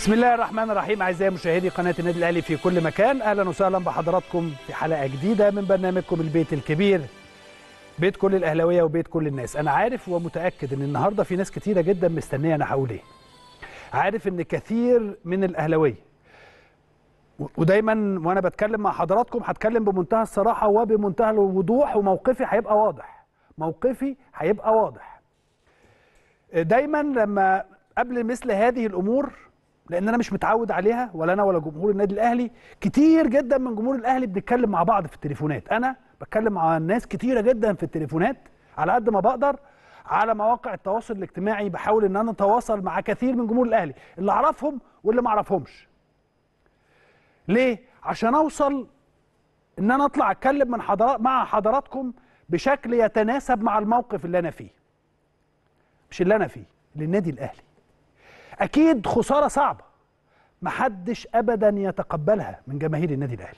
بسم الله الرحمن الرحيم اعزائي مشاهدي قناه النادي الاهلي في كل مكان اهلا وسهلا بحضراتكم في حلقه جديده من برنامجكم البيت الكبير بيت كل الاهلاويه وبيت كل الناس انا عارف ومتاكد ان النهارده في ناس كتيره جدا مستنيه انا هقول ايه عارف ان كثير من الاهلاويه و- ودايما وانا بتكلم مع حضراتكم هتكلم بمنتهى الصراحه وبمنتهى الوضوح وموقفي هيبقى واضح موقفي هيبقى واضح دايما لما قبل مثل هذه الامور لان انا مش متعود عليها ولا انا ولا جمهور النادي الاهلي كتير جدا من جمهور الاهلي بنتكلم مع بعض في التليفونات انا بتكلم مع ناس كتيره جدا في التليفونات على قد ما بقدر على مواقع التواصل الاجتماعي بحاول ان انا اتواصل مع كثير من جمهور الاهلي اللي اعرفهم واللي ما اعرفهمش ليه عشان اوصل ان انا اطلع اتكلم من حضرات مع حضراتكم بشكل يتناسب مع الموقف اللي انا فيه مش اللي انا فيه للنادي الاهلي اكيد خساره صعبه محدش ابدا يتقبلها من جماهير النادي الاهلي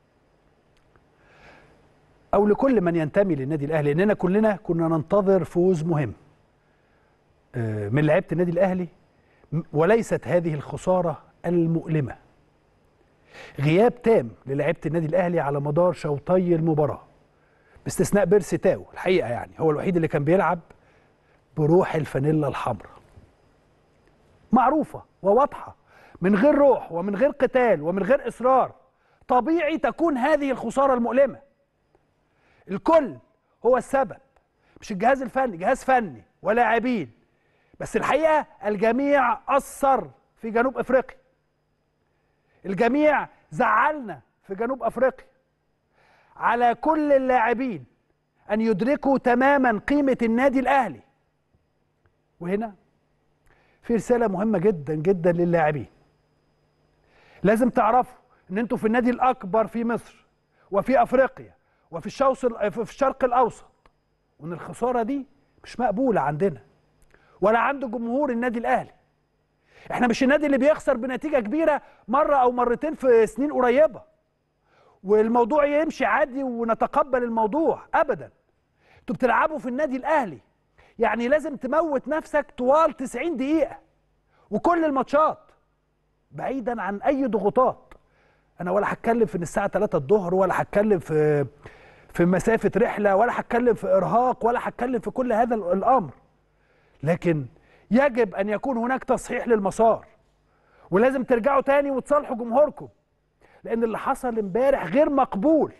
او لكل من ينتمي للنادي الاهلي اننا كلنا كنا ننتظر فوز مهم آه، من لعيبه النادي الاهلي م- وليست هذه الخساره المؤلمه غياب تام للعيبه النادي الاهلي على مدار شوطي المباراه باستثناء بيرسي تاو الحقيقه يعني هو الوحيد اللي كان بيلعب بروح الفانيلا الحمراء معروفة وواضحة من غير روح ومن غير قتال ومن غير إصرار طبيعي تكون هذه الخسارة المؤلمة الكل هو السبب مش الجهاز الفني جهاز فني ولاعبين بس الحقيقة الجميع أثر في جنوب أفريقيا الجميع زعلنا في جنوب أفريقيا على كل اللاعبين أن يدركوا تماما قيمة النادي الأهلي وهنا في رساله مهمه جدا جدا للاعبين لازم تعرفوا ان انتوا في النادي الاكبر في مصر وفي افريقيا وفي الشوص في الشرق الاوسط وان الخساره دي مش مقبوله عندنا ولا عند جمهور النادي الاهلي احنا مش النادي اللي بيخسر بنتيجه كبيره مره او مرتين في سنين قريبه والموضوع يمشي عادي ونتقبل الموضوع ابدا انتوا بتلعبوا في النادي الاهلي يعني لازم تموت نفسك طوال 90 دقيقة وكل الماتشات بعيدا عن أي ضغوطات أنا ولا هتكلم في إن الساعة 3 الظهر ولا هتكلم في في مسافة رحلة ولا هتكلم في إرهاق ولا هتكلم في كل هذا ال- الأمر لكن يجب أن يكون هناك تصحيح للمسار ولازم ترجعوا تاني وتصالحوا جمهوركم لأن اللي حصل امبارح غير مقبول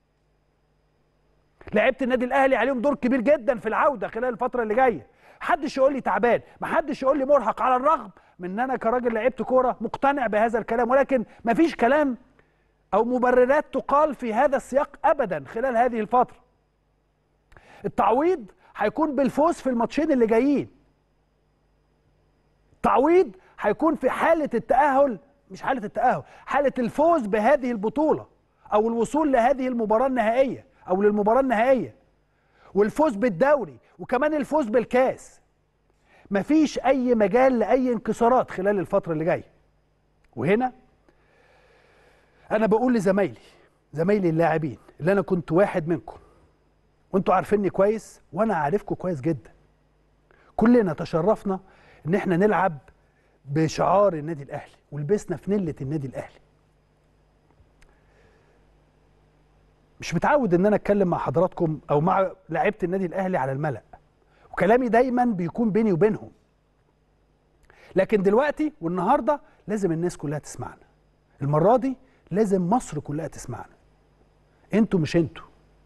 لعيبه النادي الاهلي عليهم دور كبير جدا في العوده خلال الفتره اللي جايه محدش يقول لي تعبان محدش يقول لي مرهق على الرغم من ان انا كراجل لعبت كوره مقتنع بهذا الكلام ولكن مفيش كلام او مبررات تقال في هذا السياق ابدا خلال هذه الفتره التعويض هيكون بالفوز في الماتشين اللي جايين التعويض هيكون في حاله التاهل مش حاله التاهل حاله الفوز بهذه البطوله او الوصول لهذه المباراه النهائيه او للمباراه النهائيه والفوز بالدوري وكمان الفوز بالكاس مفيش اي مجال لاي انكسارات خلال الفتره اللي جايه وهنا انا بقول لزمايلي زمايلي اللاعبين اللي انا كنت واحد منكم وانتوا عارفيني كويس وانا عارفكم كويس جدا كلنا تشرفنا ان احنا نلعب بشعار النادي الاهلي ولبسنا فانيله النادي الاهلي مش متعود ان انا اتكلم مع حضراتكم او مع لعيبه النادي الاهلي على الملأ وكلامي دايما بيكون بيني وبينهم لكن دلوقتي والنهارده لازم الناس كلها تسمعنا المره دي لازم مصر كلها تسمعنا انتوا مش انتوا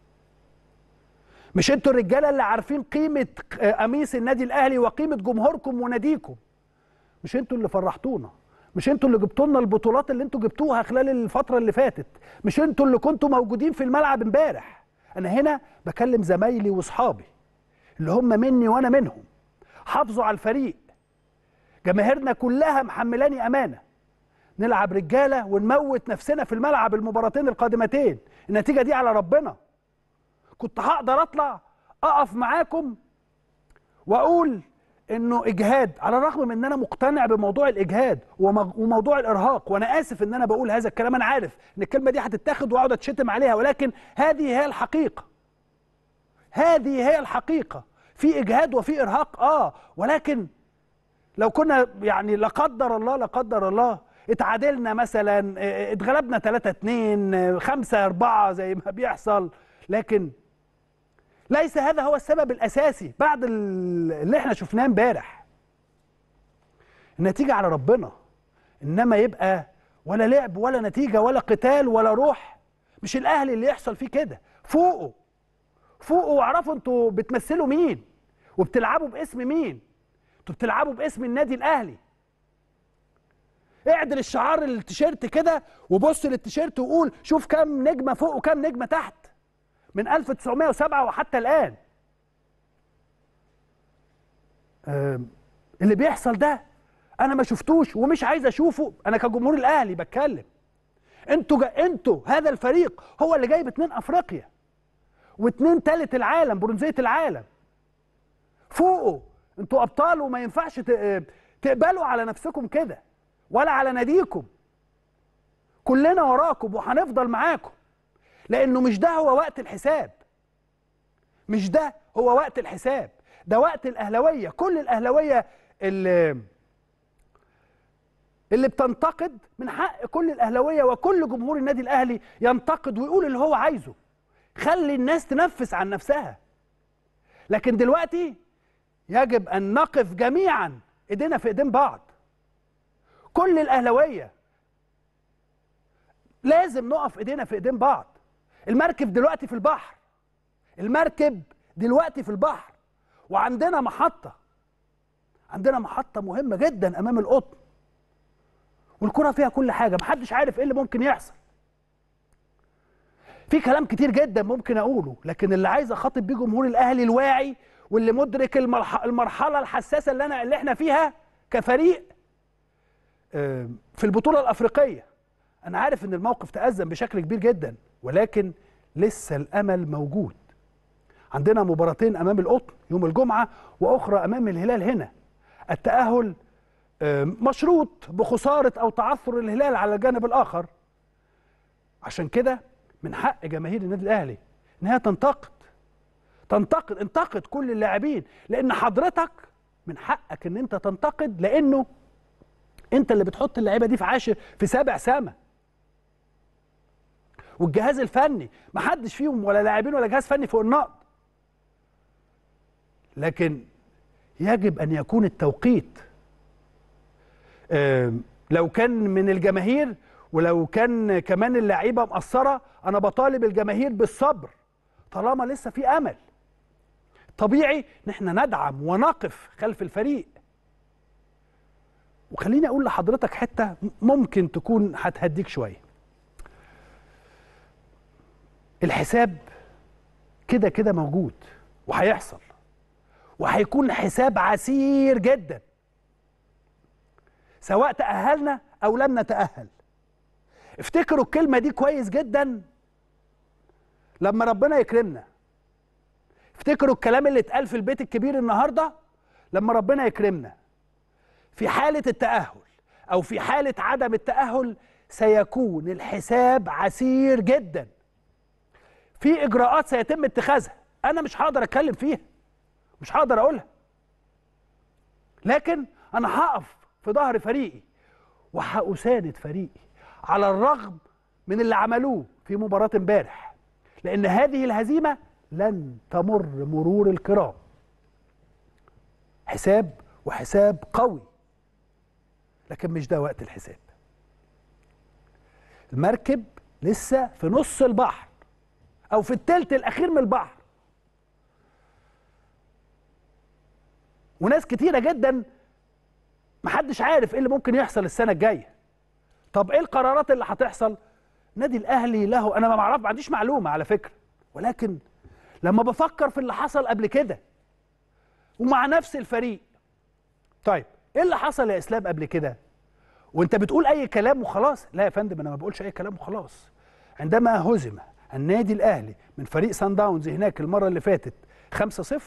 مش انتوا الرجاله اللي عارفين قيمه قميص النادي الاهلي وقيمه جمهوركم وناديكم مش انتوا اللي فرحتونا مش انتوا اللي جبتوا لنا البطولات اللي انتوا جبتوها خلال الفتره اللي فاتت مش انتوا اللي كنتوا موجودين في الملعب امبارح انا هنا بكلم زمايلي واصحابي اللي هم مني وانا منهم حافظوا على الفريق جماهيرنا كلها محملاني امانه نلعب رجاله ونموت نفسنا في الملعب المباراتين القادمتين النتيجه دي على ربنا كنت هقدر اطلع اقف معاكم واقول انه اجهاد على الرغم من ان انا مقتنع بموضوع الاجهاد ومو- وموضوع الارهاق وانا اسف ان انا بقول هذا الكلام انا عارف ان الكلمه دي هتتاخد واقعد اتشتم عليها ولكن هذه هي الحقيقه هذه هي الحقيقه في اجهاد وفي ارهاق اه ولكن لو كنا يعني لا قدر الله لا قدر الله اتعادلنا مثلا اه، اتغلبنا 3 2 5 4 زي ما بيحصل لكن ليس هذا هو السبب الاساسي بعد ال- اللي احنا شفناه امبارح النتيجه على ربنا انما يبقى ولا لعب ولا نتيجه ولا قتال ولا روح مش الاهلي اللي يحصل فيه كده فوقوا فوقوا واعرفوا انتوا بتمثلوا مين وبتلعبوا باسم مين انتوا بتلعبوا باسم النادي الاهلي اعدل الشعار التيشيرت كده وبص للتيشيرت وقول شوف كام نجمه فوق وكام نجمه تحت من 1907 وحتى الان آم، اللي بيحصل ده انا ما شفتوش ومش عايز اشوفه انا كجمهور الاهلي بتكلم انتوا جا انتوا هذا الفريق هو اللي جايب اتنين افريقيا واتنين تالت العالم برونزيه العالم فوقوا انتوا ابطال وما ينفعش ت- تقبلوا على نفسكم كده ولا على ناديكم كلنا وراكم وهنفضل معاكم لانه مش ده هو وقت الحساب مش ده هو وقت الحساب ده وقت الاهلاويه كل الاهلاويه اللي اللي بتنتقد من حق كل الاهلاويه وكل جمهور النادي الاهلي ينتقد ويقول اللي هو عايزه خلي الناس تنفس عن نفسها لكن دلوقتي يجب ان نقف جميعا ايدينا في ايدين بعض كل الاهلاويه لازم نقف ايدينا في ايدين بعض المركب دلوقتي في البحر المركب دلوقتي في البحر وعندنا محطه عندنا محطه مهمه جدا امام القطن والكره فيها كل حاجه محدش عارف ايه اللي ممكن يحصل في كلام كتير جدا ممكن اقوله لكن اللي عايز اخاطب بيه جمهور الاهلي الواعي واللي مدرك المرح- المرحله الحساسه اللي انا اللي احنا فيها كفريق آه، في البطوله الافريقيه انا عارف ان الموقف تأزم بشكل كبير جدا ولكن لسه الامل موجود عندنا مباراتين امام القطن يوم الجمعه واخرى امام الهلال هنا التاهل آه، مشروط بخساره او تعثر الهلال على الجانب الاخر عشان كده من حق جماهير النادي الاهلي ان هي تنتقد تنتقد انتقد كل اللاعبين لان حضرتك من حقك ان انت تنتقد لانه انت اللي بتحط اللعيبه دي في عاشر في سابع سما والجهاز الفني ما حدش فيهم ولا لاعبين ولا جهاز فني فوق النقد لكن يجب ان يكون التوقيت آم، لو كان من الجماهير ولو كان كمان اللعيبه مقصره انا بطالب الجماهير بالصبر طالما لسه في امل طبيعي ان احنا ندعم ونقف خلف الفريق وخليني اقول لحضرتك حته ممكن تكون هتهديك شويه الحساب كده كده موجود وهيحصل وهيكون حساب عسير جدا سواء تأهلنا أو لم نتأهل افتكروا الكلمة دي كويس جدا لما ربنا يكرمنا افتكروا الكلام اللي اتقال في البيت الكبير النهاردة لما ربنا يكرمنا في حالة التأهل أو في حالة عدم التأهل سيكون الحساب عسير جدا في إجراءات سيتم اتخاذها أنا مش هقدر أتكلم فيها مش هقدر أقولها لكن أنا هقف في ظهر فريقي وهأساند فريقي على الرغم من اللي عملوه في مباراة امبارح لأن هذه الهزيمة لن تمر مرور الكرام حساب وحساب قوي لكن مش ده وقت الحساب المركب لسه في نص البحر او في التلت الاخير من البحر وناس كتيره جدا محدش عارف ايه اللي ممكن يحصل السنه الجايه طب ايه القرارات اللي هتحصل نادي الاهلي له انا ما معرف ما عنديش معلومه على فكره ولكن لما بفكر في اللي حصل قبل كده ومع نفس الفريق طيب ايه اللي حصل يا اسلام قبل كده وانت بتقول اي كلام وخلاص لا يا فندم انا ما بقولش اي كلام وخلاص عندما هزم النادي الاهلي من فريق سان داونز هناك المره اللي فاتت 5-0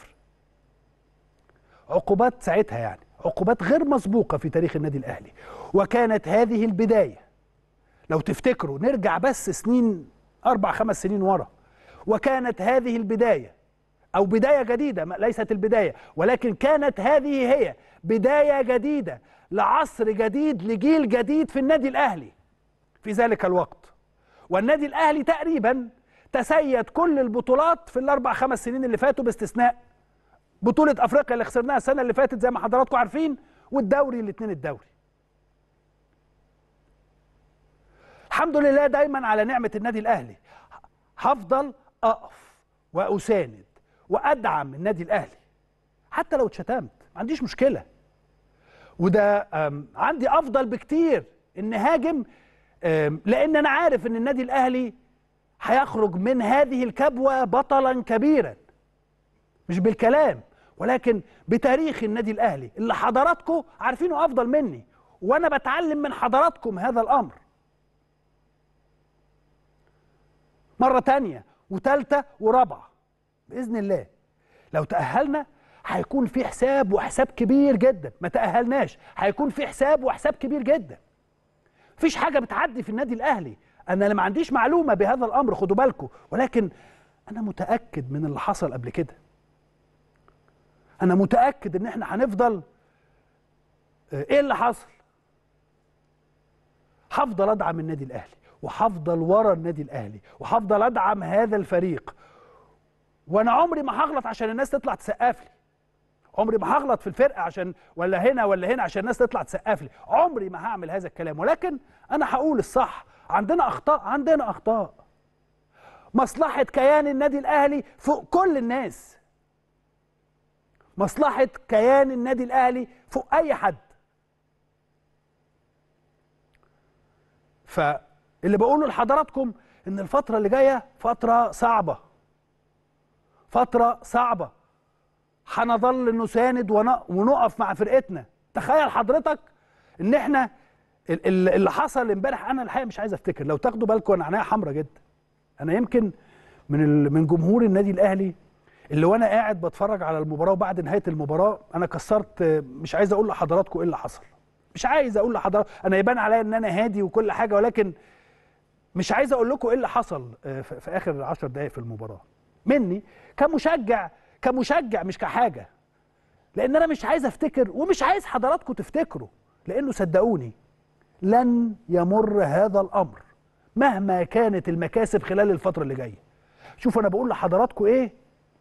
عقوبات ساعتها يعني عقوبات غير مسبوقه في تاريخ النادي الاهلي وكانت هذه البدايه لو تفتكروا نرجع بس سنين اربع خمس سنين ورا وكانت هذه البدايه او بدايه جديده ما- ليست البدايه ولكن كانت هذه هي بدايه جديده لعصر جديد لجيل جديد في النادي الاهلي في ذلك الوقت والنادي الاهلي تقريبا تسيد كل البطولات في الاربع خمس سنين اللي فاتوا باستثناء بطوله افريقيا اللي خسرناها السنه اللي فاتت زي ما حضراتكم عارفين والدوري الاثنين الدوري الحمد لله دايما على نعمه النادي الاهلي هفضل اقف واساند وادعم النادي الاهلي حتى لو اتشتمت ما عنديش مشكله وده أم، عندي افضل بكتير ان هاجم أم، لان انا عارف ان النادي الاهلي هيخرج من هذه الكبوه بطلا كبيرا مش بالكلام ولكن بتاريخ النادي الاهلي اللي حضراتكم عارفينه افضل مني وانا بتعلم من حضراتكم هذا الامر مرة تانية وتالتة ورابعة بإذن الله لو تأهلنا هيكون في حساب وحساب كبير جدا ما تأهلناش هيكون في حساب وحساب كبير جدا مفيش حاجة بتعدي في النادي الأهلي أنا ما عنديش معلومة بهذا الأمر خدوا بالكم ولكن أنا متأكد من اللي حصل قبل كده أنا متأكد إن إحنا هنفضل آه، إيه اللي حصل هفضل ادعم النادي الاهلي وهفضل ورا النادي الاهلي وهفضل ادعم هذا الفريق وانا عمري ما هغلط عشان الناس تطلع تسقف لي عمري ما هغلط في الفرقه عشان ولا هنا ولا هنا عشان الناس تطلع تسقف لي عمري ما هعمل هذا الكلام ولكن انا هقول الصح عندنا اخطاء عندنا اخطاء مصلحه كيان النادي الاهلي فوق كل الناس مصلحه كيان النادي الاهلي فوق اي حد فاللي بقوله لحضراتكم ان الفتره اللي جايه فتره صعبه فتره صعبه هنظل نساند ون- ونقف مع فرقتنا تخيل حضرتك ان احنا ال- ال- اللي حصل امبارح انا الحقيقه مش عايز افتكر لو تاخدوا بالكم انا عينيا حمرا جدا انا يمكن من ال- من جمهور النادي الاهلي اللي وانا قاعد بتفرج على المباراه وبعد نهايه المباراه انا كسرت مش عايز اقول لحضراتكم ايه اللي حصل مش عايز اقول لحضراتكم انا يبان عليا ان انا هادي وكل حاجه ولكن مش عايز اقول لكم ايه اللي حصل آه، في في اخر 10 دقائق في المباراه مني كمشجع كمشجع مش كحاجه لان انا مش عايز افتكر ومش عايز حضراتكم تفتكروا لانه صدقوني لن يمر هذا الامر مهما كانت المكاسب خلال الفتره اللي جايه شوف انا بقول لحضراتكم ايه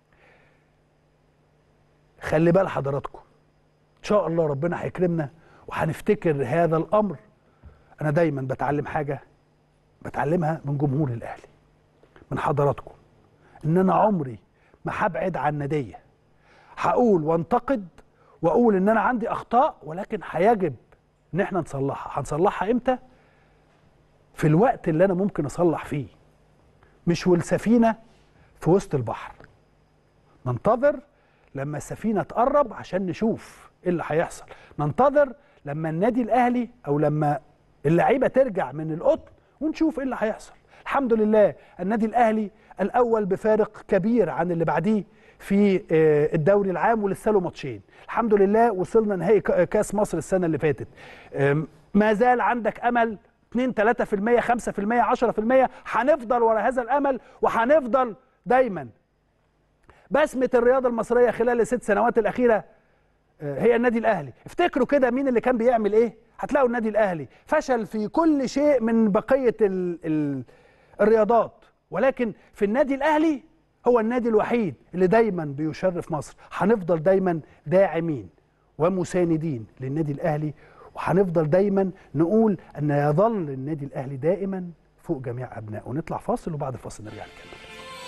خلي بال حضراتكم ان شاء الله ربنا هيكرمنا وهنفتكر هذا الامر انا دايما بتعلم حاجه بتعلمها من جمهور الاهلي من حضراتكم ان انا عمري ما هبعد عن نديه هقول وانتقد واقول ان انا عندي اخطاء ولكن هيجب ان احنا نصلحها هنصلحها امتى في الوقت اللي انا ممكن اصلح فيه مش والسفينه في وسط البحر ننتظر لما السفينه تقرب عشان نشوف ايه اللي هيحصل ننتظر لما النادي الاهلي او لما اللعيبه ترجع من القطن ونشوف ايه اللي هيحصل الحمد لله النادي الاهلي الاول بفارق كبير عن اللي بعديه في آه، الدوري العام ولسه له ماتشين الحمد لله وصلنا نهائي ك- كاس مصر السنه اللي فاتت آم، ما زال عندك امل 2 3% 5% 10% هنفضل ورا هذا الامل وهنفضل دايما بسمه الرياضه المصريه خلال الست سنوات الاخيره آه، هي النادي الاهلي افتكروا كده مين اللي كان بيعمل ايه هتلاقوا النادي الاهلي فشل في كل شيء من بقيه ال ال الرياضات ولكن في النادي الاهلي هو النادي الوحيد اللي دايما بيشرف مصر هنفضل دايما داعمين ومساندين للنادي الاهلي وهنفضل دايما نقول ان يظل النادي الاهلي دائما فوق جميع ابنائه ونطلع فاصل وبعد الفاصل نرجع نكمل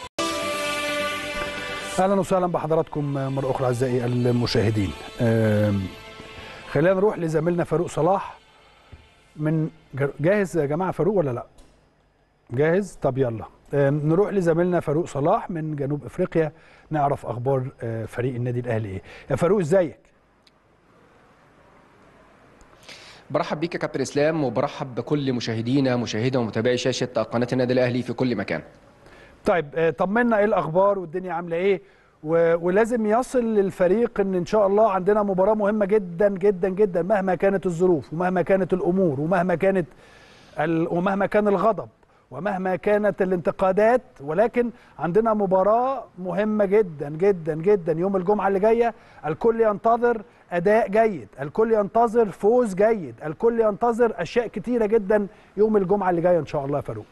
اهلا وسهلا بحضراتكم مره اخرى اعزائي المشاهدين أم، خلينا نروح لزميلنا فاروق صلاح من جر- جاهز يا جماعه فاروق ولا لا جاهز طب يلا أم، نروح لزميلنا فاروق صلاح من جنوب افريقيا نعرف اخبار أه، فريق النادي الاهلي ايه يا فاروق ازيك برحب بيك يا كابتن اسلام وبرحب بكل مشاهدينا مشاهدة ومتابعي شاشة قناة النادي الاهلي في كل مكان طيب آه، طمنا ايه الاخبار والدنيا عامله ايه و... ولازم يصل للفريق ان ان شاء الله عندنا مباراه مهمه جدا جدا جدا مهما كانت الظروف ومهما كانت الامور ومهما كانت ال... ومهما كان الغضب ومهما كانت الانتقادات ولكن عندنا مباراة مهمة جدا جدا جدا يوم الجمعة اللي جاية الكل ينتظر أداء جيد الكل ينتظر فوز جيد الكل ينتظر أشياء كتيرة جدا يوم الجمعة اللي جاية إن شاء الله يا فاروق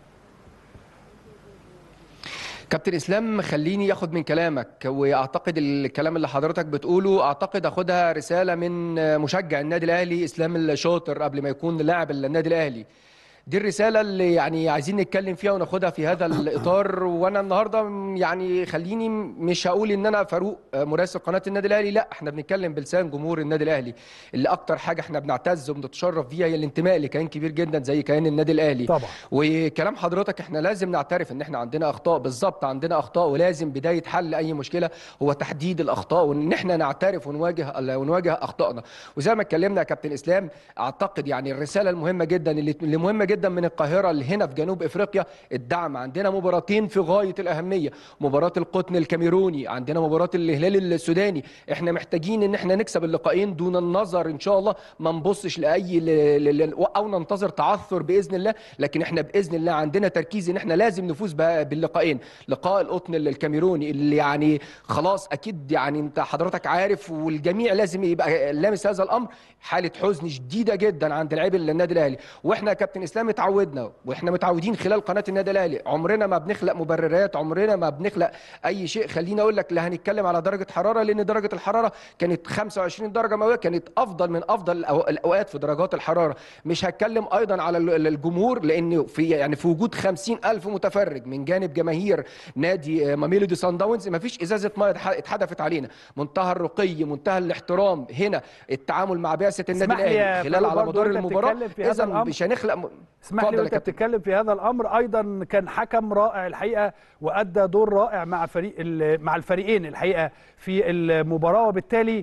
كابتن اسلام خليني ياخد من كلامك واعتقد الكلام اللي حضرتك بتقوله اعتقد اخدها رساله من مشجع النادي الاهلي اسلام الشاطر قبل ما يكون لاعب النادي الاهلي دي الرسالة اللي يعني عايزين نتكلم فيها وناخدها في هذا الإطار وأنا النهاردة يعني خليني مش هقول إن أنا فاروق مراسل قناة النادي الأهلي لا إحنا بنتكلم بلسان جمهور النادي الأهلي اللي أكتر حاجة إحنا بنعتز وبنتشرف بيها هي الانتماء لكيان كبير جدا زي كيان النادي الأهلي طبعا وكلام حضرتك إحنا لازم نعترف إن إحنا عندنا أخطاء بالظبط عندنا أخطاء ولازم بداية حل أي مشكلة هو تحديد الأخطاء وإن إحنا نعترف ونواجه ونواجه أخطائنا وزي ما اتكلمنا يا كابتن إسلام أعتقد يعني الرسالة المهمة جدا اللي مهمة جدا من القاهرة اللي هنا في جنوب افريقيا الدعم عندنا مباراتين في غايه الاهميه مباراه القطن الكاميروني عندنا مباراه الهلال السوداني احنا محتاجين ان احنا نكسب اللقاءين دون النظر ان شاء الله ما نبصش لاي ل... ل... او ننتظر تعثر باذن الله لكن احنا باذن الله عندنا تركيز ان احنا لازم نفوز باللقاءين لقاء القطن الكاميروني اللي يعني خلاص اكيد يعني انت حضرتك عارف والجميع لازم يبقى لامس هذا الامر حاله حزن شديده جدا عند لاعبي النادي الاهلي واحنا يا كابتن اسلام اتعودنا واحنا متعودين خلال قناه النادي الاهلي عمرنا ما بنخلق مبررات عمرنا ما بنخلق اي شيء خليني اقول لك لا هنتكلم على درجه حراره لان درجه الحراره كانت 25 درجه مئويه كانت افضل من افضل الاوقات في درجات الحراره مش هتكلم ايضا على الجمهور لان في يعني في وجود 50 الف متفرج من جانب جماهير نادي ماميلودي سان داونز ما فيش ازازه ميه اتحدفت علينا منتهى الرقي منتهى الاحترام هنا التعامل مع بعثه النادي الاهلي خلال على مدار المباراه اذا مش هنخلق اسمح لي وانت بتتكلم في هذا الامر ايضا كان حكم رائع الحقيقه وادى دور رائع مع فريق مع الفريقين الحقيقه في المباراه وبالتالي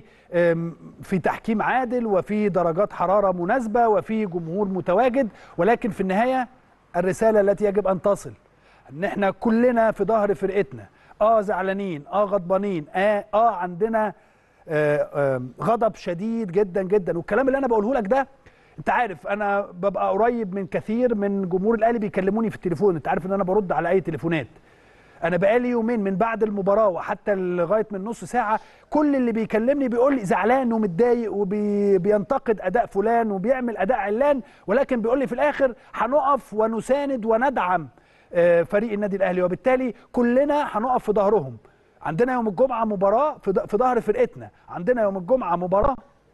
في تحكيم عادل وفي درجات حراره مناسبه وفي جمهور متواجد ولكن في النهايه الرساله التي يجب ان تصل ان احنا كلنا في ظهر فرقتنا اه زعلانين اه غضبانين اه, آه عندنا آه آه غضب شديد جدا جدا والكلام اللي انا بقوله لك ده انت عارف انا ببقى قريب من كثير من جمهور الاهلي بيكلموني في التليفون انت عارف ان انا برد على اي تليفونات انا بقالي يومين من بعد المباراه وحتى لغايه من نص ساعه كل اللي بيكلمني بيقول لي زعلان ومتضايق وبينتقد اداء فلان وبيعمل اداء علان ولكن بيقول لي في الاخر هنقف ونساند وندعم فريق النادي الاهلي وبالتالي كلنا هنقف في ظهرهم عندنا يوم الجمعه مباراه في ظهر فرقتنا عندنا يوم الجمعه مباراه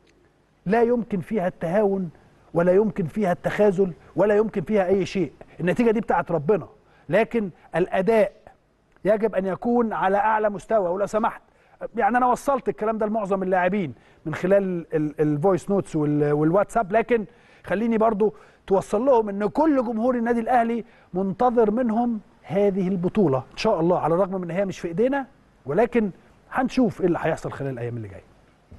لا يمكن فيها التهاون ولا يمكن فيها التخاذل ولا يمكن فيها اي شيء النتيجه دي بتاعت ربنا لكن الاداء يجب ان يكون على اعلى مستوى ولو سمحت يعني انا وصلت الكلام ده لمعظم اللاعبين من خلال الفويس نوتس والواتساب لكن خليني برضو توصل لهم ان كل جمهور النادي الاهلي منتظر منهم هذه البطوله ان شاء الله على الرغم من ان هي مش في ايدينا ولكن هنشوف ايه اللي هيحصل خلال الايام اللي جايه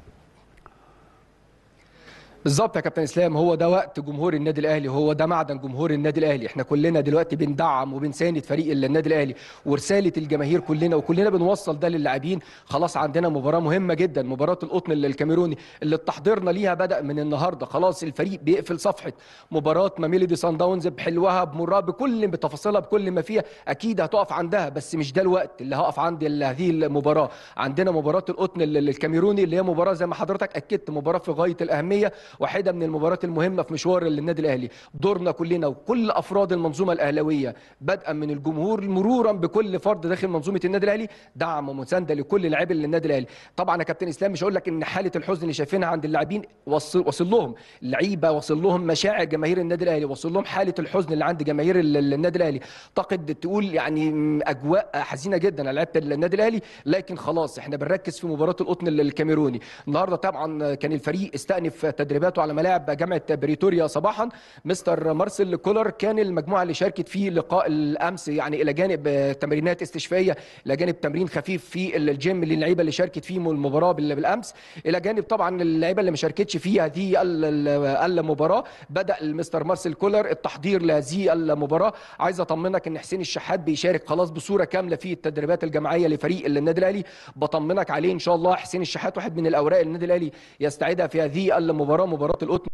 بالظبط يا كابتن اسلام هو ده وقت جمهور النادي الاهلي هو ده معدن جمهور النادي الاهلي احنا كلنا دلوقتي بندعم وبنساند فريق النادي الاهلي ورساله الجماهير كلنا وكلنا بنوصل ده للاعبين خلاص عندنا مباراه مهمه جدا مباراه القطن الكاميروني اللي تحضيرنا ليها بدا من النهارده خلاص الفريق بيقفل صفحه مباراه ماميلودي سان داونز بحلوها بمرها بكل بتفاصيلها بكل ما فيها اكيد هتقف عندها بس مش ده الوقت اللي هقف عند هذه المباراه عندنا مباراه القطن الكاميروني اللي هي مباراه زي ما حضرتك اكدت مباراه في غايه الاهميه واحده من المباريات المهمه في مشوار النادي الاهلي دورنا كلنا وكل افراد المنظومه الاهلاويه بدءا من الجمهور مرورا بكل فرد داخل منظومه النادي الاهلي دعم ومسانده لكل لاعبي النادي الاهلي طبعا يا كابتن اسلام مش هقول لك ان حاله الحزن اللي شايفينها عند اللاعبين وصل, وصل لهم اللعيبه وصل لهم مشاعر جماهير النادي الاهلي وصل لهم حاله الحزن اللي عند جماهير النادي الاهلي اعتقد تقول يعني اجواء حزينه جدا على لعيبه النادي الاهلي لكن خلاص احنا بنركز في مباراه القطن الكاميروني النهارده طبعا كان الفريق استأنف تدريباته على ملاعب جامعه بريتوريا صباحا مستر مارسيل كولر كان المجموعه اللي شاركت في لقاء الامس يعني الى جانب تمرينات استشفائيه الى جانب تمرين خفيف في الجيم للعيبه اللي شاركت في المباراه بالامس الى جانب طبعا اللعيبه اللي ما شاركتش في هذه المباراه بدا المستر مارسيل كولر التحضير لهذه المباراه عايز اطمنك ان حسين الشحات بيشارك خلاص بصوره كامله في التدريبات الجماعيه لفريق النادي الاهلي بطمنك عليه ان شاء الله حسين الشحات واحد من الاوراق النادي الاهلي يستعيدها في هذه المباراه مباراه القطن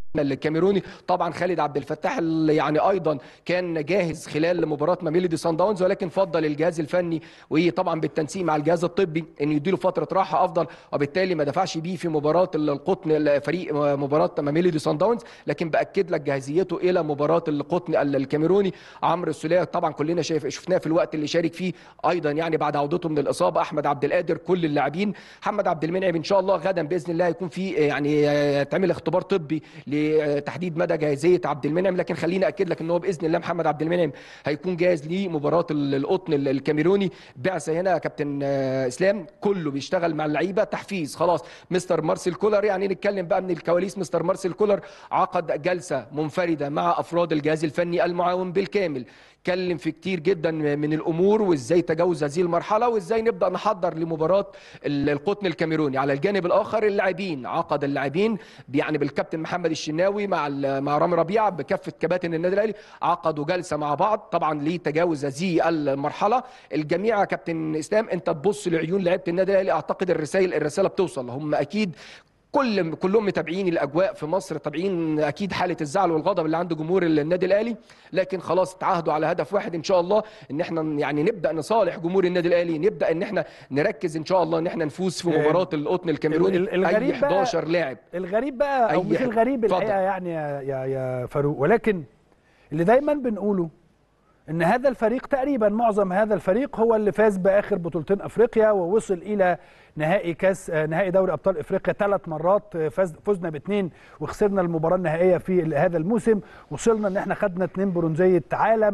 الكاميروني طبعا خالد عبد الفتاح اللي يعني ايضا كان جاهز خلال مباراه ميلودي سان داونز ولكن فضل الجهاز الفني وطبعا بالتنسيق مع الجهاز الطبي ان يديله فتره راحه افضل وبالتالي ما دفعش بيه في مباراه القطن فريق مباراه ميلودي سان داونز لكن باكد لك جاهزيته الى مباراه القطن الكاميروني عمرو السوليه طبعا كلنا شايف شفناه في الوقت اللي شارك فيه ايضا يعني بعد عودته من الاصابه احمد عبد القادر كل اللاعبين محمد عبد المنعم ان شاء الله غدا باذن الله هيكون في يعني يتعمل اختبار طبي لتحديد مدى جاهزيه عبد المنعم لكن خليني اكد لك ان هو باذن الله محمد عبد المنعم هيكون جاهز لمباراه القطن الكاميروني بعثه هنا يا كابتن اسلام كله بيشتغل مع اللعيبه تحفيز خلاص مستر مارسيل كولر يعني نتكلم بقى من الكواليس مستر مارسيل كولر عقد جلسه منفرده مع افراد الجهاز الفني المعاون بالكامل اتكلم في كتير جدا من الامور وازاي تجاوز هذه المرحله وازاي نبدا نحضر لمباراه القطن الكاميروني على الجانب الاخر اللاعبين عقد اللاعبين يعني بالكابتن محمد الشناوي مع مع رامي ربيعه بكافه كباتن النادي الاهلي عقدوا جلسه مع بعض طبعا لتجاوز هذه المرحله الجميع يا كابتن اسلام انت تبص لعيون لعيبه النادي الاهلي اعتقد الرسائل الرساله بتوصل هم اكيد كل كلهم متابعين الاجواء في مصر متابعين اكيد حاله الزعل والغضب اللي عند جمهور النادي الاهلي لكن خلاص تعهدوا على هدف واحد ان شاء الله ان احنا يعني نبدا نصالح جمهور النادي الاهلي نبدا ان احنا نركز ان شاء الله ان احنا نفوز في مباراه القطن الكاميروني الغريب اي 11 لاعب الغريب بقى او مش الغريب الحقيقه يعني يا يا, يا فاروق ولكن اللي دايما بنقوله ان هذا الفريق تقريبا معظم هذا الفريق هو اللي فاز باخر بطولتين افريقيا ووصل الى نهائي كاس نهائي دوري ابطال افريقيا ثلاث مرات فاز فزنا باثنين وخسرنا المباراه النهائيه في هذا الموسم وصلنا ان احنا خدنا اثنين برونزيه عالم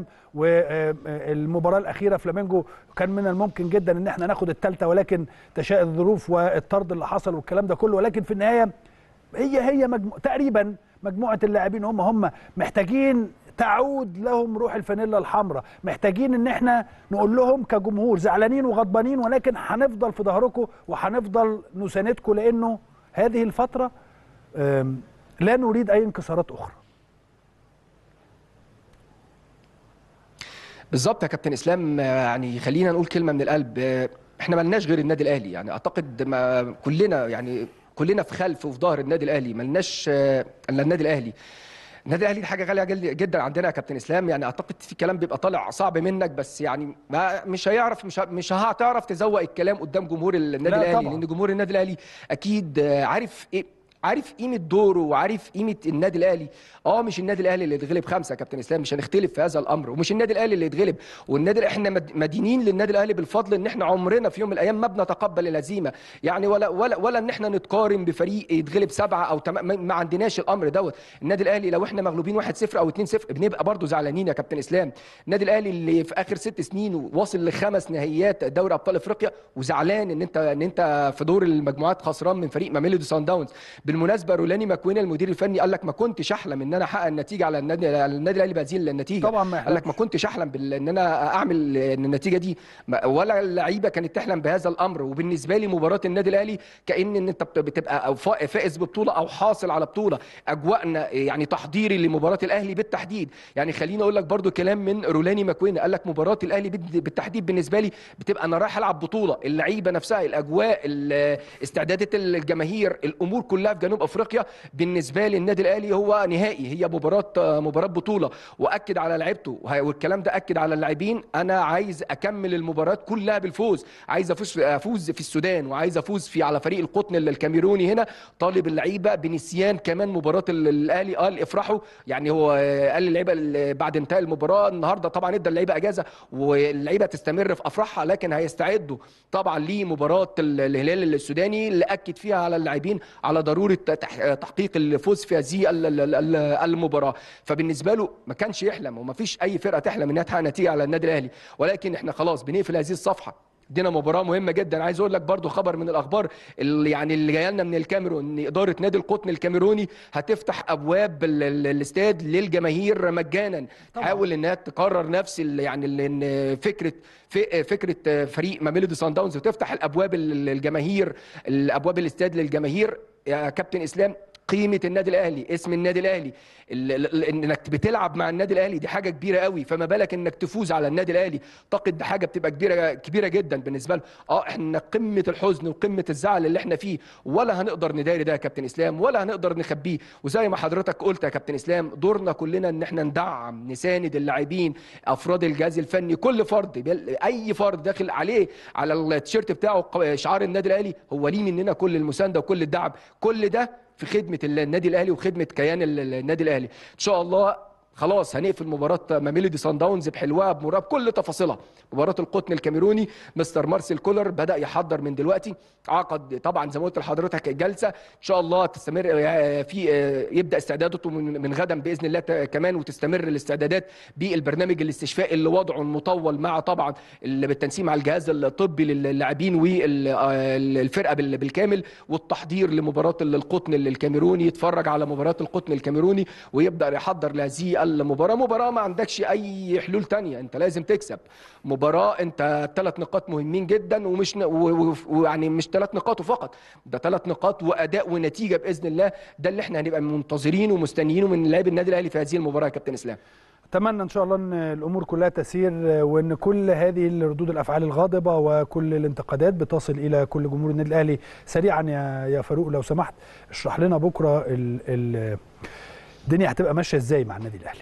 والمباراه الاخيره فلامينجو كان من الممكن جدا ان احنا ناخد الثالثه ولكن تشاء الظروف والطرد اللي حصل والكلام ده كله ولكن في النهايه هي هي مجمو... تقريبا مجموعه اللاعبين هم هم محتاجين تعود لهم روح الفانيلا الحمراء محتاجين ان احنا نقول لهم كجمهور زعلانين وغضبانين ولكن هنفضل في ظهركم وهنفضل نساندكم لانه هذه الفتره لا نريد اي انكسارات اخرى بالظبط يا كابتن اسلام يعني خلينا نقول كلمه من القلب احنا ملناش غير النادي الاهلي يعني اعتقد ما كلنا يعني كلنا في خلف وفي ظهر النادي الاهلي ملناش الا النادي الاهلي النادي الاهلي دي حاجه غاليه جدا عندنا يا كابتن اسلام يعني اعتقد في كلام بيبقى طالع صعب منك بس يعني ما مش هيعرف مش مش هتعرف تزوق الكلام قدام جمهور النادي الاهلي لان جمهور النادي الاهلي اكيد عارف ايه عارف قيمه دوره وعارف قيمه النادي الاهلي اه مش النادي الاهلي اللي يتغلب خمسه يا كابتن اسلام مش هنختلف في هذا الامر ومش النادي الاهلي اللي يتغلب والنادي احنا مدينين للنادي الاهلي بالفضل ان احنا عمرنا في يوم من الايام ما بنتقبل الهزيمه يعني ولا ولا ولا ان احنا نتقارن بفريق يتغلب سبعه او تم... ما عندناش الامر دوت النادي الاهلي لو احنا مغلوبين 1-0 او 2-0 بنبقى برضه زعلانين يا كابتن اسلام النادي الاهلي اللي في اخر ست سنين واصل لخمس نهائيات دوري ابطال افريقيا وزعلان ان انت ان انت في دور المجموعات خسران من فريق ميلودي سان داونز بالمناسبه رولاني ماكوين المدير الفني قال لك ما كنتش احلم ان انا احقق النتيجه على النادي على النادي الاهلي بهذه النتيجه طبعا ما قال لك ما كنتش احلم بال... ان انا اعمل ان النتيجه دي ولا اللعيبه كانت تحلم بهذا الامر وبالنسبه لي مباراه النادي الاهلي كان ان انت بتبقى أو فائز ببطوله او حاصل على بطوله اجواءنا يعني تحضيري لمباراه الاهلي بالتحديد يعني خليني اقول لك برده كلام من رولاني ماكوين قال لك مباراه الاهلي بالتحديد بالنسبه لي بتبقى انا رايح العب بطوله اللعيبه نفسها الاجواء استعدادات الجماهير الامور كلها في جنوب افريقيا بالنسبه لي النادي الاهلي هو نهائي هي مباراه مباراه بطوله واكد على لعيبته والكلام ده اكد على اللاعبين انا عايز اكمل المباريات كلها بالفوز عايز افوز افوز في السودان وعايز افوز في على فريق القطن الكاميروني هنا طالب اللعيبه بنسيان كمان مباراه الاهلي قال افرحوا يعني هو قال للعيبه بعد انتهاء المباراه النهارده طبعا ادى اللعيبه اجازه واللعيبه تستمر في افراحها لكن هيستعدوا طبعا لمباراه الهلال السوداني اللي اكد فيها على اللاعبين على ضروره تحقيق الفوز في هذه المباراه فبالنسبه له ما كانش يحلم وما فيش اي فرقه تحلم انها تحقق نتيجه على النادي الاهلي ولكن احنا خلاص بنقفل هذه الصفحه دينا مباراه مهمه جدا عايز اقول لك برضو خبر من الاخبار اللي يعني اللي جايه لنا من الكاميرون ان اداره نادي القطن الكاميروني هتفتح ابواب الاستاد للجماهير مجانا تحاول انها تقرر نفس يعني ان فكره فكره فريق ميلودي سان داونز وتفتح الابواب الجماهير الابواب الاستاد للجماهير يا كابتن اسلام قيمه النادي الاهلي اسم النادي الاهلي ال- ال- انك بتلعب مع النادي الاهلي دي حاجه كبيره قوي فما بالك انك تفوز على النادي الاهلي اعتقد دي حاجه بتبقى كبيره كبيره جدا بالنسبه له اه احنا قمه الحزن وقمه الزعل اللي احنا فيه ولا هنقدر نداري ده يا كابتن اسلام ولا هنقدر نخبيه وزي ما حضرتك قلت يا كابتن اسلام دورنا كلنا ان احنا ندعم نساند اللاعبين افراد الجهاز الفني كل فرد بل- اي فرد داخل عليه على التيشيرت بتاعه ق- شعار النادي الاهلي هو ليه مننا كل المسانده وكل الدعم كل ده في خدمه النادي الاهلي وخدمه كيان ال- النادي الاهلي ان شاء الله خلاص هنقفل مباراه ميلودي سان داونز بحلوها بمراب كل تفاصيلها مباراه القطن الكاميروني مستر مارسيل كولر بدا يحضر من دلوقتي عقد طبعا زي ما قلت لحضرتك جلسه ان شاء الله تستمر آه، في آه، يبدا استعداداته من من غدا باذن الله ت- كمان وتستمر الاستعدادات بالبرنامج الاستشفائي اللي وضعه المطول مع طبعا اللي بالتنسيق مع الجهاز الطبي للاعبين والفرقه بالكامل والتحضير لمباراه القطن الكاميروني يتفرج على مباراه القطن الكاميروني ويبدا يحضر لهذه المباراه مباراه ما عندكش اي حلول تانية انت لازم تكسب مباراه انت ثلاث نقاط مهمين جدا ومش ن- و- و- ويعني مش ثلاث نقاط فقط ده ثلاث نقاط واداء ونتيجه باذن الله ده اللي احنا هنبقى منتظرينه ومستنيينه من لاعبي النادي الاهلي في هذه المباراه يا كابتن اسلام اتمنى ان شاء الله ان الامور كلها تسير وان كل هذه الردود الافعال الغاضبه وكل الانتقادات بتصل الى كل جمهور النادي الاهلي سريعا يا يا فاروق لو سمحت اشرح لنا بكره ال ال الدنيا هتبقى ماشيه ازاي مع النادي الاهلي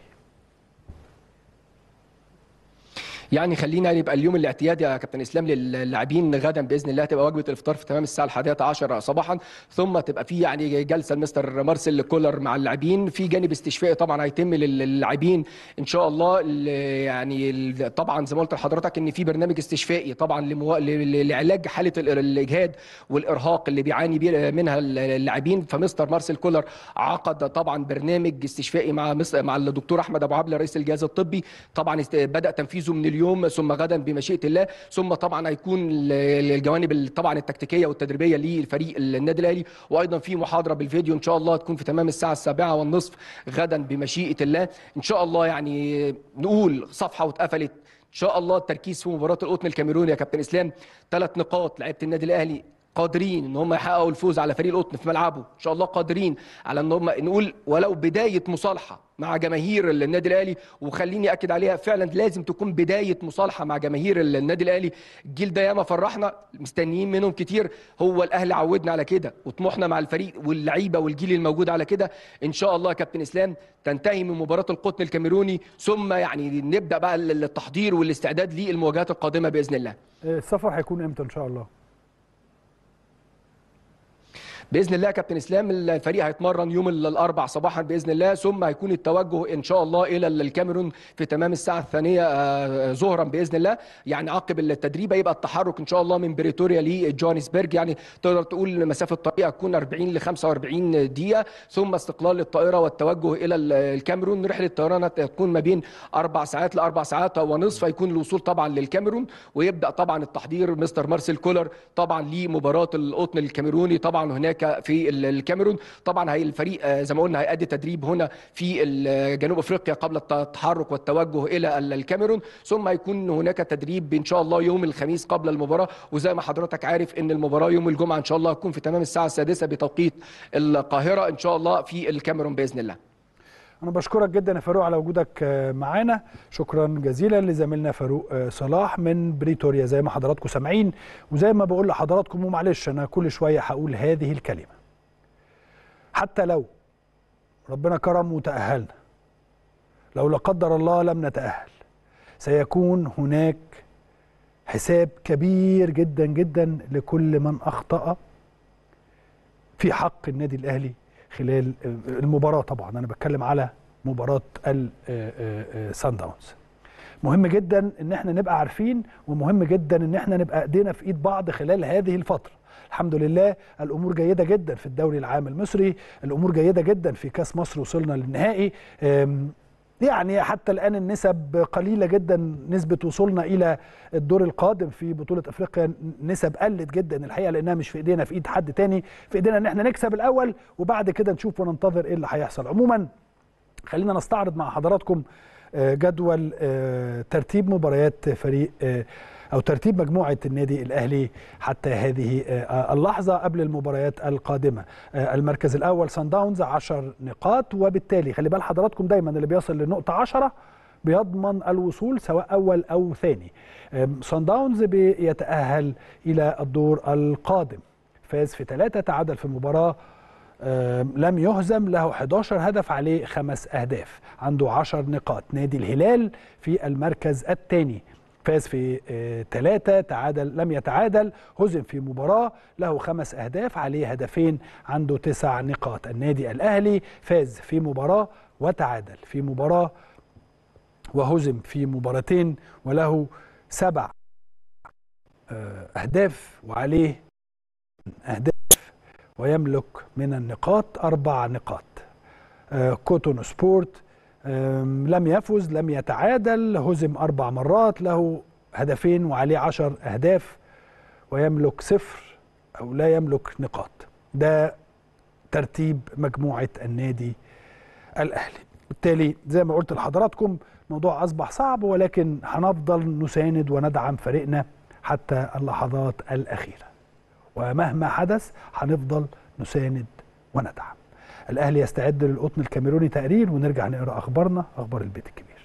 يعني خلينا يبقى اليوم الاعتيادي يا كابتن اسلام للاعبين غدا باذن الله تبقى وجبه الافطار في تمام الساعه الحادية عشر صباحا ثم تبقى في يعني جلسه لمستر مارسيل كولر مع اللاعبين في جانب استشفائي طبعا هيتم للاعبين ان شاء الله ال- يعني ال- طبعا زي ما قلت لحضرتك ان في برنامج استشفائي طبعا لمو... ل- لعلاج حاله ال- الاجهاد والارهاق اللي بيعاني بيه منها اللاعبين فمستر مارسيل كولر عقد طبعا برنامج استشفائي مع مس... مع الدكتور احمد ابو عبله رئيس الجهاز الطبي طبعا است- بدا تنفيذه من اليوم ثم غدا بمشيئه الله ثم طبعا هيكون ال- الجوانب ال- طبعا التكتيكيه والتدريبيه للفريق النادي الاهلي وايضا في محاضره بالفيديو ان شاء الله تكون في تمام الساعه السابعة والنصف غدا بمشيئه الله ان شاء الله يعني نقول صفحه واتقفلت ان شاء الله التركيز في مباراه القطن الكاميروني يا كابتن اسلام ثلاث نقاط لعيبه النادي الاهلي قادرين ان هم يحققوا الفوز على فريق القطن في ملعبه ان شاء الله قادرين على ان هم نقول ولو بدايه مصالحه مع جماهير النادي الاهلي وخليني اكد عليها فعلا لازم تكون بدايه مصالحه مع جماهير النادي الاهلي الجيل ده ياما فرحنا مستنيين منهم كتير هو الاهلي عودنا على كده وطموحنا مع الفريق واللعيبه والجيل الموجود على كده ان شاء الله يا كابتن اسلام تنتهي من مباراه القطن الكاميروني ثم يعني نبدا بقى التحضير والاستعداد للمواجهات القادمه باذن الله السفر هيكون امتى ان شاء الله باذن الله يا كابتن اسلام الفريق هيتمرن يوم ال- الاربع صباحا باذن الله ثم هيكون التوجه ان شاء الله الى ال- الكاميرون في تمام الساعه الثانيه آه، ظهرا باذن الله يعني عقب التدريب هيبقى التحرك ان شاء الله من بريتوريا لجوهانسبرج يعني تقدر تقول مسافه الطريق هتكون 40 ل 45 دقيقه ثم استقلال الطائره والتوجه الى ال- الكاميرون رحله الطيران هتكون ما بين اربع ساعات لاربع ساعات ونصف هيكون الوصول طبعا للكاميرون ويبدا طبعا التحضير مستر مارسيل كولر طبعا لمباراه القطن الكاميروني طبعا هناك في ال- الكاميرون طبعا هي الفريق آه، زي ما قلنا هيأدي تدريب هنا في ال- جنوب افريقيا قبل الت- التحرك والتوجه الى ال- الكاميرون ثم هيكون هناك تدريب ان شاء الله يوم الخميس قبل المباراه وزي ما حضرتك عارف ان المباراه يوم الجمعه ان شاء الله هتكون في تمام الساعه السادسه بتوقيت القاهره ان شاء الله في الكاميرون باذن الله انا بشكرك جدا يا فاروق على وجودك آه، معانا شكرا جزيلا لزميلنا فاروق آه، صلاح من بريتوريا زي ما حضراتكم سامعين وزي ما بقول لحضراتكم ومعلش انا كل شويه هقول هذه الكلمه حتى لو ربنا كرم وتاهلنا لو لا قدر الله لم نتاهل سيكون هناك حساب كبير جدا جدا لكل من اخطأ في حق النادي الاهلي خلال المباراه طبعا انا بتكلم على مباراه السان داونز مهم جدا ان احنا نبقى عارفين ومهم جدا ان احنا نبقى ايدينا في ايد بعض خلال هذه الفتره الحمد لله الامور جيده جدا في الدوري العام المصري الامور جيده جدا في كاس مصر وصلنا للنهائي أم، يعني حتى الان النسب قليله جدا نسبه وصولنا الى الدور القادم في بطوله افريقيا نسب قلت جدا الحقيقه لانها مش في ايدينا في ايد حد تاني في ايدينا ان احنا نكسب الاول وبعد كده نشوف وننتظر ايه اللي هيحصل عموما خلينا نستعرض مع حضراتكم آه، جدول آه، ترتيب مباريات فريق آه، او ترتيب مجموعه النادي الاهلي حتى هذه آه، اللحظه قبل المباريات القادمه آه، المركز الاول سان داونز 10 نقاط وبالتالي خلي بال حضراتكم دايما اللي بيصل لنقطه 10 بيضمن الوصول سواء اول او ثاني آم، سان داونز بيتاهل الى الدور القادم فاز في ثلاثه تعادل في مباراه آم، لم يهزم له 11 هدف عليه خمس أهداف عنده 10 نقاط نادي الهلال في المركز الثاني فاز في ثلاثة تعادل لم يتعادل هزم في مباراة له خمس أهداف عليه هدفين عنده تسع نقاط النادي الأهلي فاز في مباراة وتعادل في مباراة وهزم في مباراتين وله سبع آه، أهداف وعليه أهداف ويملك من النقاط أربع نقاط آه، كوتون سبورت آم، لم يفز لم يتعادل هزم أربع مرات له هدفين وعليه عشر أهداف ويملك صفر أو لا يملك نقاط ده ترتيب مجموعة النادي الأهلي بالتالي زي ما قلت لحضراتكم الموضوع أصبح صعب ولكن هنفضل نساند وندعم فريقنا حتى اللحظات الأخيرة ومهما حدث هنفضل نساند وندعم الاهلي يستعد للقطن الكاميروني تقرير ونرجع نقرا اخبارنا اخبار البيت الكبير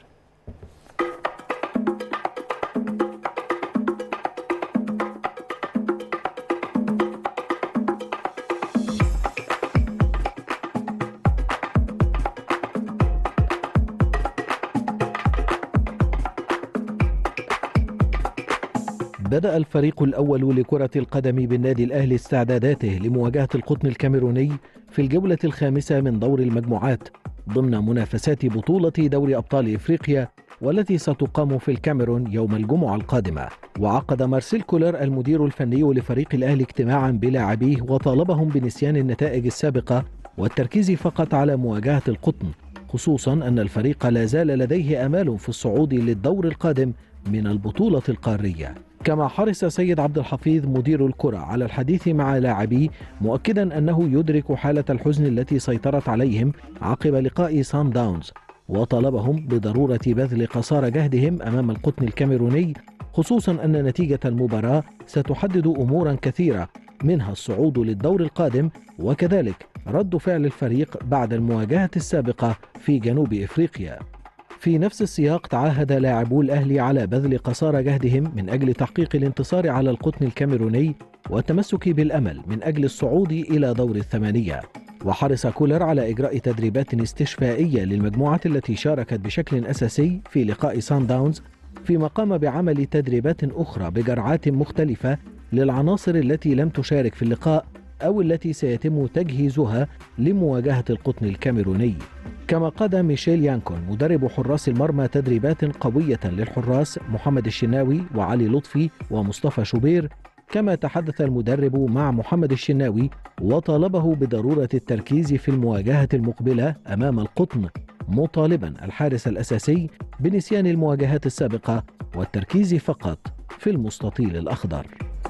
بدأ الفريق الأول لكرة القدم بالنادي الأهلي استعداداته لمواجهة القطن الكاميروني في الجولة الخامسة من دور المجموعات ضمن منافسات بطولة دوري أبطال إفريقيا والتي ستقام في الكاميرون يوم الجمعة القادمة وعقد مارسيل كولر المدير الفني لفريق الأهلي اجتماعا بلاعبيه وطالبهم بنسيان النتائج السابقة والتركيز فقط على مواجهة القطن خصوصا أن الفريق لا زال لديه آمال في الصعود للدور القادم من البطولة القارية كما حرص سيد عبد الحفيظ مدير الكرة على الحديث مع لاعبيه مؤكدا أنه يدرك حالة الحزن التي سيطرت عليهم عقب لقاء سان داونز وطالبهم بضرورة بذل قصارى جهدهم أمام القطن الكاميروني خصوصا أن نتيجة المباراة ستحدد أمورا كثيرة منها الصعود للدور القادم وكذلك رد فعل الفريق بعد المواجهة السابقة في جنوب إفريقيا في نفس السياق تعهد لاعبو الأهلي على بذل قصارى جهدهم من أجل تحقيق الانتصار على القطن الكاميروني والتمسك بالأمل من أجل الصعود إلى دور الثمانية وحرص كولر على إجراء تدريبات استشفائية للمجموعة التي شاركت بشكل أساسي في لقاء سان داونز فيما قام بعمل تدريبات أخرى بجرعات مختلفة للعناصر التي لم تشارك في اللقاء أو التي سيتم تجهيزها لمواجهة القطن الكاميروني كما قاد ميشيل يانكون مدرب حراس المرمى تدريبات قوية للحراس محمد الشناوي وعلي لطفي ومصطفى شوبير كما تحدث المدرب مع محمد الشناوي وطالبه بضرورة التركيز في المواجهة المقبلة أمام القطن مطالبا الحارس الأساسي بنسيان المواجهات السابقة والتركيز فقط في المستطيل الأخضر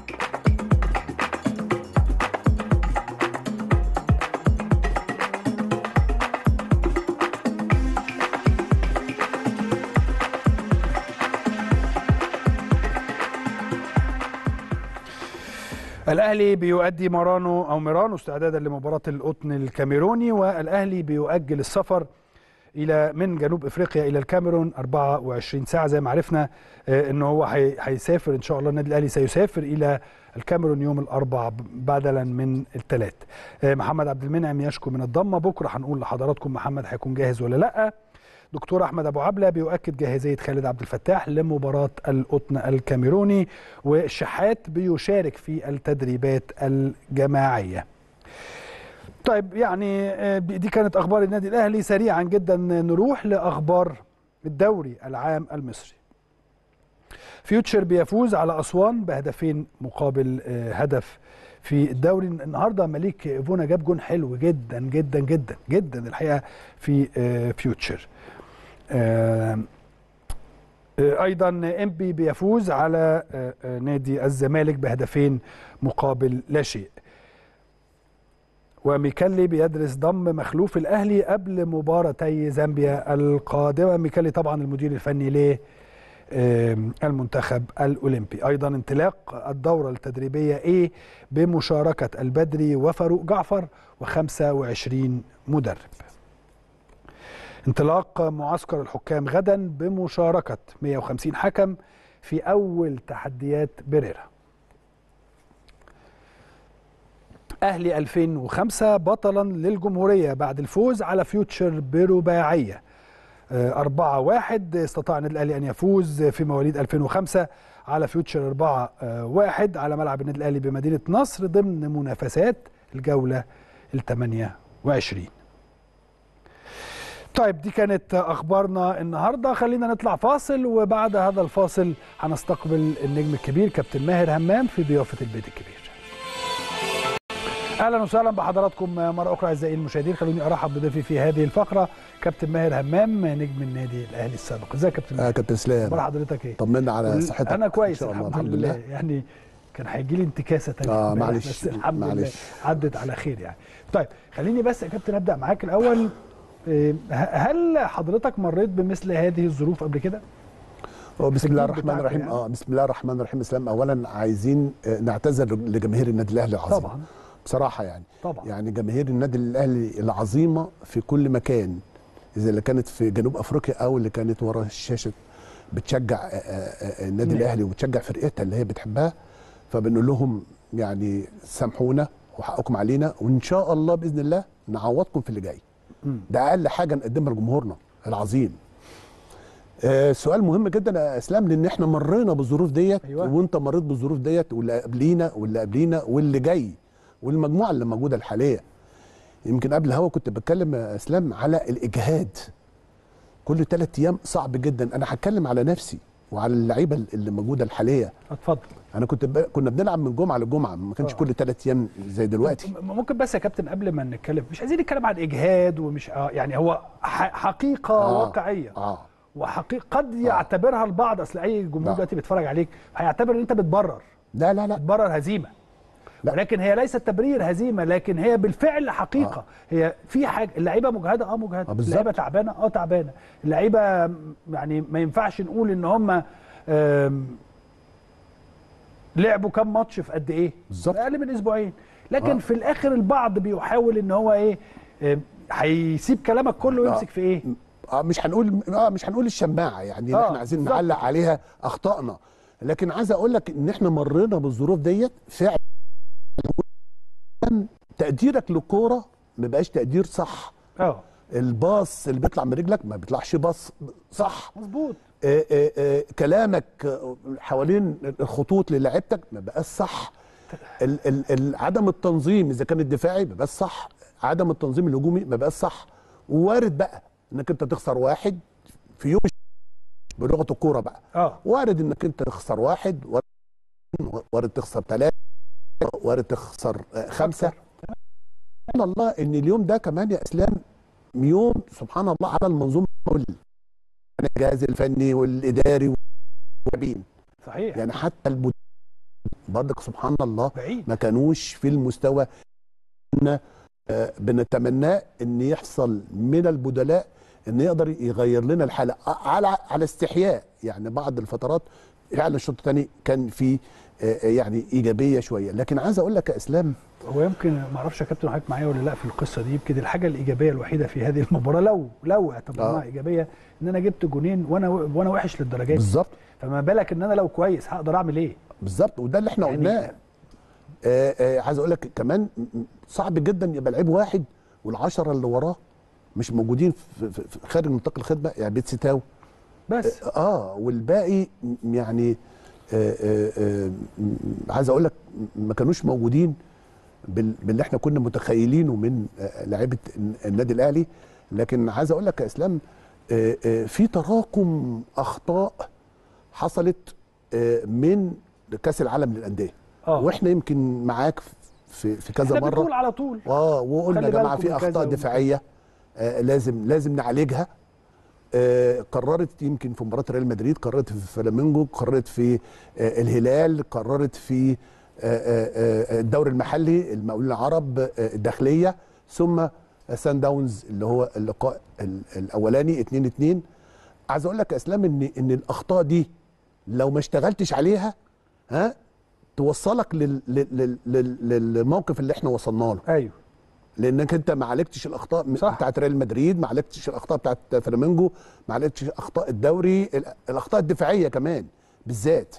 الاهلي بيؤدي مرانو او ميرانو استعدادا لمباراه القطن الكاميروني والاهلي بيؤجل السفر الى من جنوب افريقيا الى الكاميرون 24 ساعه زي ما عرفنا آه، ان هو هي- هيسافر ان شاء الله النادي الاهلي سيسافر الى الكاميرون يوم الاربعاء بدلا من الثلاث محمد عبد المنعم يشكو من الضمه بكره هنقول لحضراتكم محمد هيكون جاهز ولا لا دكتور احمد ابو عبله بيؤكد جاهزيه خالد عبد الفتاح لمباراه القطن الكاميروني والشحات بيشارك في التدريبات الجماعيه طيب يعني آه، دي كانت اخبار النادي الاهلي سريعا جدا نروح لاخبار الدوري العام المصري فيوتشر بيفوز على اسوان بهدفين مقابل آه، هدف في الدوري النهارده مليك فونا جاب جون حلو جدا جدا جدا جدا الحقيقه في آه، فيوتشر آه، آه، ايضا انبي بيفوز على آه، آه، نادي الزمالك بهدفين مقابل لا شيء وميكالي بيدرس ضم مخلوف الاهلي قبل مباراتي زامبيا القادمه ميكالي طبعا المدير الفني آم، المنتخب الأولمبي أيضا انطلاق الدورة التدريبية A بمشاركة البدري وفاروق جعفر و25 مدرب انطلاق معسكر الحكام غدا بمشاركة 150 حكم في أول تحديات بريرا أهلي 2005 بطلا للجمهورية بعد الفوز على فيوتشر برباعية أربعة واحد استطاع النادي الأهلي أن يفوز في مواليد 2005 على فيوتشر أربعة واحد على ملعب النادي الأهلي بمدينة نصر ضمن منافسات الجولة ال 28 طيب دي كانت اخبارنا النهارده خلينا نطلع فاصل وبعد هذا الفاصل هنستقبل النجم الكبير كابتن ماهر همام في ضيافه البيت الكبير اهلا وسهلا بحضراتكم مره اخرى اعزائي المشاهدين خلوني ارحب بضيفي في هذه الفقره كابتن ماهر همام نجم النادي الاهلي السابق ازيك يا كابتن اه ماهر كابتن اسلام اخبار حضرتك ايه طمنا على صحتك انا كويس ان شاء الله الحمد, الحمد لله. لله يعني كان هيجي لي انتكاسه تانية آه، امبارح، معلش، بس الحمد لله معلش. عدت على خير يعني طيب خليني بس يا كابتن ابدا معاك الاول إيه، ه- هل حضرتك مريت بمثل هذه الظروف قبل كده؟ هو بسم الله الجيل الرحمن بتاعكم الرحيم يعني. اه بسم الله الرحمن الرحيم اسلام اولا عايزين آه، نعتذر لجماهير النادي الاهلي العظيم طبعا بصراحه يعني طبعا يعني جماهير النادي الاهلي العظيمه في كل مكان اذا اللي كانت في جنوب افريقيا او اللي كانت ورا الشاشه بتشجع آه، آه، آه، النادي نعم. الاهلي وبتشجع فرقتها اللي هي بتحبها فبنقول لهم يعني سامحونا وحقكم علينا وان شاء الله باذن الله نعوضكم في اللي جاي مم. ده اقل حاجه نقدمها لجمهورنا العظيم آه سؤال مهم جدا يا اسلام لان احنا مرينا بالظروف ديت أيوة. وانت مريت بالظروف ديت واللي قبلينا واللي قبلينا واللي جاي والمجموعه اللي موجوده الحاليه يمكن قبل الهوا كنت بتكلم يا اسلام على الاجهاد كل ثلاث ايام صعب جدا انا هتكلم على نفسي وعلى اللعيبه اللي موجوده الحاليه اتفضل انا كنت ب... كنا بنلعب من جمعه لجمعه ما كانش آه. كل ثلاث ايام زي دلوقتي م- ممكن بس يا كابتن قبل ما نتكلم مش عايزين نتكلم عن اجهاد ومش آه يعني هو ح- حقيقه آه. واقعيه اه وحقيقه قد يعتبرها البعض اصل اي جمهور لا. دلوقتي بيتفرج عليك هيعتبر ان انت بتبرر لا لا لا بتبرر هزيمه لا. ولكن هي ليست تبرير هزيمه لكن هي بالفعل حقيقه آه. هي في حاجه اللعيبه مجهده اه مجهده آه، بالظبط. اللعيبه تعبانه اه تعبانه اللعيبه م- يعني ما ينفعش نقول ان هم آم، لعبوا كام ماتش في قد ايه بالظبط. اقل من اسبوعين لكن آه. في الاخر البعض بيحاول ان هو ايه آم، هيسيب كلامك كله ويمسك في ايه اه مش هنقول اه مش هنقول الشماعه يعني آه، آه احنا عايزين بالظبط. نعلق عليها اخطائنا لكن عايز اقول لك ان احنا مرينا بالظروف ديت فعلا تقديرك للكوره ما بقاش تقدير صح اه الباص اللي بيطلع من رجلك ما بيطلعش باص صح مظبوط آه آه آه كلامك آه، حوالين الخطوط للاعيبتك ما بقاش صح ال ال ال عدم التنظيم اذا كان الدفاعي ما بقاش صح عدم التنظيم الهجومي ما بقاش صح وارد بقى انك انت تخسر واحد في يوم بلغه الكوره بقى اه وارد انك انت تخسر واحد وارد, وارد تخسر ثلاثه وارد تخسر آه، خمسه سبحان الله ان اليوم ده كمان يا اسلام يوم سبحان الله على المنظومه كل الجهاز الفني والاداري واللاعبين صحيح يعني حتى المد... برضك سبحان الله بعيد ما كانوش في المستوى كنا آه، بنتمناه ان يحصل من البدلاء ان يقدر يغير لنا الحاله آه، على على استحياء يعني بعض الفترات فعلا الشوط الثاني كان في آه، يعني ايجابيه شويه لكن عايز اقول لك يا اسلام هو يمكن ما اعرفش يا كابتن حضرتك معايا ولا لا في القصه دي يمكن الحاجه الايجابيه الوحيده في هذه المباراه لو لو اعتبرناها آه. ايجابيه ان انا جبت جونين وانا وانا وحش للدرجه دي بالظبط فما بالك ان انا لو كويس هقدر اعمل ايه؟ بالظبط وده اللي احنا يعني- قلناه آه آه عايز اقول لك كمان م- م- صعب جدا يبقى لعيب واحد والعشره اللي وراه مش موجودين في, في, في خارج نطاق الخدمه يعني بيت ستاو بس اه والباقي م- يعني آه آه آه م- عايز اقول لك م- ما كانوش موجودين بال- باللي احنا كنا متخيلينه من آه لعيبه الن- النادي الاهلي لكن عايز اقول لك يا اسلام آه آه في تراكم اخطاء حصلت آه من كاس العالم للانديه اه واحنا يمكن معاك في في كذا احنا مره بنقول على طول اه وقلنا خلي يا جماعه بالكم في من كذا اخطاء ومن دفاعيه آه لازم لازم نعالجها آه قررت يمكن في مباراه ريال مدريد قررت في فلامينجو قررت في آه الهلال قررت في آه آه آه الدوري المحلي المقاولين العرب آه الداخليه ثم سان داونز اللي هو اللقاء ال- الاولاني 2 2 عايز اقول لك يا اسلام ان ان الاخطاء دي لو ما اشتغلتش عليها ها توصلك لل... لل... لل... لل... للموقف اللي احنا وصلنا له ايوه لانك انت ما عالجتش الاخطاء م- صح. بتاعت ريال مدريد ما عالجتش الاخطاء بتاعت فلامينجو ما عالجتش اخطاء الدوري ال- الاخطاء الدفاعيه كمان بالذات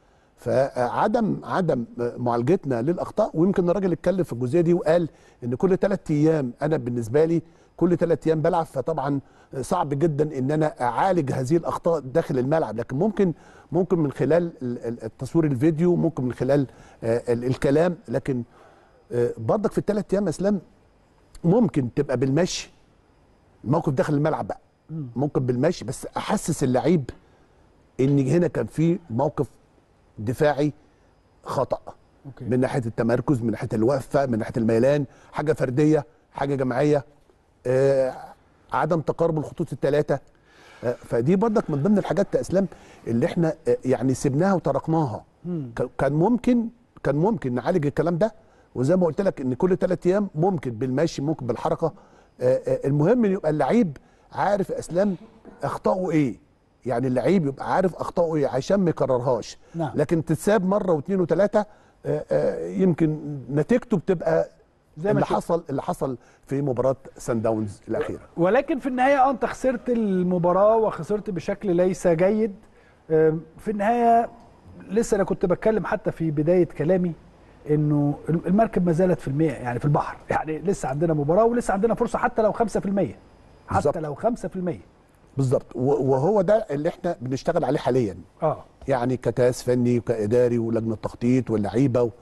فعدم عدم معالجتنا للاخطاء ويمكن الراجل اتكلم في الجزئيه دي وقال ان كل ثلاث ايام انا بالنسبه لي كل ثلاث ايام بلعب فطبعا صعب جدا ان انا اعالج هذه الاخطاء داخل الملعب لكن ممكن ممكن من خلال ال- ال- التصوير الفيديو ممكن من خلال آه، ال- الكلام لكن آه، برضك في الثلاث ايام يا اسلام ممكن تبقى بالمشي الموقف داخل الملعب بقى ممكن بالمشي بس احسس اللعيب ان هنا كان في موقف دفاعي خطا اوكي من ناحيه التمركز من ناحيه الوقفه من ناحيه الميلان حاجه فرديه حاجه جماعيه آه عدم تقارب الخطوط الثلاثه آه فدي برضك من ضمن الحاجات يا اسلام اللي احنا آه يعني سبناها وتركناها ك- كان ممكن كان ممكن نعالج الكلام ده وزي ما قلت لك ان كل ثلاث ايام ممكن بالمشي ممكن بالحركه آه آه المهم ان يبقى اللعيب عارف يا اسلام اخطائه ايه يعني اللعيب يبقى عارف اخطائه ايه عشان ما يكررهاش نعم. لكن تتساب مره واثنين وثلاثه آه، آه، يمكن نتيجته بتبقى زي ما اللي شفت. حصل اللي حصل في مباراه سان داونز الاخيره ولكن في النهايه اه انت خسرت المباراه وخسرت بشكل ليس جيد آم، في النهايه لسه انا كنت بتكلم حتى في بدايه كلامي انه المركب ما زالت في المية يعني في البحر يعني لسه عندنا مباراه ولسه عندنا فرصه حتى لو 5% حتى بالظبط. لو 5% بالظبط و- وهو ده اللي احنا بنشتغل عليه حاليا اه يعني ككاس فني وكاداري ولجنه تخطيط واللعيبه و...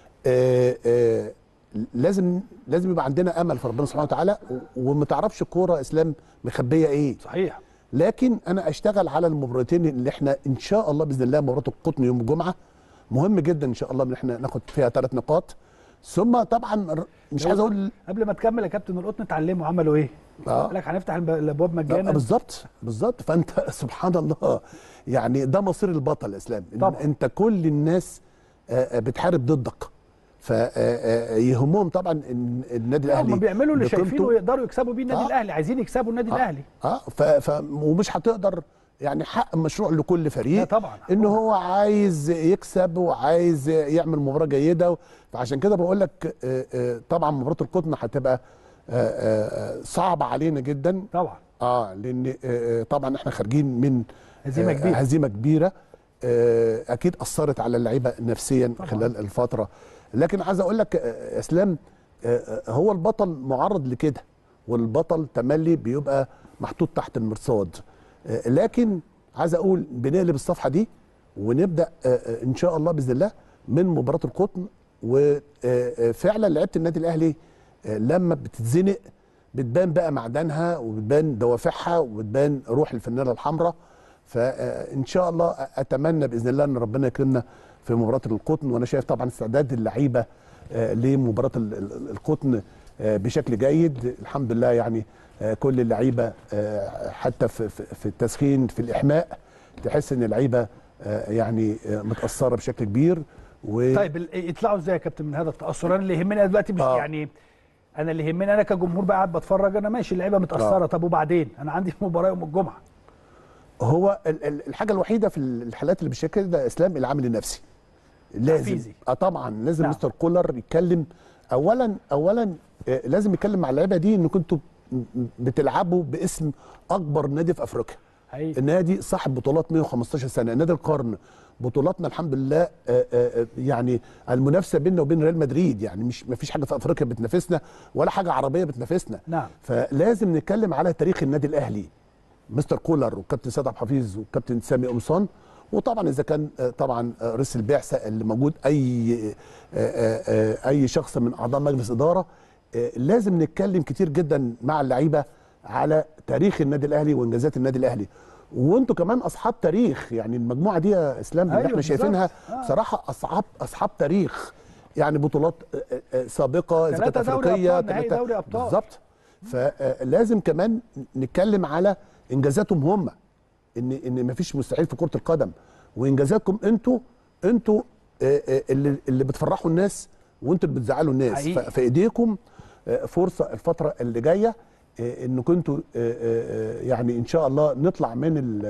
آه آه لازم لازم يبقى عندنا امل في ربنا سبحانه وتعالى و- وما تعرفش الكوره يا اسلام مخبيه ايه صحيح لكن انا اشتغل على المباراتين اللي احنا ان شاء الله باذن الله مباراه القطن يوم الجمعه مهم جدا ان شاء الله ان احنا ناخد فيها ثلاث نقاط ثم طبعا ر- مش عايز اقول قبل ما تكمل يا كابتن القطن اتعلموا عملوا ايه؟ آه. قال لك هنفتح الب- الابواب مجانا بالظبط بالظبط فانت سبحان الله يعني ده مصير البطل يا اسلام إن طبعا. انت كل الناس آه، آه، بتحارب ضدك فيهمهم طبعا إن النادي الاهلي هم بيعملوا اللي بقيمته. شايفينه يقدروا يكسبوا بيه النادي آه. الاهلي عايزين يكسبوا النادي الاهلي اه ف... ف... ومش هتقدر يعني حق مشروع لكل فريق لا طبعا. ان هو عايز يكسب وعايز يعمل مباراه جيده فعشان كده بقول لك آه، آه، طبعا مباراه القطن هتبقى آه، آه، آه، صعبه علينا جدا طبعا اه لان آه، آه، طبعا احنا خارجين من هزيمة آه، كبيرة. هزيمه كبيره آه، اكيد اثرت على اللعيبه نفسيا طبعاً. خلال الفتره لكن عايز اقول لك آه، اسلام آه، آه، هو البطل معرض لكده والبطل تملي بيبقى محطوط تحت المرصاد آه، لكن عايز اقول بنقلب الصفحه دي ونبدا آه، آه، ان شاء الله باذن الله من مباراه القطن وفعلا لعيبه النادي الاهلي آه، لما بتتزنق بتبان بقى معدنها وبتبان دوافعها وبتبان روح الفنانه الحمراء فان شاء الله اتمنى باذن الله ان ربنا يكرمنا في مباراه القطن وانا شايف طبعا استعداد اللعيبه آه، لمباراه ال- ال- القطن آه، بشكل جيد الحمد لله يعني آه، كل اللعيبه آه، حتى في في- في التسخين في الاحماء تحس ان اللعيبه آه، يعني آه، متاثره بشكل كبير و طيب ال- يطلعوا ازاي يا كابتن من هذا التاثر انا اللي يهمني دلوقتي مش آه. يعني انا اللي يهمني انا كجمهور بقى قاعد بتفرج انا ماشي اللعيبه متاثره آه. طب وبعدين انا عندي مباراه يوم الجمعه هو ال- ال- الحاجه الوحيده في الحالات اللي بالشكل ده اسلام العامل النفسي لازم تحفيزي. اه طبعا لازم نعم. مستر كولر يتكلم اولا اولا آه، لازم يتكلم مع اللعيبه دي ان كنتوا م- م- بتلعبوا باسم اكبر نادي في افريقيا حقيقي النادي صاحب بطولات 115 سنه نادي القرن بطولاتنا الحمد لله آه، آه، آه، يعني المنافسه بيننا وبين ريال مدريد يعني مش ما فيش حاجه في افريقيا بتنافسنا ولا حاجه عربيه بتنافسنا نعم. فلازم نتكلم على تاريخ النادي الاهلي مستر كولر والكابتن سيد عبد الحفيظ والكابتن سامي قمصان وطبعا اذا كان آه، طبعا آه، رئيس البعثه اللي موجود اي آه، آه، آه، اي شخص من اعضاء مجلس اداره آه، لازم نتكلم كتير جدا مع اللعيبه على تاريخ النادي الاهلي وانجازات النادي الاهلي وانتوا كمان اصحاب تاريخ يعني المجموعه دي يا اسلام اللي أيوة احنا بالظبط. شايفينها آه. بصراحه اصحاب اصحاب تاريخ يعني بطولات آه، آه، آه، سابقه اذا كانت ثلاثة دوري افريقيه أبطال، نهائي ثلاثة- دوري أبطال. بالظبط فلازم كمان نتكلم على انجازاتهم هم ان ان مفيش مستحيل في كره القدم وانجازاتكم انتوا انتوا آه، آه، اللي اللي بتفرحوا الناس وانتوا اللي بتزعلوا الناس حقيقي. ف- في ايديكم آه، فرصه الفتره اللي جايه آه، انكم انتوا آه، آه، آه، يعني ان شاء الله نطلع من ال-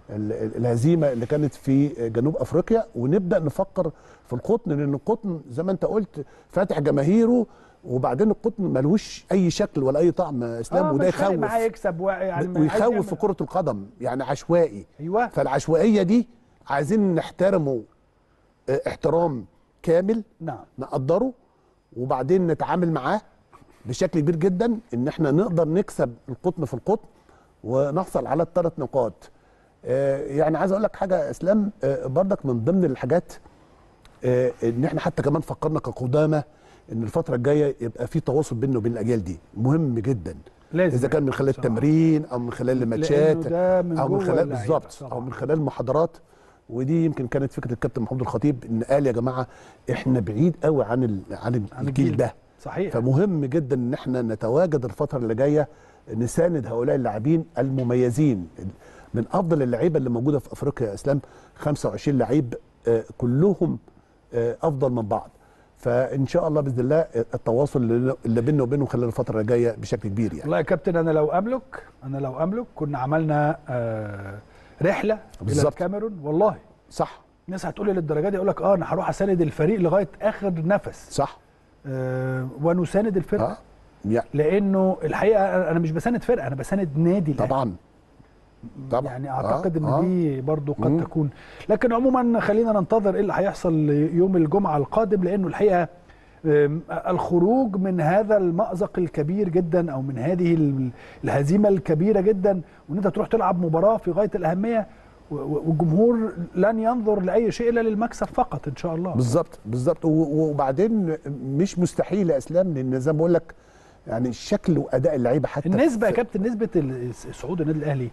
ال- ال- الهزيمه اللي كانت في جنوب افريقيا ونبدا نفكر في القطن لان القطن زي ما انت قلت فاتح جماهيره وبعدين القطن ملوش اي شكل ولا اي طعم اسلام آه، وده مش فارق يخوف معاه يكسب و- يعني ما عايز ويخوف يعمل- في كره القدم يعني عشوائي ايوه فالعشوائيه دي عايزين نحترمه اه، احترام كامل نعم نقدره وبعدين نتعامل معاه بشكل كبير جدا ان احنا نقدر نكسب القطن في القطن ونحصل على الثلاث نقاط آه، يعني عايز اقول لك حاجه يا اسلام آه، برضك من ضمن الحاجات آه، ان احنا حتى كمان فكرنا كقدامى ان الفتره الجايه يبقى في تواصل بيننا وبين الاجيال دي مهم جدا لازم اذا كان من خلال بصراحة. التمرين او من خلال الماتشات لأنه ده من او من جوه خلال اللعيبة بالظبط طبعاً. او من خلال المحاضرات ودي يمكن كانت فكره الكابتن محمود الخطيب ان قال يا جماعه احنا بعيد قوي عن ال- عن عن الجيل ده صحيح فمهم جدا ان احنا نتواجد الفتره اللي جايه نساند هؤلاء اللاعبين المميزين من افضل اللعيبه اللي موجوده في افريقيا يا اسلام 25 لعيب آه، كلهم آه، افضل من بعض فان شاء الله باذن الله التواصل اللي- اللي بيننا وبينهم خلال الفتره اللي جايه بشكل كبير يعني والله يا كابتن انا لو املك انا لو املك كنا عملنا آه رحله الى بالظبط. الكاميرون والله صح الناس هتقول لي للدرجه دي اقول لك اه انا هروح اساند الفريق لغايه اخر نفس صح آه ونساند الفرقه اه يعني لانه الحقيقه انا مش بساند فرقه انا بساند نادي الأهلي. طبعا طبعا يعني اعتقد ان آه. دي برضو قد مم. تكون لكن عموما خلينا ننتظر ايه اللي هيحصل يوم الجمعه القادم لانه الحقيقه آم، الخروج من هذا المأزق الكبير جدا او من هذه ال- الهزيمه الكبيره جدا وان انت تروح تلعب مباراه في غايه الاهميه و- و- والجمهور لن ينظر لاي شيء الا للمكسب فقط ان شاء الله بالظبط بالظبط و- وبعدين مش مستحيل يا اسلام لان زي ما بقول لك يعني شكل واداء اللعيبه حتى النسبه يا في- كابتن نسبه ال- صعود النادي الاهلي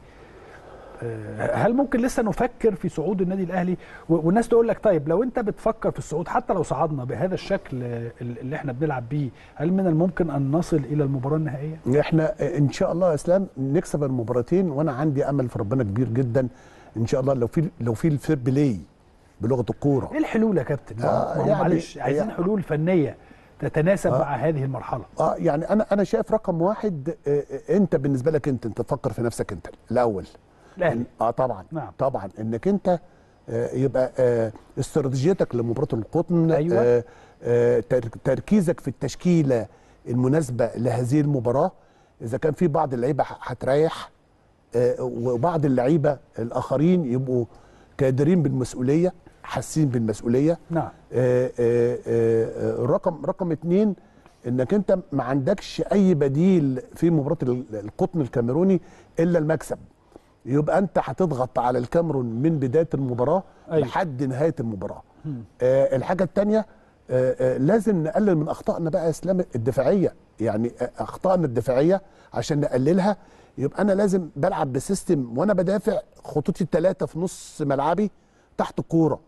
آه، هل ممكن لسه نفكر في صعود النادي الاهلي و- والناس تقول لك طيب لو انت بتفكر في الصعود حتى لو صعدنا بهذا الشكل آه، اللي احنا بنلعب بيه هل من الممكن ان نصل الى المباراه النهائيه احنا ان شاء الله يا اسلام نكسب المباراتين وانا عندي امل في ربنا كبير جدا ان شاء الله لو في لو في الفير بلاي بلغه الكوره ايه الحلول يا كابتن ما هو- آه، ما هو يعني- معلش عايزين يعني- حلول فنيه تتناسب مع هذه المرحله اه يعني انا انا شايف رقم واحد آه، آه، انت بالنسبه لك انت انت تفكر في نفسك انت الاول الاهلي اه طبعا نعم. طبعا انك انت آه، يبقى آه، استراتيجيتك لمباراه القطن أيوة. آه، آه، تر- تركيزك في التشكيله المناسبه لهذه المباراه اذا كان في بعض اللعيبه ح- هتريح آه، وبعض اللعيبه الاخرين يبقوا قادرين بالمسؤوليه حاسين بالمسؤوليه نعم آه، آه، آه، رقم رقم اتنين انك انت ما عندكش اي بديل في مباراه ال- القطن الكاميروني الا المكسب يبقى انت هتضغط على الكاميرون من بدايه المباراه أيوة. أيوة. لحد نهايه المباراه آه الحاجه الثانيه آه آه لازم نقلل من اخطائنا بقى يا اسلام الدفاعيه يعني آه، اخطائنا الدفاعيه عشان نقللها يبقى انا لازم بلعب بسيستم وانا بدافع خطوطي الثلاثه في نص ملعبي تحت الكوره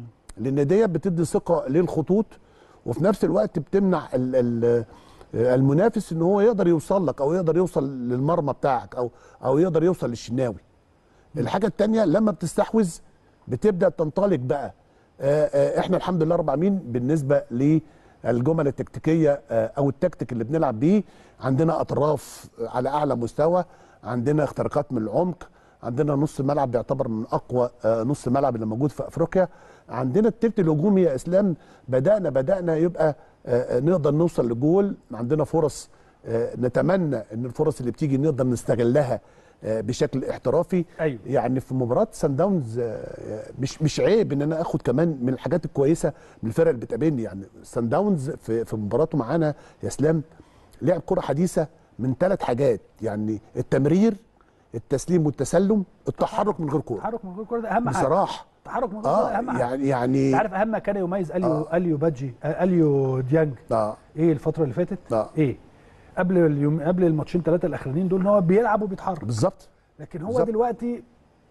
لان ديت بتدي ثقه للخطوط وفي نفس الوقت بتمنع ال ال المنافس ان هو يقدر يوصل لك او يقدر يوصل للمرمى بتاعك او او يقدر يوصل للشناوي الحاجه الثانيه لما بتستحوذ بتبدا تنطلق بقى آه، آه، احنا الحمد لله رب العالمين بالنسبه للجمل التكتيكيه آه، او التكتيك اللي بنلعب بيه عندنا اطراف على اعلى مستوى عندنا اختراقات من العمق عندنا نص ملعب بيعتبر من اقوى آه، نص ملعب اللي موجود في افريقيا عندنا التلت الهجومي يا اسلام بدانا بدانا يبقى آه، آه، نقدر نوصل لجول عندنا فرص آه، نتمنى ان الفرص اللي بتيجي نقدر نستغلها آه، بشكل احترافي أيوة. يعني في مباراه سان داونز آه، مش مش عيب ان انا اخد كمان من الحاجات الكويسه من الفرق اللي بتقابلني يعني سان داونز في في مباراته معانا يا اسلام لعب كره حديثه من ثلاث حاجات يعني التمرير التسليم والتسلم التحرك من غير كوره التحرك من غير كوره ده اهم حاجه بصراحه التحرك من غير كوره اه اهم حاجه يعني يعني انت عارف اهم ما كان يميز اليو آه. اليو بادجي آه، اليو ديانج اه ايه الفتره اللي فاتت آه. ايه قبل اليوم قبل الماتشين ثلاثه الاخرانيين دول ان هو بيلعب وبيتحرك بالظبط لكن هو بالظبط. دلوقتي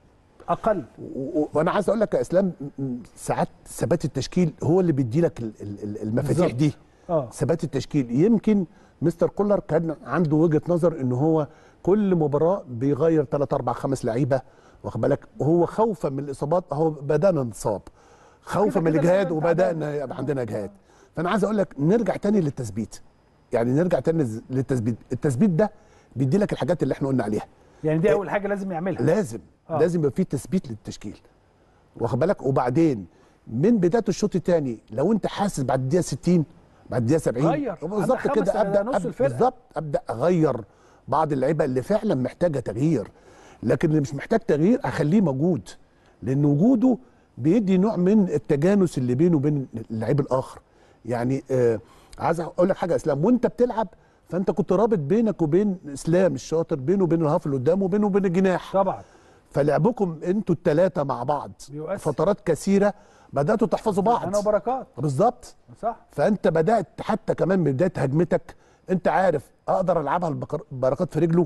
اقل و- و- وانا عايز اقول لك يا اسلام م- م- ساعات ثبات التشكيل هو اللي بيدي لك ال- ال- ال- المفاتيح بالظبط. دي اه ثبات التشكيل يمكن مستر كولر كان عنده وجهه نظر ان هو كل مباراه بيغير 3 4 5 لعيبه واخد بالك هو خوفا من الاصابات اهو بدانا نصاب خوفا من كده الاجهاد كده وبدانا يبقى عندنا اجهاد فانا عايز اقول لك نرجع تاني للتثبيت يعني نرجع تاني للتثبيت التثبيت ده بيدي لك الحاجات اللي احنا قلنا عليها يعني دي اول حاجه لازم يعملها لازم آه. لازم يبقى في تثبيت للتشكيل واخد بالك وبعدين من بدايه الشوط الثاني لو انت حاسس بعد الدقيقه 60 بعد الدقيقه 70 غير. بالظبط عندك كده خمس- ابدا نص أب- الفرقة. بالظبط ابدا اغير بعض اللعيبه اللي فعلا محتاجه تغيير لكن اللي مش محتاج تغيير اخليه موجود لان وجوده بيدي نوع من التجانس اللي بينه وبين اللعيب الاخر يعني آه عايز اقول لك حاجه يا اسلام وانت بتلعب فانت كنت رابط بينك وبين اسلام الشاطر بينه وبين الهاف اللي قدامه وبينه وبين الجناح طبعا فلعبكم انتوا الثلاثه مع بعض بيؤثر. فترات كثيره بداتوا تحفظوا بعض انا وبركات بالظبط صح فانت بدات حتى كمان من بدايه هجمتك انت عارف اقدر العبها البكر- البركات في رجله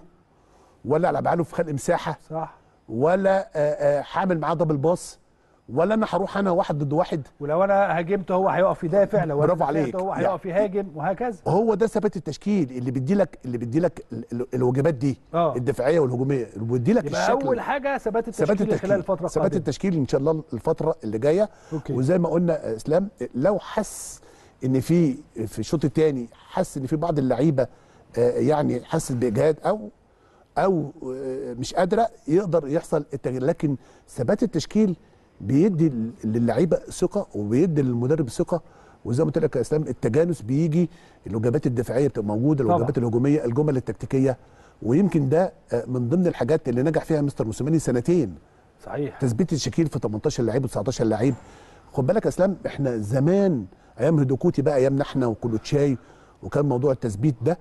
ولا العبها له في خلق مساحه صح ولا آه، آه، حامل معاه دبل باص ولا انا هروح انا واحد ضد واحد ولو انا هاجمت هو هيقف يدافع لو أنا برافو دافعت عليك. هو يعني- هيقف يهاجم وهكذا هو ده ثبات التشكيل اللي بيدي لك اللي بيدي لك ال- ال- الواجبات دي آه. الدفاعيه والهجوميه اللي بيدي لك يبقى الشكل اول حاجه ثبات ثبات التشكيل التشكيل خلال الفتره ثبات القادمه التشكيل ان شاء الله الفتره اللي جايه أوكي. وزي ما قلنا آه، اسلام لو حس ان في في الشوط الثاني حس ان في بعض اللعيبه آه، يعني حس باجهاد او او آه، مش قادره يقدر يحصل التغيير لكن ثبات التشكيل بيدي ل- للعيبه ثقه وبيدي للمدرب ثقه وزي ما قلت لك يا اسلام التجانس بيجي الوجبات الدفاعيه بتبقى موجوده طبعا. الوجبات الهجوميه الجمل التكتيكيه ويمكن ده آه، من ضمن الحاجات اللي نجح فيها مستر موسيماني سنتين صحيح تثبيت الشكيل في 18 لعيب و19 لعيب خد بالك يا اسلام احنا زمان ايام هدوكوتي بقى ايامنا احنا وكولوتشاي وكان موضوع التثبيت ده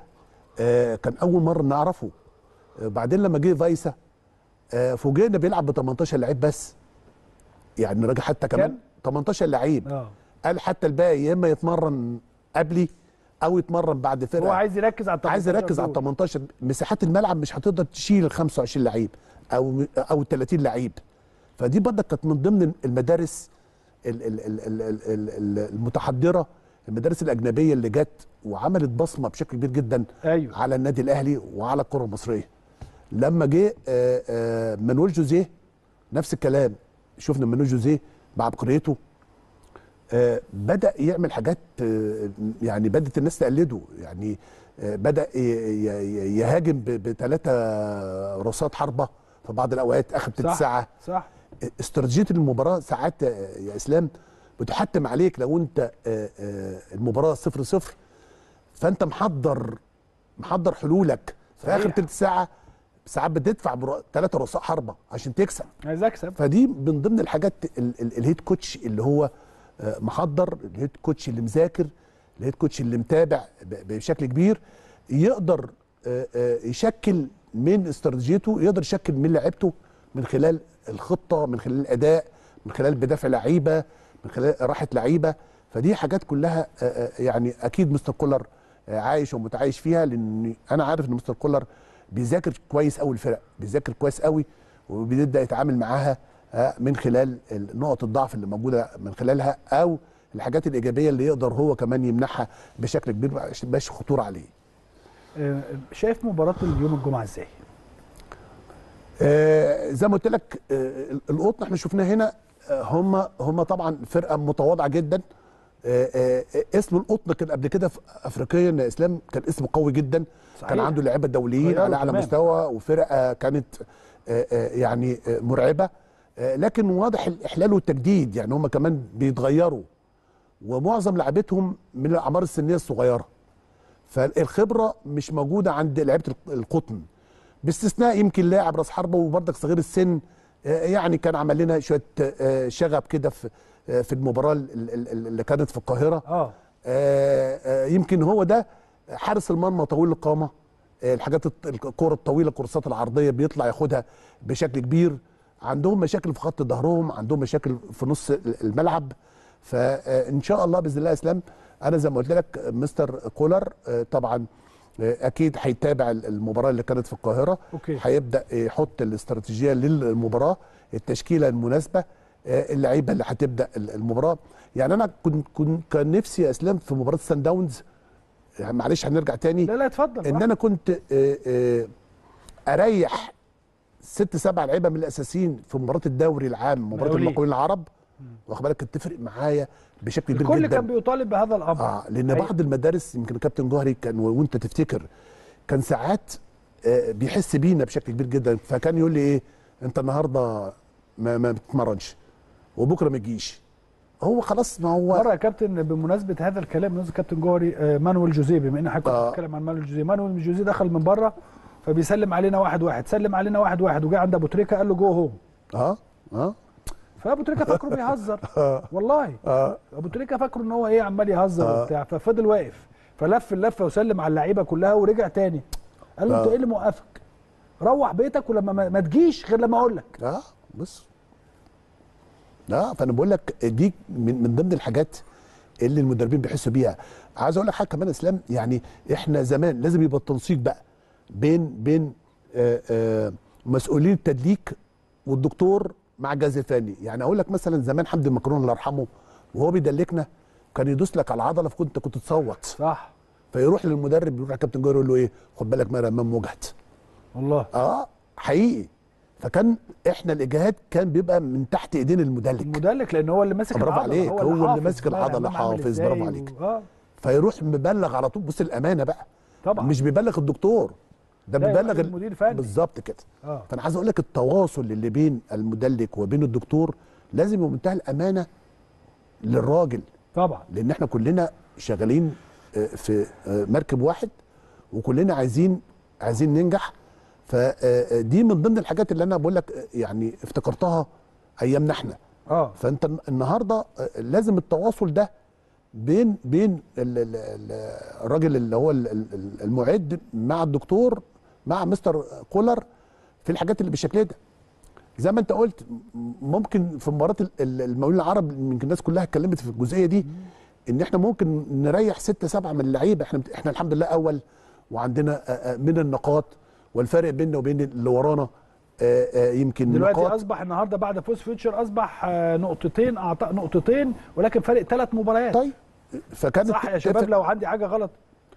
آه كان اول مره نعرفه آه بعدين لما جه فايسا آه فوجئنا بيلعب ب 18 لعيب بس يعني الراجل حتى كمان كام؟ 18 لعيب اه قال حتى الباقي يا اما يتمرن قبلي او يتمرن بعد فرقه هو عايز يركز على ال عايز 18 يركز على ال دول. 18 مساحات الملعب مش هتقدر تشيل ال 25 لعيب او او ال 30 لعيب فدي برضك كانت من ضمن المدارس ال- ال- ال- ال- ال- ال- ال- المتحضره المدارس الاجنبيه اللي جت وعملت بصمه بشكل كبير جدا ايوه على النادي الاهلي وعلى الكره المصريه لما جه آه، آه، مانويل جوزيه نفس الكلام شفنا مانويل جوزيه بعبقريته آه، بدا يعمل حاجات آه، يعني بدات الناس تقلده يعني آه، بدا ي- ي- يهاجم بثلاثه رصاصات حربه في بعض الاوقات اخر تلت صح. ساعه صح استراتيجيه المباراه ساعات آه، يا اسلام بتحتم عليك لو انت آه، آه، المباراه صفر صفر فانت محضر محضر حلولك في صحيح. اخر تلت ساعه ساعات بتدفع ثلاثه رصاص حربه عشان تكسب عايز اكسب فدي من ضمن الحاجات ال- ال- الهيد كوتش اللي هو آه، محضر الهيد كوتش اللي مذاكر الهيد كوتش اللي متابع ب- بشكل كبير يقدر آه، آه، يشكل من استراتيجيته يقدر يشكل من لعيبته من خلال الخطه من خلال الاداء من خلال بدافع لعيبه من خلال راحه لعيبه فدي حاجات كلها آه، آه، يعني اكيد مستر كولر آه، عايش ومتعايش فيها لان انا عارف ان مستر كولر بيذاكر كويس قوي الفرق بيذاكر كويس قوي وبيبدا يتعامل معاها آه، من خلال نقط الضعف اللي موجوده من خلالها او الحاجات الايجابيه اللي يقدر هو كمان يمنحها بشكل كبير ما يبقاش خطوره عليه. آه، شايف مباراه اليوم الجمعه ازاي؟ آه، زي ما قلت لك آه، القطن احنا شفناه هنا آه، هم هم طبعا فرقه متواضعه جدا آه، آه، اسم القطن كان قبل كده في افريقيا يا اسلام كان اسم قوي جدا صحيح. كان عنده لعيبه دوليين غيروا على اعلى تمام. مستوى وفرقه كانت آه، آه، يعني آه، مرعبه آه، لكن واضح الاحلال والتجديد يعني هم كمان بيتغيروا ومعظم لعبتهم من الاعمار السنيه الصغيره فالخبره مش موجوده عند لعيبه القطن باستثناء يمكن لاعب راس حربه وبرضك صغير السن آه، يعني كان عمل لنا شويه آه، شغب كده في آه، في المباراه ال- ال- ال- اللي كانت في القاهره اه آه، آه، يمكن هو ده حارس المرمى طويل القامه آه، الحاجات الط- الكره الطويله الكورسات العرضيه بيطلع ياخدها بشكل كبير عندهم مشاكل في خط ظهرهم عندهم مشاكل في نص الملعب فان شاء الله باذن الله يا اسلام انا زي ما قلت لك مستر كولر آه، طبعا آه، اكيد هيتابع المباراه اللي كانت في القاهره أوكي. هيبدا يحط الاستراتيجيه للمباراه التشكيله المناسبه آه، اللعيبه اللي هتبدا المباراه يعني انا كنت كنت كان نفسي يا اسلام في مباراه سان داونز يعني معلش هنرجع تاني لا لا اتفضل ان انا كنت آه، آه، اريح ست سبع لعيبه من الاساسيين في مباراه الدوري العام مباراه مقاولين. المقاولين العرب واخد بالك كانت تفرق معايا بشكل كبير الكل جدا كان بيطالب بهذا الامر اه لان أيوة. بعض المدارس يمكن كابتن جوهري كان و- وانت تفتكر كان ساعات آه، بيحس بينا بشكل كبير جدا فكان يقول لي ايه انت النهارده ما ما بتتمرنش وبكره ما تجيش هو خلاص ما هو مره يا كابتن بمناسبه هذا الكلام بمناسبه كابتن جوهري آه، مانويل جوزيه بما ان حضرتك كنت آه. بتتكلم عن مانويل جوزيه مانويل جوزيه دخل من بره فبيسلم علينا واحد واحد سلم علينا واحد واحد وجا عند ابو تريكه قال له جو هوم اه اه فابو تريكه فاكره بيهزر والله اه ابو تريكه فاكره ان هو ايه عمال يهزر آه. وبتاع ففضل واقف فلف اللفه وسلم على اللعيبه كلها ورجع تاني قال له انت آه. ايه اللي موقفك روح بيتك ولما ما ما تجيش غير لما اقول لك اه بص لا فانا بقول لك دي من, من ضمن الحاجات اللي المدربين بيحسوا بيها عايز اقول لك حاجه كمان يا اسلام يعني احنا زمان لازم يبقى التنسيق بقى بين بين آه آه مسؤولين التدليك والدكتور مع الجهاز الفني يعني اقول لك مثلا زمان حمدي المكرون الله يرحمه وهو بيدلكنا كان يدوس لك على العضله فكنت كنت تصوت صح فيروح للمدرب يروح لكابتن جوهر يقول له ايه خد بالك ما امام مجهد والله اه حقيقي فكان احنا الاجهاد كان بيبقى من تحت ايدين المدلك المدلك لان هو اللي ماسك برافو العضله عليك، هو اللي حافظ ماسك بقى العضلة، الأمام عامل حافظ، إزاي برافو و- عليك. اه فيروح مبلغ على طول بص الامانه بقى طبعا مش بيبلغ الدكتور ده لا، بيبلغ يروح ال- للمدير الفني. بالظبط كده اه فانا عايز اقول لك التواصل اللي بين المدلك وبين الدكتور لازم يبقى منتهى الامانه للراجل طبعا لان احنا كلنا شغالين آه، في آه، مركب واحد وكلنا عايزين عايزين ننجح فدي من ضمن الحاجات اللي انا بقول لك آه، يعني افتكرتها ايامنا احنا اه فانت النهارده آه، لازم التواصل ده بين بين ال- ال- ال- الراجل اللي هو ال- ال- المعد مع الدكتور مع مستر كولر في الحاجات اللي بالشكل ده زي ما انت قلت م- ممكن في مباراه ال- ال- المقاولين العرب يمكن الناس كلها اتكلمت في الجزئيه دي ان احنا ممكن نريح ستة سبعة من اللعيبه احنا احنا الحمد لله اول وعندنا آه، آه، من النقاط والفرق بيننا وبين اللي ورانا آه، آه، يمكن دلوقتي نقاط اصبح النهارده بعد فوز فيوتشر اصبح آه، نقطتين اعطاء نقطتين ولكن فرق ثلاث مباريات طيب فكانت صح يا شباب تفرق- لو عندي حاجه غلط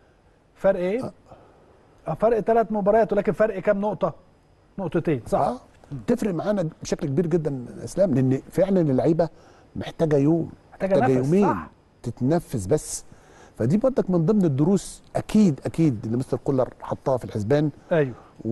فرق ايه؟ آه، فرق ثلاث مباريات ولكن فرق كام نقطه؟ نقطتين صح اه تفرق معانا بشكل كبير جدا يا اسلام لان فعلا اللعيبه محتاجه يوم محتاجة نفس، يومين صح. تتنفس بس فدي برضك من ضمن الدروس اكيد اكيد اللي مستر كولر حطها في الحسبان ايوه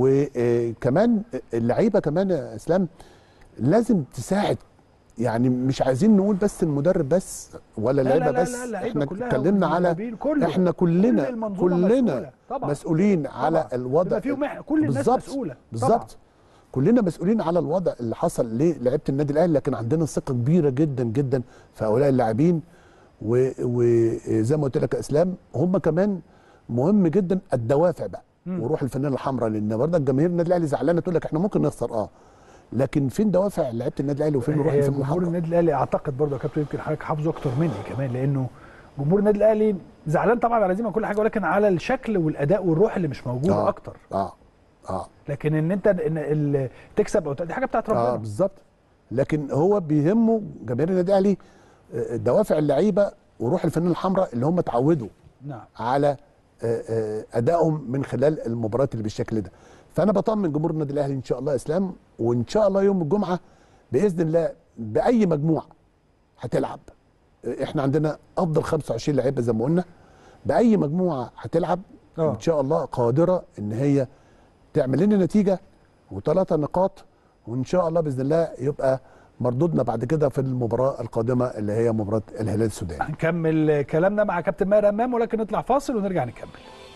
وكمان اللعيبه كمان يا اسلام لازم تساعد يعني مش عايزين نقول بس المدرب بس ولا لا، لا، اللعيبه لا، بس لا، اللعيبة احنا كلها اتكلمنا على والمدربين، كله. احنا كلنا كل المنظومة كلنا مسؤولة، طبعا. مسؤولين على طبعا. الوضع بما فيهم إحنا، كل الناس بالظبط، مسؤولة. طبعا. بالظبط كلنا مسؤولين على الوضع اللي حصل للعيبه النادي الاهلي لكن عندنا ثقه كبيره جدا جدا في هؤلاء اللاعبين و- وزي ما قلت لك يا اسلام هم كمان مهم جدا الدوافع بقى وروح الفانيله الحمراء لان برضه الجماهير النادي الاهلي زعلانه تقول لك احنا ممكن نخسر اه لكن فين دوافع لعيبه النادي الاهلي وفين روح هي الفانيله جمهور الحمراء النادي الاهلي اعتقد برضه يا كابتن يمكن حضرتك حافظه اكتر مني كمان لانه جمهور النادي الاهلي زعلان طبعا على زي كل حاجه ولكن على الشكل والاداء والروح اللي مش موجوده آه. اكتر اه اه لكن ان انت ان ال- تكسب او ت- دي حاجه بتاعت ربنا اه بالظبط لكن هو بيهمه جماهير النادي الاهلي آه، دوافع اللعيبه وروح الفانيله الحمراء اللي هم اتعودوا نعم على آه، آه، ادائهم من خلال المباريات اللي بالشكل ده فانا بطمن جمهور النادي الاهلي ان شاء الله يا اسلام وان شاء الله يوم الجمعه باذن الله باي مجموعه هتلعب آه، احنا عندنا افضل 25 لعيبه زي ما قلنا باي مجموعه هتلعب آه. ان شاء الله قادره ان هي تعمل لنا نتيجه وثلاثه نقاط وان شاء الله باذن الله يبقى مردودنا بعد كده في المباراه القادمه اللي هي مباراه الهلال السوداني هنكمل كلامنا مع كابتن ماهر امام ولكن نطلع فاصل ونرجع نكمل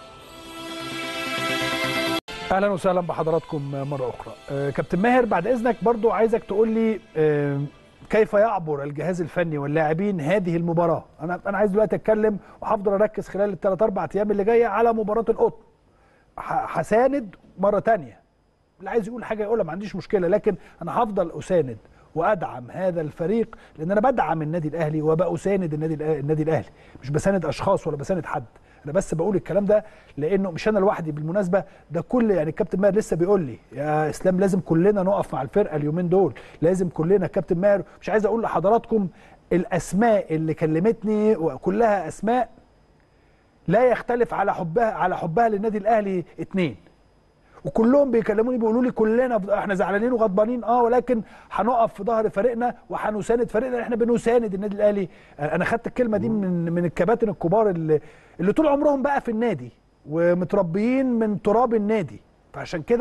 اهلا وسهلا بحضراتكم مره اخرى آه، كابتن ماهر بعد اذنك برضو عايزك تقول لي آه، كيف يعبر الجهاز الفني واللاعبين هذه المباراه انا انا عايز دلوقتي اتكلم وهفضل اركز خلال الثلاث اربع ايام اللي جايه على مباراه القطن ح- هساند مره تانية اللي عايز يقول حاجه يقولها ما عنديش مشكله لكن انا هفضل اساند وادعم هذا الفريق لان انا بدعم النادي الاهلي وبأساند النادي الأ- النادي الاهلي مش بساند اشخاص ولا بساند حد انا بس بقول الكلام ده لانه مش انا لوحدي بالمناسبه ده كل يعني الكابتن ماهر لسه بيقول لي يا اسلام لازم كلنا نقف مع الفرقه اليومين دول لازم كلنا كابتن ماهر مش عايز اقول لحضراتكم الاسماء اللي كلمتني وكلها اسماء لا يختلف على حبها على حبها للنادي الاهلي اتنين وكلهم بيكلموني بيقولوا لي كلنا احنا زعلانين وغضبانين اه ولكن هنقف في ظهر فريقنا وهنساند فريقنا احنا بنساند النادي الاهلي انا خدت الكلمه دي من من الكباتن الكبار اللي اللي طول عمرهم بقى في النادي ومتربيين من تراب النادي فعشان كده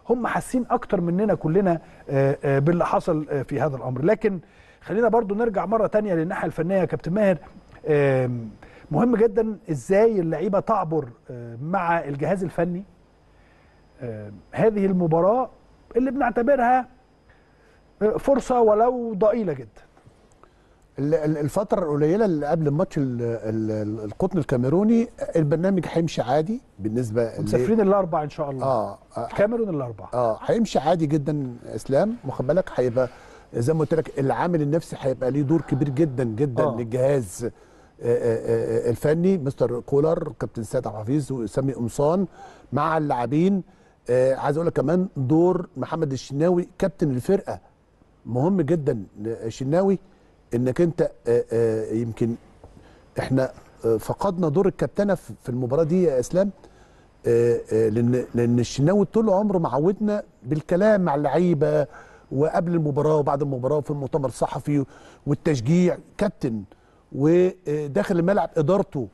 هم حاسين اكتر مننا كلنا آه، آه، باللي حصل آه، في هذا الامر لكن خلينا برضو نرجع مره تانية للناحيه الفنيه يا كابتن ماهر آم، مهم جدا ازاي اللعيبه تعبر آه، مع الجهاز الفني آه، هذه المباراه اللي بنعتبرها آه، فرصه ولو ضئيله جدا ال- ال- الفترة القليلة اللي قبل ماتش ال- ال- القطن الكاميروني البرنامج هيمشي عادي بالنسبة ل- مسافرين الاربع ان شاء الله اه اه الكاميرون الاربع اه هيمشي عادي جدا اسلام واخد بالك هيبقى زي ما قلت لك العامل النفسي هيبقى ليه دور كبير جدا جدا آه. آه. للجهاز آه، آه، آه، الفني مستر كولر كابتن سيد عبد الحفيظ وسامي قمصان مع اللاعبين آه، عايز اقول لك كمان دور محمد الشناوي كابتن الفرقه مهم جدا الشناوي انك انت آه، آه، يمكن احنا آه، فقدنا دور الكابتنه في في المباراه دي يا اسلام آه، آه، لان لان الشناوي طول عمره معودنا بالكلام مع اللعيبه وقبل المباراه وبعد المباراه في المؤتمر الصحفي والتشجيع كابتن وداخل الملعب ادارته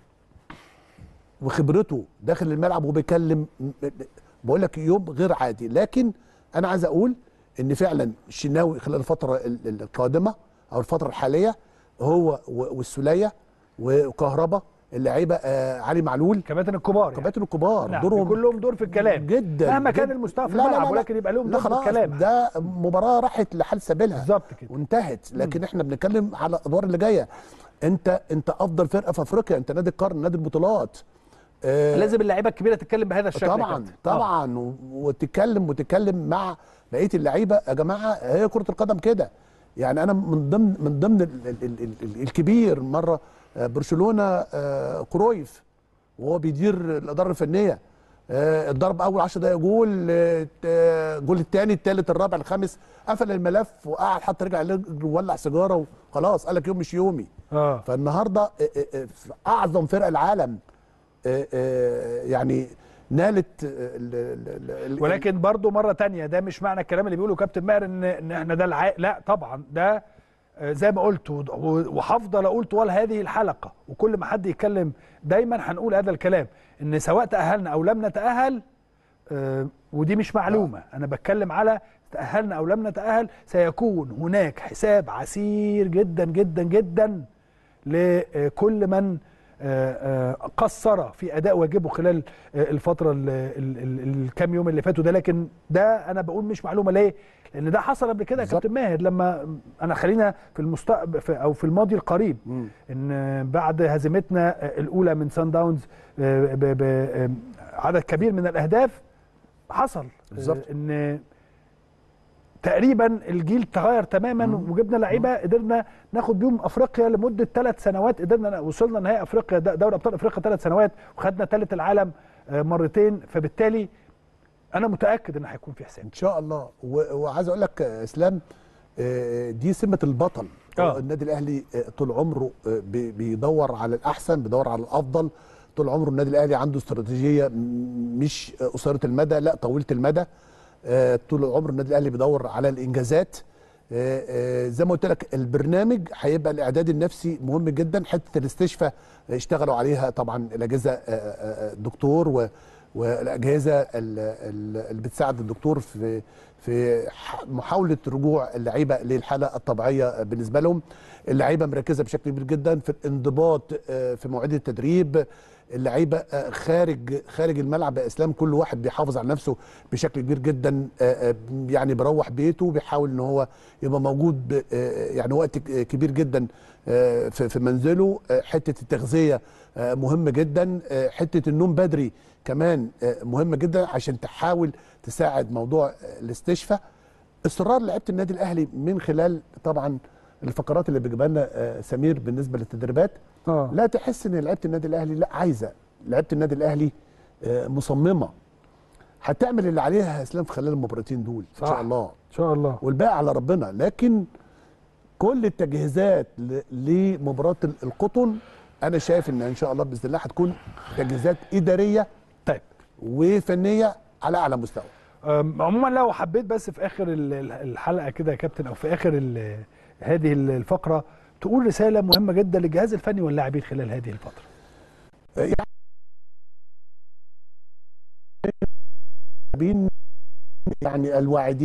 وخبرته داخل الملعب وبيكلم بقول لك يوم غير عادي لكن انا عايز اقول ان فعلا الشناوي خلال الفتره ال- ال- القادمه او الفتره الحاليه هو و- والسوليه وكهربا اللعيبه آه علي معلول كباتن الكبار يعني. كباتن الكبار نعم دورهم يكون لهم دور في الكلام جدا مهما كان جداً. المستوى في لا لا الملعب لا لا. ولكن يبقى لهم لا دور في خلاص الكلام ده مباراه راحت لحال سبيلها بالظبط كده وانتهت لكن احنا بنتكلم على الادوار اللي جايه انت انت افضل فرقه في افريقيا انت نادي القرن نادي البطولات آه لازم اللعيبه الكبيره تتكلم بهذا الشكل يا طبعا كابتن. طبعا و- وتتكلم وتتكلم مع بقيه اللعيبه يا جماعه هي كره القدم كده يعني انا من ضمن من ضمن ال ال ال ال ال الكبير مره آه، برشلونه آه، كرويف وهو بيدير الاداره الفنيه آه، الضرب اول 10 دقائق جول آه، آه، جول الثاني الثالث الرابع الخامس قفل الملف وقعد حط رجع على رجله وولع سيجاره وخلاص قال لك يوم مش يومي اه فالنهارده آه، آه، آه، في اعظم فرق العالم آه، آه، يعني نالت آه، ال- ال- ال- ال- ولكن برضو مره تانية ده مش معنى الكلام اللي بيقوله كابتن ماهر ان ان احنا ده الع... لا طبعا ده آه، زي ما قلت و- و- وهفضل اقول طوال هذه الحلقه وكل ما حد يتكلم دايما هنقول هذا الكلام ان سواء تاهلنا او لم نتاهل آه، ودي مش معلومه انا بتكلم على تاهلنا او لم نتاهل سيكون هناك حساب عسير جدا جدا جدا لكل من آه، آه، قصر في اداء واجبه خلال آه، الفتره ال- ال- ال- الكام يوم اللي فاتوا ده لكن ده انا بقول مش معلومه ليه لان ده حصل قبل كده يا بالظبط. كابتن ماهر لما انا خلينا في المستقبل في او في الماضي القريب مم. ان بعد هزيمتنا آه، الاولى من سان داونز آه، ب- ب- آه، عدد كبير من الاهداف حصل آه، بالظبط. ان تقريبا الجيل تغير تماما وجبنا لعيبه قدرنا ناخد بيهم افريقيا لمده ثلاث سنوات قدرنا وصلنا نهائي افريقيا د- دوري ابطال افريقيا ثلاث سنوات وخدنا ثالث العالم آه، مرتين فبالتالي انا متاكد ان هيكون في حساب ان شاء الله و- وعايز اقول لك آه، اسلام آه، دي سمه البطل آه. النادي الاهلي آه، طول عمره آه، بي- بيدور على الاحسن بيدور على الافضل طول عمره النادي الاهلي عنده استراتيجيه م- مش آه، قصيره المدى لا طويله المدى آه، طول عمر النادي الاهلي بيدور على الانجازات آه، آه، زي ما قلت لك البرنامج هيبقى الاعداد النفسي مهم جدا حته الاستشفاء اشتغلوا عليها طبعا الاجهزه آه، آه، آه، الدكتور و والاجهزه ال- ال- اللي بتساعد الدكتور في في ح- محاوله رجوع اللعيبه للحاله الطبيعيه بالنسبه لهم اللعيبه مركزه بشكل كبير جدا في الانضباط آه، في مواعيد التدريب اللعيبه آه، خارج خارج الملعب يا اسلام كل واحد بيحافظ على نفسه بشكل كبير جدا آه، آه، يعني بيروح بيته بيحاول ان هو يبقى موجود ب- آه، يعني وقت ك- كبير جدا آه، في في منزله آه، حته التغذيه آه، مهمه جدا آه، حته النوم بدري كمان آه، مهمه جدا عشان تحاول تساعد موضوع آه، الاستشفاء اصرار لعيبه النادي الاهلي من خلال طبعا الفقرات اللي بيجيبها لنا آه، سمير بالنسبه للتدريبات اه لا تحس ان لعيبه النادي الاهلي لا عايزه لعيبه النادي الاهلي آه، مصممه هتعمل اللي عليها يا اسلام في خلال المباراتين دول ان صح. شاء الله ان شاء الله والباقي على ربنا لكن كل التجهيزات ل- لمباراه ال- القطن انا شايف ان ان شاء الله باذن الله هتكون تجهيزات اداريه طيب وفنيه على اعلى مستوى أم، عموما لو حبيت بس في اخر ال- ال- الحلقه كده يا كابتن او في اخر ال- هذه ال- الفقره تقول رساله مهمه جدا للجهاز الفني واللاعبين خلال هذه الفتره بين يعني الواعدين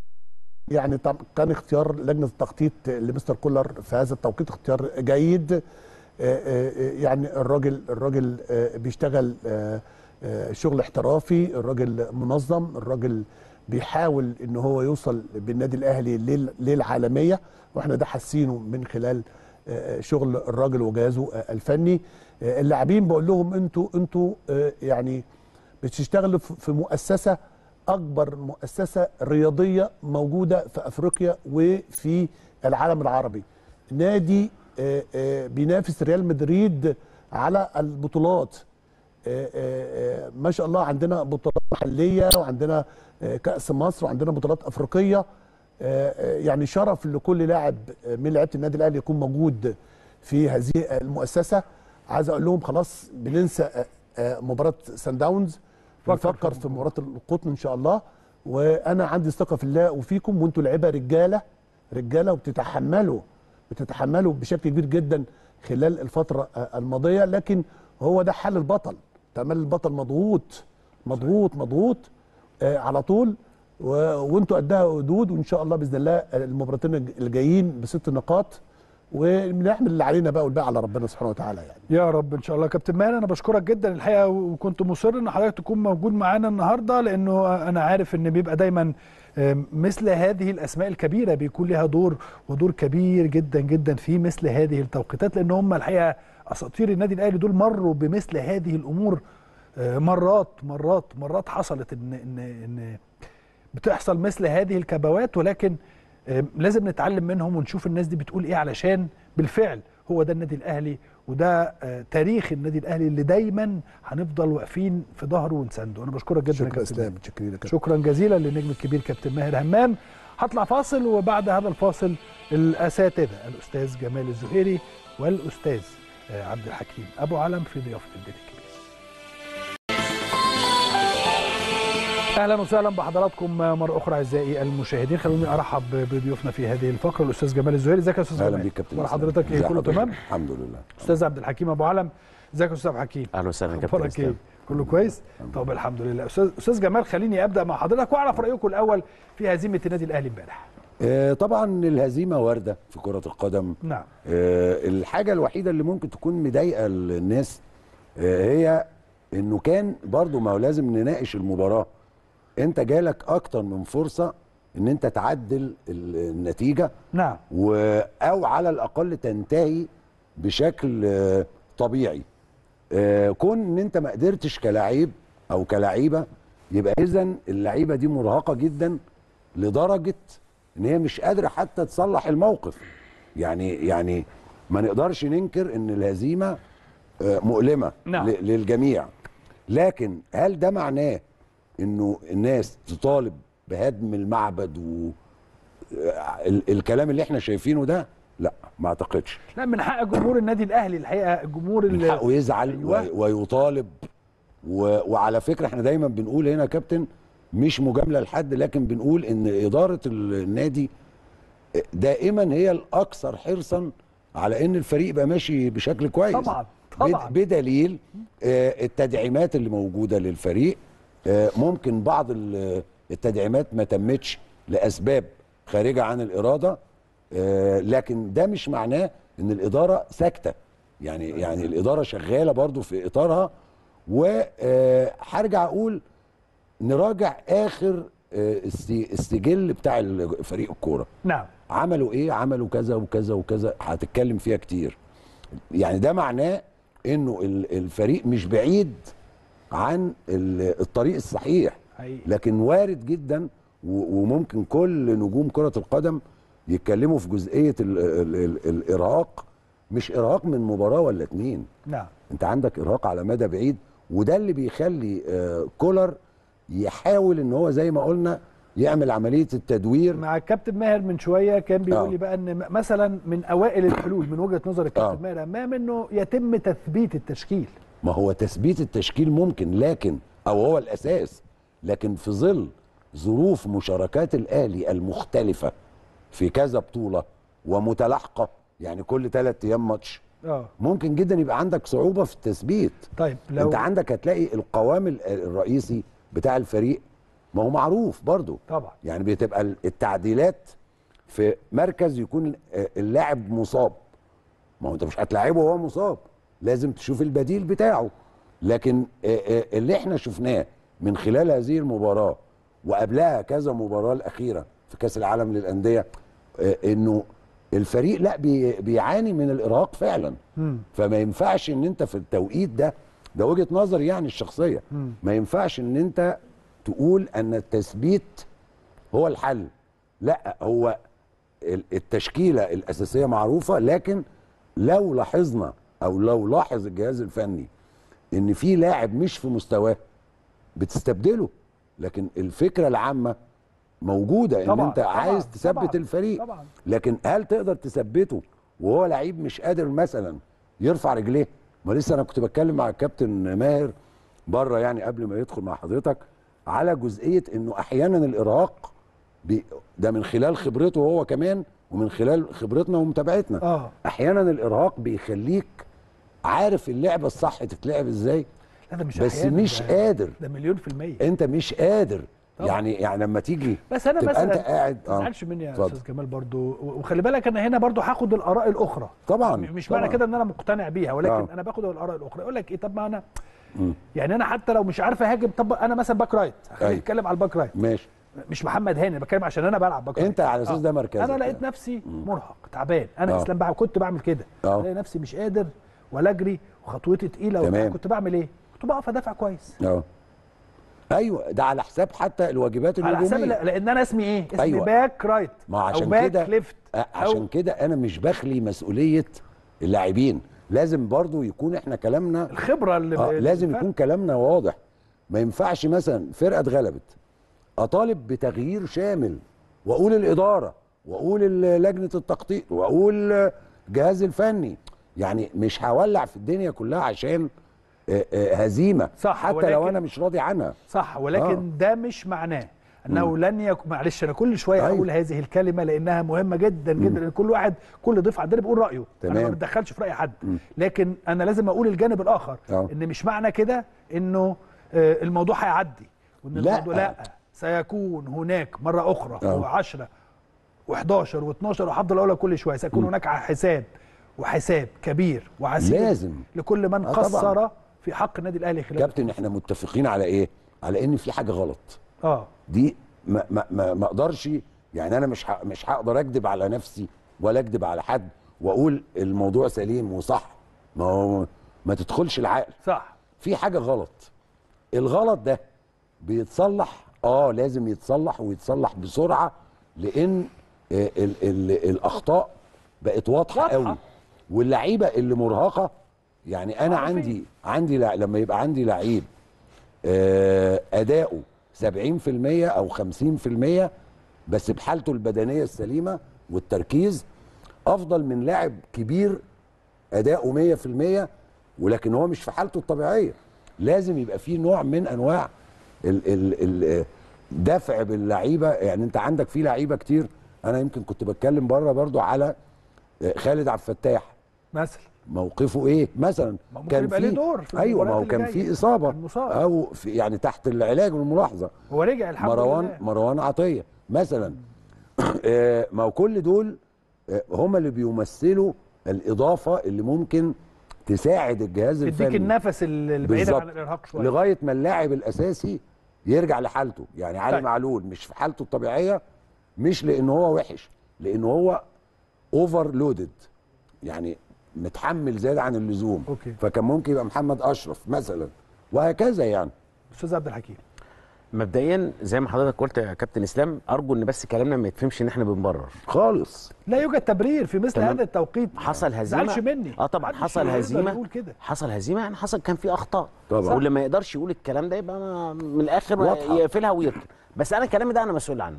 يعني طب كان اختيار لجنه التخطيط لمستر كولر في هذا التوقيت اختيار جيد آه، آه، آه، يعني الراجل الراجل آه، بيشتغل آه، آه، شغل احترافي الراجل منظم الراجل بيحاول ان هو يوصل بالنادي الاهلي لل- للعالميه واحنا ده حاسينه من خلال آه، شغل الراجل وجهازه آه، الفني آه، اللاعبين بقول لهم انتوا انتوا آه، يعني بتشتغلوا في في مؤسسه اكبر مؤسسه رياضيه موجوده في افريقيا وفي العالم العربي نادي آه، آه، بينافس ريال مدريد على البطولات آه، آه، آه، ما شاء الله عندنا بطولات محليه وعندنا آه، كاس مصر وعندنا بطولات افريقيه آه، آه، يعني شرف لكل لاعب آه، من لعيبه النادي الاهلي يكون موجود في هذه المؤسسه عايز اقول لهم خلاص بننسى آه، آه، مباراه سان داونز بنفكر في مباراه القطن ان شاء الله وانا عندي ثقه في الله وفيكم وانتوا لعيبه رجاله رجاله وبتتحملوا بتتحملوا بشكل كبير جدا خلال الفتره آه، الماضيه لكن هو ده حال البطل تمام البطل مضغوط مضغوط مضغوط آه، على طول و... وانتوا قدها ودود وان شاء الله باذن الله المباراتين الجايين بست نقاط ونعمل اللي علينا بقى والباقي على ربنا سبحانه وتعالى يعني يا رب ان شاء الله كابتن ماهر انا بشكرك جدا الحقيقه وكنت مصر ان حضرتك تكون موجود معانا النهارده لانه انا عارف ان بيبقى دايما آم، مثل هذه الاسماء الكبيره بيكون لها دور ودور كبير جدا جدا في مثل هذه التوقيتات لان هم الحقيقه اساطير النادي الاهلي دول مروا بمثل هذه الامور آه، مرات مرات مرات حصلت ان ان ان بتحصل مثل هذه الكبوات ولكن آه، لازم نتعلم منهم ونشوف الناس دي بتقول ايه علشان بالفعل هو ده النادي الاهلي وده آه، تاريخ النادي الاهلي اللي دايما هنفضل واقفين في ظهره ونسانده انا بشكرك جدا يا شكرا كابتن اسلام ماهر. متشكرين يا كابتن. شكرا جزيلا للنجم الكبير كابتن ماهر همام هطلع فاصل وبعد هذا الفاصل الاساتذه الاستاذ جمال الزهيري والاستاذ آه، عبد الحكيم ابو علم في ضيافه البيت الكبير اهلا وسهلا بحضراتكم مره اخرى اعزائي المشاهدين خلوني ارحب بضيوفنا في هذه الفقره الاستاذ جمال الزهيري ازيك يا استاذ اهلا جمال بيك كابتن اخبار إسلام. حضرتك ايه ازي كله حضرتك؟ تمام الحمد لله استاذ عبد الحكيم ابو علم ازيك يا استاذ عبد الحكيم اهلا وسهلا كابتن اخبارك ايه اسلام كله كويس طب الحمد لله استاذ استاذ جمال خليني ابدا مع حضرتك واعرف رايكم الاول في هزيمه النادي الاهلي امبارح آه طبعا الهزيمه وارده في كره القدم نعم آه الحاجه الوحيده اللي ممكن تكون مضايقه الناس آه هي انه كان برضو ما هو لازم نناقش المباراه انت جالك اكتر من فرصه ان انت تعدل ال- النتيجه نعم و او على الاقل تنتهي بشكل آه، طبيعي آه، كون ان انت ما قدرتش كلاعب او كلاعيبه يبقى اذا اللعيبه دي مرهقه جدا لدرجه ان هي مش قادره حتى تصلح الموقف يعني يعني ما نقدرش ننكر ان الهزيمه آه، مؤلمه نعم. ل- للجميع لكن هل ده معناه انه الناس تطالب بهدم المعبد و آه، ال- الكلام اللي احنا شايفينه ده لا ما اعتقدش لا من حق جمهور النادي الاهلي الحقيقه الجمهور من اللي حقه يزعل أيوة. أيوة. ويطالب و... وعلى فكره احنا دايما بنقول هنا يا كابتن مش مجامله لحد لكن بنقول ان اداره النادي دائما هي الاكثر حرصا على ان الفريق يبقى ماشي بشكل كويس طبعا طبعا بد- بدليل آه، التدعيمات اللي موجوده للفريق آه، ممكن بعض ال- التدعيمات ما تمتش لاسباب خارجه عن الاراده آه، لكن ده مش معناه ان الاداره ساكته يعني يعني الاداره شغاله برضو في اطارها وهرجع اقول نراجع اخر آه، الس- السجل بتاع ال- فريق الكوره نعم عملوا ايه عملوا كذا وكذا وكذا هتتكلم فيها كتير يعني ده معناه انه ال- الفريق مش بعيد عن ال- الطريق الصحيح حقيقي لكن وارد جدا و- وممكن كل نجوم كرة القدم يتكلموا في جزئية ال ال ال الإرهاق مش إرهاق من مباراة ولا اتنين نعم انت عندك إرهاق على مدى بعيد وده اللي بيخلي آه، كولر يحاول ان هو زي ما قلنا يعمل عملية التدوير مع الكابتن ماهر من شويه كان بيقول آه. لي بقى ان م- مثلا من اوائل الحلول من وجهه نظر الكابتن آه. ماهر امام انه يتم تثبيت التشكيل ما هو تثبيت التشكيل ممكن لكن او هو الاساس لكن في ظل ظروف مشاركات الاهلي المختلفه في كذا بطوله ومتلاحقه يعني كل ثلاث ايام ماتش اه ممكن جدا يبقى عندك صعوبه في التثبيت طيب لو انت عندك هتلاقي القوام ال- الرئيسي بتاع الفريق ما هو معروف برضو طبعا يعني بتبقى ال- التعديلات في مركز يكون آه، اللاعب مصاب ما هو انت مش هتلاعبه وهو مصاب لازم تشوف البديل بتاعه لكن آه، آه، اللي احنا شفناه من خلال هذه المباراه وقبلها كذا مباراه الاخيره في كاس العالم للانديه آه، انه الفريق لا بي- بيعاني من الارهاق فعلا فما ينفعش ان انت في التوقيت ده ده وجهه نظري يعني الشخصيه ما ينفعش ان انت تقول ان التثبيت هو الحل لا هو ال- التشكيله الاساسيه معروفه لكن لو لاحظنا او لو لاحظ الجهاز الفني ان في لاعب مش في مستواه بتستبدله لكن الفكره العامه موجوده ان طبعاً، انت طبعاً، عايز تثبت طبعاً، الفريق طبعاً. لكن هل تقدر تثبته وهو لعيب مش قادر مثلا يرفع رجليه ما لسه انا كنت بتكلم مع الكابتن ماهر بره يعني قبل ما يدخل مع حضرتك على جزئيه انه احيانا الارهاق بي ده من خلال خبرته هو كمان ومن خلال خبرتنا ومتابعتنا اه احيانا الارهاق بيخليك عارف اللعبه الصح تتلعب ازاي لا ده مش بس أحياناً، مش ده- قادر ده مليون في المية انت مش قادر طبعاً. يعني يعني لما تيجي بس انا تبقى مثلا انت قاعد ما تزعلش مني يا اتفضل. استاذ كمال برضو و- وخلي بالك انا هنا برضو هاخد الاراء الاخرى طبعا مش طبعاً. معنى كده ان انا مقتنع بيها ولكن آه. انا باخد الاراء الاخرى يقول لك ايه طب ما انا يعني انا حتى لو مش عارف اهاجم طب انا مثلا باك رايت خلينا أيوة. نتكلم على الباك رايت ماشي مش محمد هاني بتكلم عشان انا بلعب باك رايت انت على اساس آه. ده مركزك انا لقيت يعني. نفسي مرهق تعبان انا آه. اسلام بقى كنت بعمل كده آه. الاقي نفسي مش قادر ولا اجري وخطوتي تقيله وبتاع. تمام. كنت بعمل ايه كنت بقف ادافع كويس اه ايوه ده على حساب حتى الواجبات على حساب الهجوميه لان انا اسمي ايه اسمي أيوة. باك رايت ما او عشان باك كده ليفت آه، عشان كده انا مش بخلي مسؤوليه اللاعبين لازم برضو يكون احنا كلامنا الخبره اللي آه اللي لازم بالفعل. يكون كلامنا واضح ما ينفعش مثلا فرقه اتغلبت اطالب بتغيير شامل واقول الاداره واقول ال- لجنه التخطيط واقول الجهاز الفني يعني مش هولع في الدنيا كلها عشان آه، آه، هزيمه صح، حتى لو ولكن- انا مش راضي عنها صح ولكن آه. ده مش معناه انه لن يكون معلش انا كل شويه أيوة. اقول هذه الكلمه لانها مهمه جدا جدا لان كل واحد كل ضيف عندنا بيقول رايه انا تمام. ما بتدخلش في راي حد لكن انا لازم اقول الجانب الاخر آه. ان مش معنى كده انه آه، الموضوع هيعدي وان لا. الموضوع لا سيكون هناك مره اخرى آه. و10 و11 و12 وهفضل اقولها كل شويه سيكون هناك حساب وحساب كبير وعسير لازم. لكل من آه، طبعاً. قصر في حق النادي الاهلي خلال كابتن احنا متفقين على ايه على ان في حاجه غلط اه دي ما ما ما ما اقدرش يعني انا مش ه- مش هقدر اكذب على نفسي ولا اكذب على حد واقول الموضوع سليم وصح ما هو ما تدخلش العقل صح في حاجه غلط الغلط ده بيتصلح اه لازم يتصلح ويتصلح بسرعه لان آه، ال ال الاخطاء بقت واضحه واضحة. قوي واللعيبه اللي مرهقه يعني انا عارفين. عندي عندي لع- لما يبقى عندي لعيب آه، اداؤه 70% او 50% بس بحالته البدنيه السليمه والتركيز افضل من لاعب كبير اداؤه 100% ولكن هو مش في حالته الطبيعيه لازم يبقى فيه نوع من انواع ال ال ال دفع باللعيبه يعني انت عندك في لعيبه كتير انا يمكن كنت بتكلم بره برضو على خالد عبد الفتاح مثلا موقفه ايه مثلا ما ممكن يبقى ليه دور في ايوه ما هو المباريات كان اللي في جاية. اصابه كان مصاب. او في يعني تحت العلاج والملاحظه هو رجع الحمد مروان لله مروان عطيه مثلا آه، ما هو كل دول آه، هم اللي بيمثلوا الاضافه اللي ممكن تساعد الجهاز يديك الفني النفس اللي بعيد بالظبط. عن الارهاق شويه لغايه ما اللاعب الاساسي يرجع لحالته يعني علي طيب. معلول مش في حالته الطبيعيه مش لان هو وحش لان هو اوفر لودد يعني متحمل زياده عن اللزوم أوكي. فكان ممكن يبقى محمد اشرف مثلا وهكذا يعني استاذ عبد الحكيم مبدئيا زي ما حضرتك قلت يا كابتن اسلام ارجو ان بس كلامنا ما يتفهمش ان احنا بنبرر خالص لا يوجد تبرير في مثل تمام. هذا التوقيت حصل هزيمه زعلش مني اه طبعا محدش حصل يقدر هزيمه يقول كده حصل هزيمه يعني حصل كان في اخطاء طبعا. واللي ما يقدرش يقول الكلام ده يبقى ما من الاخر واضحة. يقفلها ويركن بس انا كلامي ده انا مسؤول عنه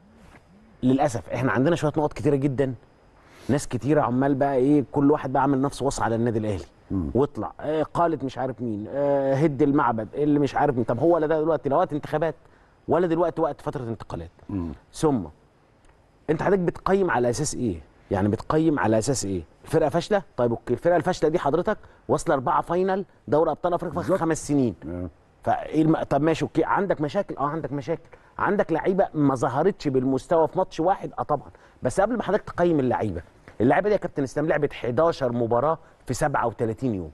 للاسف احنا عندنا شويه نقط كتيره جدا ناس كتيره عمال بقى ايه كل واحد بقى عامل نفسه وصى على النادي الاهلي واطلع آه قالت مش عارف مين آه هد المعبد اللي مش عارف مين طب هو لا ده دلوقتي لا وقت انتخابات ولا دلوقتي وقت فتره انتقالات ثم انت حضرتك بتقيم على اساس ايه يعني بتقيم على اساس ايه الفرقه فاشله طيب اوكي الفرقه الفاشله دي حضرتك واصله اربعه فاينل دوري ابطال افريقيا في بالظبط. خمس سنين آه. فايه الم... طب ماشي اوكي عندك مشاكل اه عندك مشاكل عندك لعيبه ما ظهرتش بالمستوى في ماتش واحد اه طبعا بس قبل ما حضرتك تقيم اللعيبه اللعيبه دي يا كابتن اسلام لعبت 11 مباراه في 37 يوم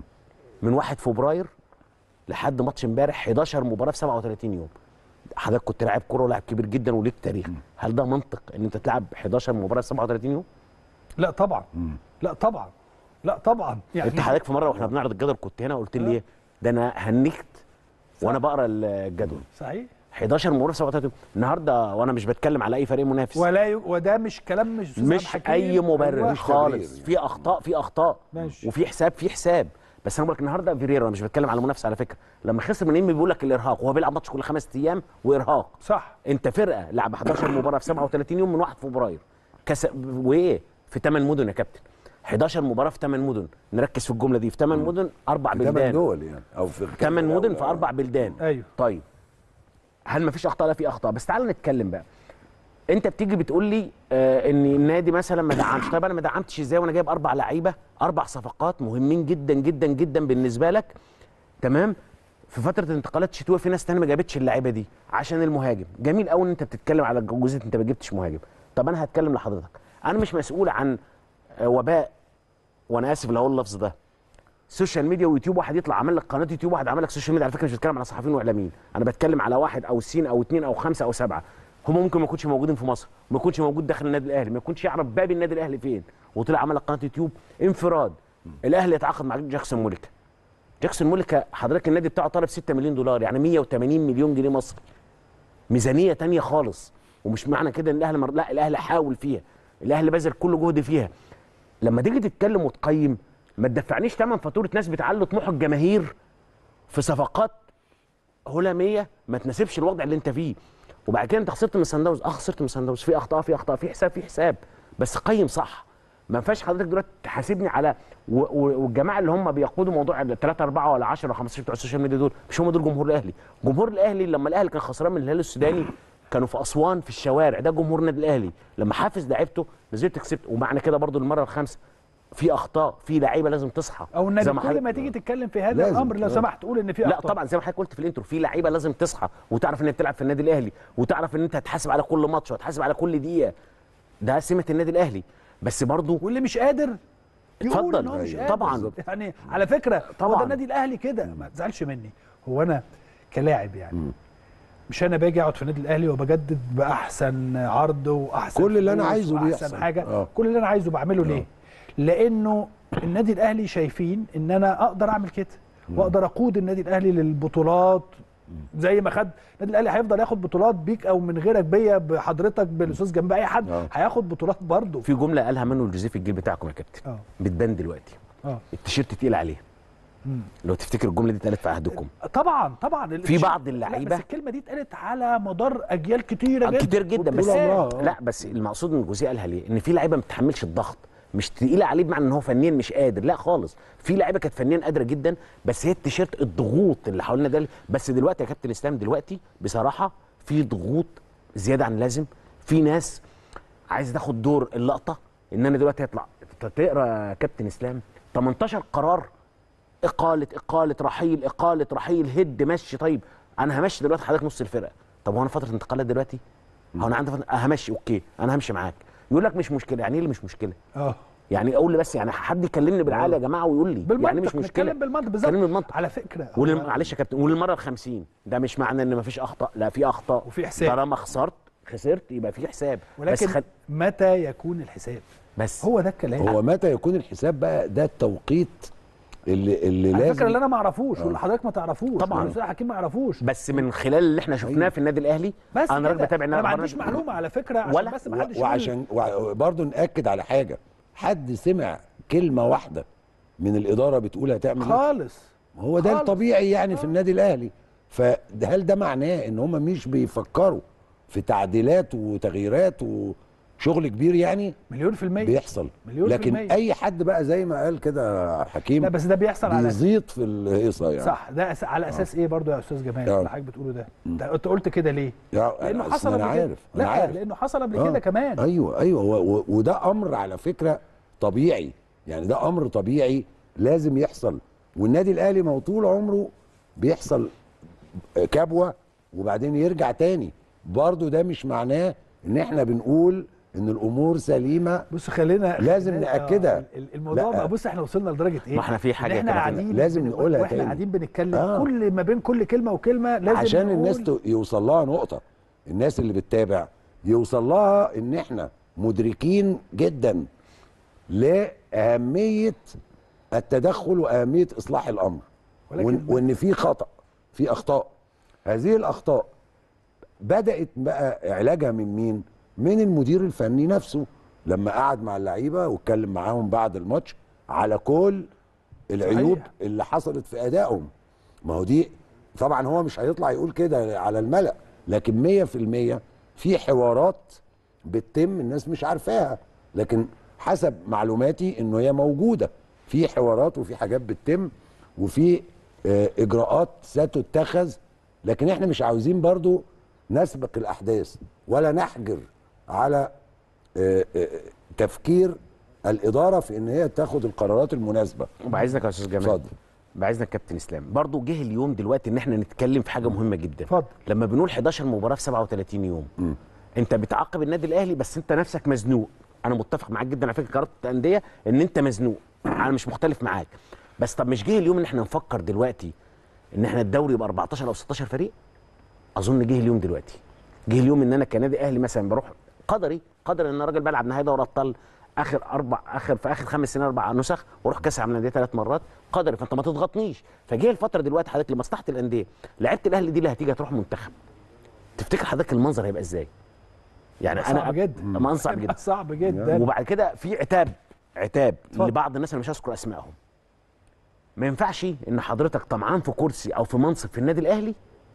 من 1 فبراير لحد ماتش امبارح 11 مباراه في 37 يوم حضرتك كنت لاعب كوره ولاعب كبير جدا وليك تاريخ هل ده منطق ان انت تلعب 11 مباراه في 37 يوم لا طبعا لا طبعا لا طبعا يعني انت حضرتك في مره واحنا بنعرض الجدول كنت هنا قلت لي ايه ده انا هنكت وانا بقرا الجدول صحيح 11 مباراه في 37 النهارده وانا مش بتكلم على اي فريق منافس ولا ي... وده مش كلام مش أستاذ مش عبد الحكيم. اي مبرر أيوة. خالص في اخطاء في اخطاء ماشي. وفي حساب في حساب بس انا بقول لك النهارده فيريرا أنا مش بتكلم على المنافسه على فكره لما خسر من انبي بيقول لك الارهاق وهو بيلعب ماتش كل خمس ايام وارهاق صح انت فرقه لعب 11 مباراه في 37 يوم من 1 فبراير كس... وايه في 8 مدن يا كابتن 11 مباراه في 8 مدن نركز في الجمله دي في 8 مدن اربع في ثمان بلدان دول يعني او في 8 مدن في اربع بلدان ايوه طيب هل مفيش اخطاء لا في اخطاء بس تعال نتكلم بقى انت بتيجي بتقول لي آه ان النادي مثلا ما دعمش طيب انا ما دعمتش ازاي وانا جايب اربع لعيبه اربع صفقات مهمين جدا جدا جدا بالنسبه لك تمام في فتره الانتقالات الشتويه في ناس تانية ما جابتش اللعيبه دي عشان المهاجم جميل قوي ان انت بتتكلم على جزئيه انت ما جبتش مهاجم طب انا هتكلم لحضرتك انا مش مسؤول عن آه، وباء وانا اسف لو اقول اللفظ ده سوشيال ميديا ويوتيوب واحد يطلع عامل لك قناه يوتيوب واحد عامل لك سوشيال ميديا على فكره مش بتكلم على صحفيين واعلاميين انا بتكلم على واحد او سين او اثنين او خمسه او سبعه هم ممكن ما يكونش موجودين في مصر ما يكونش موجود داخل النادي الاهلي ما يكونش يعرف باب النادي الاهلي فين وطلع عمل لك قناه يوتيوب انفراد الاهلي يتعاقد مع جاكسون موليكا جاكسون موليكا حضرتك النادي بتاعه طالب 6 مليون دولار يعني 180 مليون جنيه مصري ميزانيه تانية خالص ومش معنى كده ان الاهلي مر... لا الاهلي حاول فيها الاهلي بذل كل جهد فيها لما تيجي تتكلم وتقيم ما تدفعنيش ثمن فاتوره ناس بتعلي طموح الجماهير في صفقات هلاميه ما تناسبش الوضع اللي انت فيه وبعد كده انت خسرت من سان داونز اه خسرت من سان داونز في اخطاء في اخطاء في حساب في حساب بس قيم صح ما ينفعش حضرتك دلوقتي تحاسبني على و- و- والجماعه اللي هم بيقودوا موضوع ال 3 4 ولا 10 ولا 15 بتوع السوشيال ميديا دول مش هم دول جمهور الاهلي جمهور الاهلي لما الاهلي كان خسران من الهلال السوداني كانوا في اسوان في الشوارع ده جمهور النادي الاهلي لما حافظ لعيبته نزلت كسبت ومعنى كده برضو المره الخامسه في اخطاء في لعيبه لازم تصحى او النادي زي ما كل حضرتك- ما تيجي تتكلم في هذا لازم. الامر لو آه. سمحت قول ان في لا اخطاء طبعا زي ما حضرتك قلت في الانترو في لعيبه لازم تصحى وتعرف ان هي بتلعب في النادي الاهلي وتعرف ان انت هتحاسب على كل ماتش وهتحاسب على كل دقيقه ده سمه النادي الاهلي بس برضو واللي مش قادر يقول اتفضل. ان هو مش أيوة. قادر طبعاً. يعني على فكره هو طبعاً. ده النادي الاهلي كده ما تزعلش مني هو انا كلاعب يعني مش انا باجي اقعد في النادي الاهلي وبجدد باحسن عرض واحسن كل اللي أنا فلوس عايزه وأحسن بيحصل. حاجه آه. كل اللي انا عايزه بعمله ليه لانه النادي الاهلي شايفين ان انا اقدر اعمل كده واقدر اقود النادي الاهلي للبطولات زي ما خد النادي الاهلي هيفضل ياخد بطولات بيك او من غيرك بيا بحضرتك بالاستاذ جنب اي حد آه. هياخد بطولات برضه في جمله قالها منه الجوزيه في الجيل بتاعكم يا كابتن اه بتبان دلوقتي اه التيشيرت تقيل عليه لو تفتكر الجمله دي اتقالت في عهدكم طبعا طبعا في بعض لا اللعيبه بس الكلمه دي اتقالت على مدار اجيال كتيره جدا كتير جدا بس وطول عمرها، آه. لا بس المقصود ان الجوزيه قالها ليه؟ ان في لعيبه ما بتتحملش الضغط مش تقيله عليه بمعنى ان هو فنيا مش قادر لا خالص في لعيبه كانت فنيا قادره جدا بس هي التيشيرت الضغوط اللي حوالينا ده بس دلوقتي يا كابتن اسلام دلوقتي بصراحه في ضغوط زياده عن اللازم في ناس عايزه تاخد دور اللقطه ان انا دلوقتي هطلع تقرا يا كابتن اسلام 18 قرار اقاله اقاله رحيل اقاله رحيل هد مشي طيب انا همشي دلوقتي حضرتك نص الفرقه طب هو انا فتره انتقالات دلوقتي هو انا عندي فترة همشي اوكي انا همشي معاك يقول لك مش مشكله يعني ايه اللي مش مشكله اه يعني اقول لي بس يعني حد يكلمني بالعقل يا جماعه ويقول لي بالمنطق يعني مش مشكله نتكلم بالمنطق بالظبط كلمني بالمنطق على فكره هو- ولل- معلش يا كابتن وللمره ال 50 ده مش معنى ان مفيش اخطاء لا في اخطاء وفي حساب. طالما خسرت خسرت يبقى في حساب ولكن بس خل... متى يكون الحساب بس هو ده الكلام هو متى يكون الحساب بقى ده التوقيت اللي اللي على لازم فكره اللي انا ما اعرفوش واللي حضرتك ما تعرفوش طبعاً. والاستاذ حكيم ما يعرفوش بس من خلال اللي احنا شفناه في النادي الاهلي بس انا راجل كده. بتابع انا ما النادي عنديش معلومه على فكره عشان ولا- بس ما حدش و- يقول- وعشان وبرضه ناكد على حاجه حد سمع كلمه واحده من الاداره بتقول هتعمل ايه خالص هو ده خالص. الطبيعي يعني في النادي الاهلي فهل ده معناه ان هم مش بيفكروا في تعديلات وتغييرات وشغل كبير يعني مليون في المية بيحصل مليون في لكن المية. اي حد بقى زي ما قال كده حكيم لا بس ده بيحصل على بيزيط في الهيصه يعني صح ده أس... على اساس ايه برضو يا استاذ جمال آه. اللي حضرتك بتقوله ده ده انت قلت كده ليه يعني لانه أصل حصل انا قبل كده عارف انا لا عارف لانه حصل قبل آه. كده كمان ايوه ايوه و- و- وده امر على فكره طبيعي يعني ده امر طبيعي لازم يحصل والنادي الاهلي ما هو طول عمره بيحصل كبوه وبعدين يرجع تاني برضو ده مش معناه ان احنا بنقول ان الامور سليمه بص خلينا لازم خلينا- نأكدها. آه، ال- الموضوع لا. بقى بص احنا وصلنا لدرجه ايه ما احنا في حاجة إن احنا كده قاعدين لازم بن- نقولها واحنا تاني. قاعدين بنتكلم آه. كل ما بين كل كلمه وكلمه لازم عشان نقول الناس ت- يوصل لها نقطة الناس اللي بتتابع يوصل لها ان احنا مدركين جدا لأهمية التدخل وأهمية إصلاح الأمر ولكن- وإن, وإن في خطأ في أخطاء هذه الأخطاء بدأت بقى علاجها من مين؟ من المدير الفني نفسه لما قعد مع اللعيبة واتكلم معاهم بعد الماتش على كل العيوب صحيح. اللي حصلت في أدائهم ما هو دي طبعا هو مش هيطلع يقول كده على الملأ لكن مية في المية في حوارات بتتم الناس مش عارفاها لكن حسب معلوماتي انه هي موجودة في حوارات وفي حاجات بتتم وفي آه، اجراءات ستتخذ لكن احنا مش عاوزين برضو نسبق الاحداث ولا نحجر على آه، آه، تفكير الاداره في ان هي تاخد القرارات المناسبه وبعايزك يا استاذ جمال اتفضل. بعايزك كابتن اسلام برضو جه اليوم دلوقتي ان احنا نتكلم في حاجه مهمه جدا اتفضل. لما بنقول 11 مباراه في 37 يوم انت بتعاقب النادي الاهلي بس انت نفسك مزنوق انا متفق معاك جدا على فكره قرارات الانديه ان انت مزنوق انا مش مختلف معاك بس طب مش جه اليوم ان احنا نفكر دلوقتي ان احنا الدوري يبقى 14 او 16 فريق اظن جه اليوم دلوقتي جه اليوم ان انا كنادي اهلي مثلا بروح قدري قدر ان انا راجل بلعب نهائي دوري ابطال اخر اربع اخر في اخر خمس سنين اربع نسخ واروح كاس العالم للانديه ثلاث مرات قدري فانت ما تضغطنيش فجه الفتره دلوقتي حضرتك لمصلحه الانديه لعيبه الاهلي دي اللي هتيجي هتروح منتخب تفتكر حضرتك المنظر هيبقى ازاي؟ يعني انا صعب جدا منظر صعب جدا صعب جدا وبعد كده في عتاب عتاب اتفضل. لبعض الناس انا مش هذكر اسمائهم ما ينفعش ان حضرتك طمعان في كرسي او في منصب في النادي الاهلي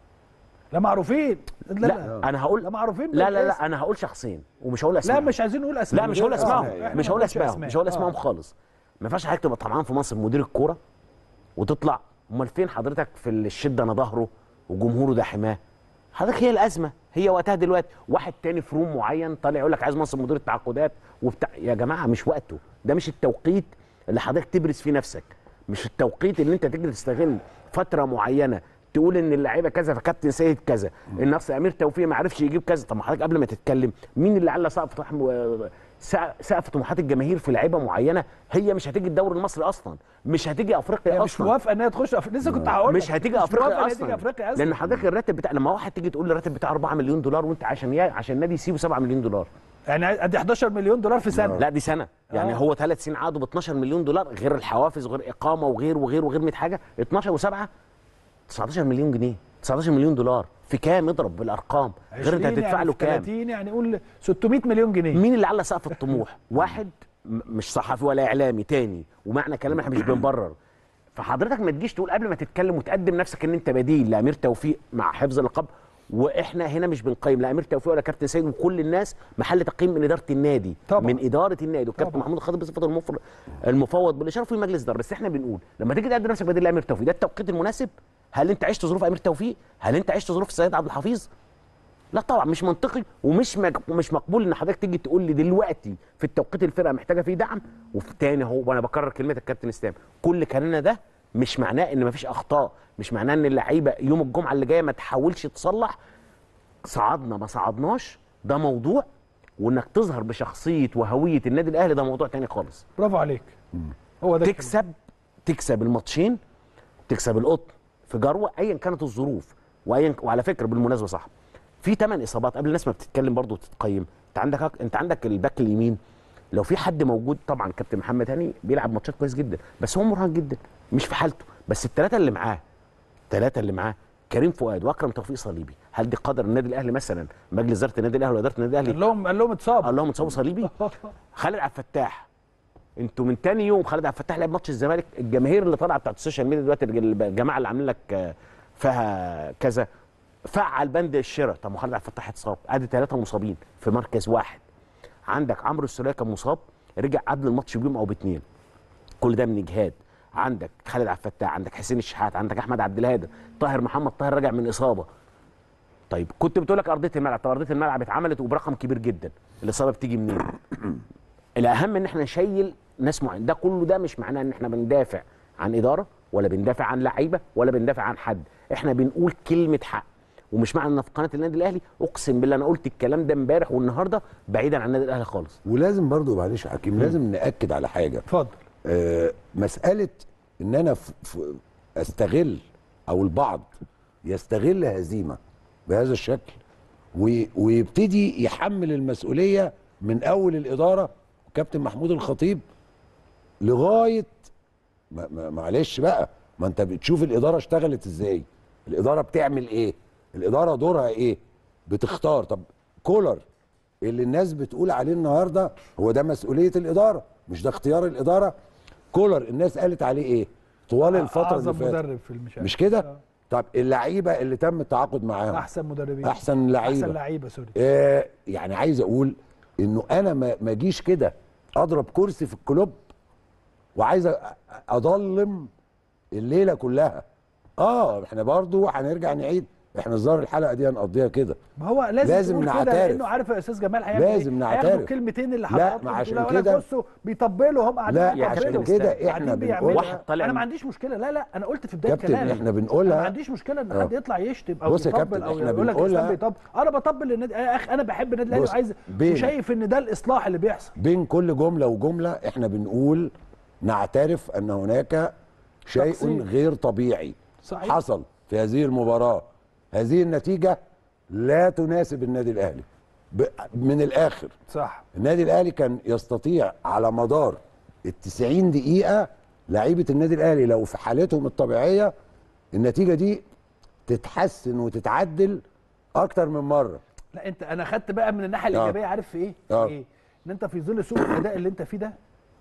لا معروفين لا لا, لا انا هقول لا معروفين لا لا بالاسم. لا انا هقول شخصين ومش هقول لا اسمائهم مش عايزين نقول اسماء لا مش هقول اسمائهم إحنا مش ما هقول نقولش اسمائهم أسماء. مش هقول آه. اسمائهم خالص ما ينفعش حضرتك تبقى طمعان في منصب مدير الكوره وتطلع امال فين حضرتك في الشده انا ظهره وجمهوره ده حماه حضرتك هي الازمه هي وقتها دلوقتي واحد تاني في روم معين طالع يقول لك عايز منصب مدير التعاقدات وبتاع يا جماعه مش وقته ده مش التوقيت اللي حضرتك تبرز فيه نفسك مش التوقيت اللي انت تجري تستغل فتره معينه تقول ان اللعيبه كذا فكابتن سيد كذا ان اصل امير توفيق ما عرفش يجيب كذا طب ما حضرتك قبل ما تتكلم مين اللي على سقف طموح سقف- سقف طموحات الجماهير في لعيبه معينه هي مش هتيجي الدوري المصري اصلا مش هتيجي افريقيا هي اصلا مش موافقه ان هي تخش أف... لسه كنت هقول مش لك. هتيجي موافقة افريقيا إن هي اصلا تيجي افريقيا اصلا لان حضرتك الراتب بتاع لما واحد تيجي تقول لي الراتب بتاع 4 مليون دولار وانت عشان يا... عشان النادي يسيبه 7 مليون دولار يعني ادي 11 مليون دولار في سنه لا دي سنه يعني آه. هو ثلاث سنين عقده ب 12 مليون دولار غير الحوافز وغير اقامه وغير وغير وغير 100 حاجه 12 و7 19 مليون جنيه 19 مليون دولار في كام اضرب بالارقام غير انت 20 هتدفع يعني له في كام 30 يعني قول 600 مليون جنيه مين اللي على سقف الطموح واحد م- مش صحفي ولا اعلامي تاني ومعنى كلام احنا مش بنبرر فحضرتك ما تجيش تقول قبل ما تتكلم وتقدم نفسك ان انت بديل لامير توفيق مع حفظ اللقب واحنا هنا مش بنقيم لا امير توفيق ولا كابتن سيد وكل الناس محل تقييم من اداره النادي طبعا. من اداره النادي والكابتن طبعا. محمود الخطيب بصفته المفر... المفوض بالاشاره في مجلس اداره بس احنا بنقول لما تيجي تقدم نفسك بديل لامير توفيق ده التوقيت المناسب هل انت عشت ظروف امير توفيق هل انت عشت ظروف السيد عبد الحفيظ لا طبعا مش منطقي ومش مج... مش مقبول ان حضرتك تيجي تقول لي دلوقتي في التوقيت الفرقه محتاجه فيه دعم وفي تاني هو وانا بكرر كلمه الكابتن اسلام كل كلامنا ده مش معناه ان مفيش اخطاء مش معناه ان اللعيبه يوم الجمعه اللي جايه ما تحاولش تصلح صعدنا ما صعدناش ده موضوع وانك تظهر بشخصيه وهويه النادي الاهلي ده موضوع تاني خالص برافو عليك هو ده تكسب تكسب الماتشين تكسب القطن في جروه ايا كانت الظروف وايا وعلى فكره بالمناسبه صح في ثمان اصابات قبل الناس ما بتتكلم برضو وتتقيم انت عندك انت عندك الباك اليمين لو في حد موجود طبعا كابتن محمد هاني بيلعب ماتشات كويس جدا بس هو مرهق جدا مش في حالته بس الثلاثه اللي معاه الثلاثه اللي معاه كريم فؤاد واكرم توفيق صليبي هل دي قدر النادي الاهلي مثلا مجلس اداره النادي الاهلي واداره النادي قال الاهلي لهم قال لهم اتصاب قال لهم اتصابوا صليبي خالد عبد الفتاح انتوا من تاني يوم خالد عبد الفتاح لعب ماتش الزمالك الجماهير اللي طالعه بتاعت السوشيال ميديا دلوقتي الجماعه اللي عاملين لك آه، فيها كذا فعل بند الشراء طب ما خالد عبد الفتاح اتصاب ادي ثلاثه مصابين في مركز واحد عندك عمرو السوليه كان مصاب رجع قبل الماتش بيوم او باتنين كل ده من اجهاد عندك خالد عبد الفتاح عندك حسين الشحات عندك احمد عبد الهادي طاهر محمد طاهر راجع من اصابه طيب كنت بتقول لك ارضيه الملعب طب ارضيه الملعب اتعملت وبرقم كبير جدا الاصابه بتيجي منين الاهم ان احنا نشيل ناس معينه ده كله ده مش معناه ان احنا بندافع عن اداره ولا بندافع عن لعيبه ولا بندافع عن حد احنا بنقول كلمه حق ومش معنى ان في قناه النادي الاهلي اقسم بالله انا قلت الكلام ده امبارح والنهارده بعيدا عن النادي الاهلي خالص ولازم برضو معلش يا حكيم لازم ناكد على حاجه اتفضل آه، مساله ان انا ف- ف- استغل او البعض يستغل هزيمه بهذا الشكل وي- ويبتدي يحمل المسؤوليه من اول الاداره وكابتن محمود الخطيب لغايه ما- ما- معلش بقى ما انت بتشوف الاداره اشتغلت ازاي الاداره بتعمل ايه الاداره دورها ايه بتختار طب كولر اللي الناس بتقول عليه النهارده هو ده مسؤوليه الاداره مش ده اختيار الاداره كولر الناس قالت عليه ايه طوال الفتره اعظم اللي فاتت مدرب في المشاركه مش كده طب اللعيبه اللي تم التعاقد معاهم احسن مدربين احسن لعيبه احسن لعيبه سوري آه يعني عايز اقول انه انا ما ما اجيش كده اضرب كرسي في الكلوب وعايز أ- اضلم الليله كلها اه احنا برضو هنرجع نعيد احنا الظاهر الحلقه دي هنقضيها كده ما هو لازم, لازم تقول كده نعترف. لانه عارف يا استاذ جمال هيعمل لازم ايه؟ هياخدوا نعترف. الكلمتين اللي لا، حضراتكم ما عشان بتقولوا لك كده- بصوا بيطبلوا هم قاعدين لا يا بيطبلوا. عشان كده قاعدين احنا بيعملوا. بنقول واحد طالع انا ما من- عنديش مشكله لا لا انا قلت في بدايه كابتن كلامي احنا انا بنقولها ما عنديش مشكله ان آه. حد يطلع يشتم او بص يا يطبل كابتن، او احنا يقول لك بنقولها- اسلام بيطبل انا بطبل للنادي يا اخي انا بحب النادي الاهلي بص، وعايز بين- وشايف ان ده الاصلاح اللي بيحصل بين كل جمله وجمله احنا بنقول نعترف ان هناك شيء تقصير. غير طبيعي صحيح. حصل في هذه المباراه هذه النتيجه لا تناسب النادي الاهلي ب- من الاخر صح النادي الاهلي كان يستطيع على مدار ال 90 دقيقه لعيبه النادي الاهلي لو في حالتهم الطبيعيه النتيجه دي تتحسن وتتعدل اكتر من مره لا انت انا خدت بقى من الناحيه الايجابيه عارف في ايه؟ في آه. ايه؟ ان انت في ظل سوء الاداء اللي انت فيه ده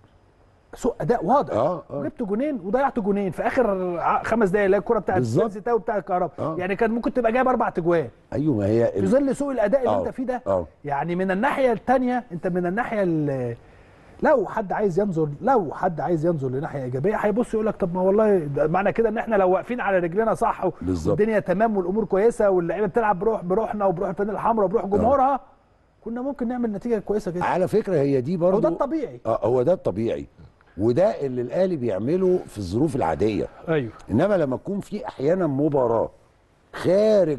سوء اداء واضح آه، آه. وجبت جونين وضيعت جونين في اخر ع- خمس دقائق اللي هي الكره بتاعت بالظبط. سيلسي وبتاع الكهرباء آه. يعني كان ممكن تبقى جايب اربع تجوان ايوه ما هي في ال- ظل سوء الاداء اللي آه، انت فيه ده آه. يعني من الناحيه الثانيه انت من الناحيه ال- لو حد عايز ينظر لو حد عايز ينظر لناحيه ايجابيه هيبص يقول لك طب ما والله ده معنى كده ان احنا لو واقفين على رجلنا صح و- بالظبط. والدنيا تمام والامور كويسه واللعيبه بتلعب بروح بروحنا وبروح الفانيلا الحمراء وبروح جمهورها كنا ممكن نعمل نتيجه كويسه جدا على فكره هي دي برضو هو ده الطبيعي اه هو ده الطبيعي وده اللي الاهلي بيعمله في الظروف العاديه ايوه انما لما تكون في احيانا مباراه خارج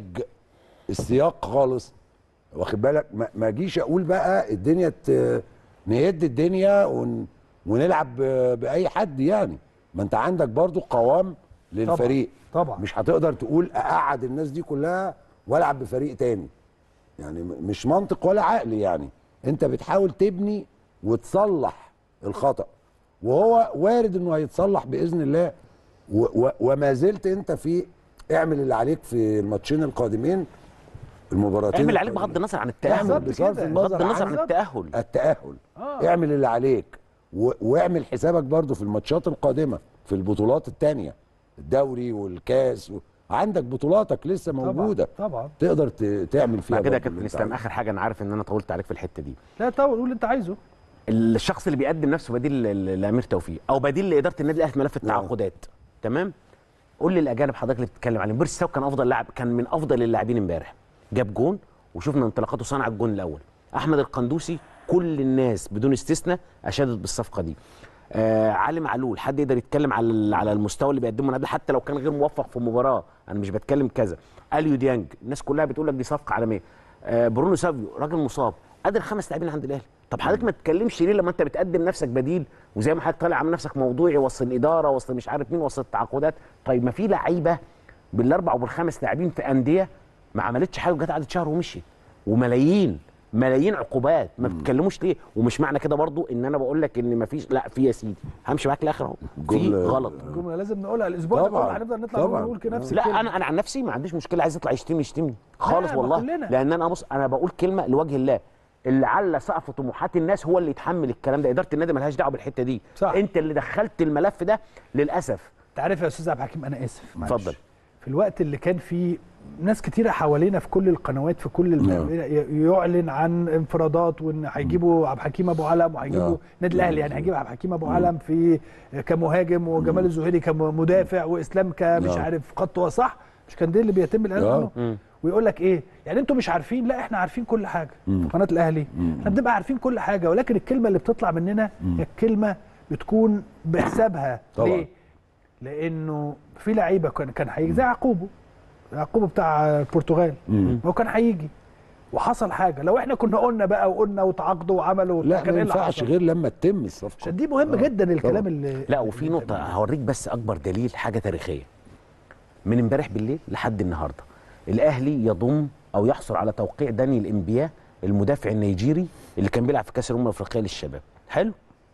السياق خالص واخد بالك ما- ما اجيش اقول بقى الدنيا ت- نهد الدنيا ون ونلعب ب- باي حد يعني ما انت عندك برضو قوام للفريق طبعا مش هتقدر تقول اقعد الناس دي كلها والعب بفريق تاني يعني م- مش منطق ولا عقل يعني انت بتحاول تبني وتصلح الخطأ وهو وارد انه هيتصلح باذن الله و و وما زلت انت في اعمل اللي عليك في الماتشين القادمين المباراتين اعمل عليك القادمين. بغض النظر عن اعمل التاهل بصرف كده. النظر بغض النظر عن عن التاهل التأهل آه. اعمل اللي عليك و... واعمل حسابك برضو في الماتشات القادمة في البطولات التانية الدوري والكاس و... عندك بطولاتك لسه موجودة طبعا طبعا تقدر ت... تعمل فيها بعد كده يا برضو كابتن اللي انت اسلام عايزه. اخر حاجه انا عارف ان انا طولت عليك في الحته دي لا طول قول اللي انت عايزه الشخص اللي بيقدم نفسه بديل ل- لامير توفيق او بديل لاداره النادي الاهلي في ملف التعاقدات تمام قول لي الاجانب حضرتك اللي بتتكلم عليهم بيرسي تاو كان افضل لاعب كان من افضل اللاعبين امبارح جاب جون وشفنا انطلاقاته صنع الجون الاول احمد القندوسي كل الناس بدون استثناء اشادت بالصفقه دي آه علي معلول حد يقدر يتكلم على ال- على المستوى اللي بيقدمه النادي حتى لو كان غير موفق في مباراه انا مش بتكلم كذا اليو ديانج الناس كلها بتقول لك دي صفقه عالميه آه برونو سافيو راجل مصاب ادي الخمس لاعبين عند الاهلي طب حضرتك ما تتكلمش ليه لما انت بتقدم نفسك بديل وزي ما حضرتك طالع عامل نفسك موضوعي وسط الاداره وسط مش عارف مين وسط التعاقدات طيب ما في لعيبه بالاربع وبالخمس لاعبين في انديه ما عملتش حاجه وجت قعدت شهر ومشيت وملايين ملايين عقوبات ما بتتكلموش ليه ومش معنى كده برضو ان انا بقول لك ان ما فيش لا في يا سيدي همشي معاك لاخر اهو في جملة- غلط الجمله لازم نقولها الاسبوع ده طبعاً. كله هنفضل نطلع طبعاً. نقول كده نفس لا الكلمة. انا انا عن نفسي ما عنديش مشكله عايز يطلع يشتمني يشتمني خالص ما والله كلنا. لان انا بص انا بقول كلمه لوجه الله اللي على سقف طموحات الناس هو اللي يتحمل الكلام ده اداره النادي ملهاش دعوه بالحته دي صح. انت اللي دخلت الملف ده للاسف انت عارف يا استاذ عبد الحكيم انا اسف معلش. اتفضل في الوقت اللي كان فيه ناس كتيرة حوالينا في كل القنوات في كل الم... نعم. ي- يعلن عن انفرادات وان هيجيبوا عبد الحكيم ابو علم وهيجيبوا نعم. النادي الاهلي يعني هيجيب عبد الحكيم ابو علم في كمهاجم وجمال الزهيري كمدافع واسلام كمش نعم. عارف خط وصح مش كان ده اللي بيتم الان آه. عنه مم. ويقول لك ايه يعني انتوا مش عارفين لا احنا عارفين كل حاجه في قناه الاهلي احنا بنبقى عارفين كل حاجه ولكن الكلمه اللي بتطلع مننا هي الكلمه بتكون بحسابها طبعاً. ليه لانه في لعيبه كان كان هيجي زي يعقوبو يعقوبو بتاع البرتغال هو كان هيجي وحصل حاجه لو احنا كنا قلنا بقى وقلنا وتعاقدوا وعملوا وبتاع، لا كان ما ايه اللي ينفعش حصل؟ غير لما تتم الصفقه عشان دي مهم جدا الكلام اللي لا وفي نقطة هوريك بس أكبر دليل حاجة تاريخية من امبارح بالليل لحد النهاردة الأهلي يضم أو يحصل على توقيع داني الإنبياء المدافع النيجيري اللي كان بيلعب في كأس الأمم الأفريقية للشباب حلو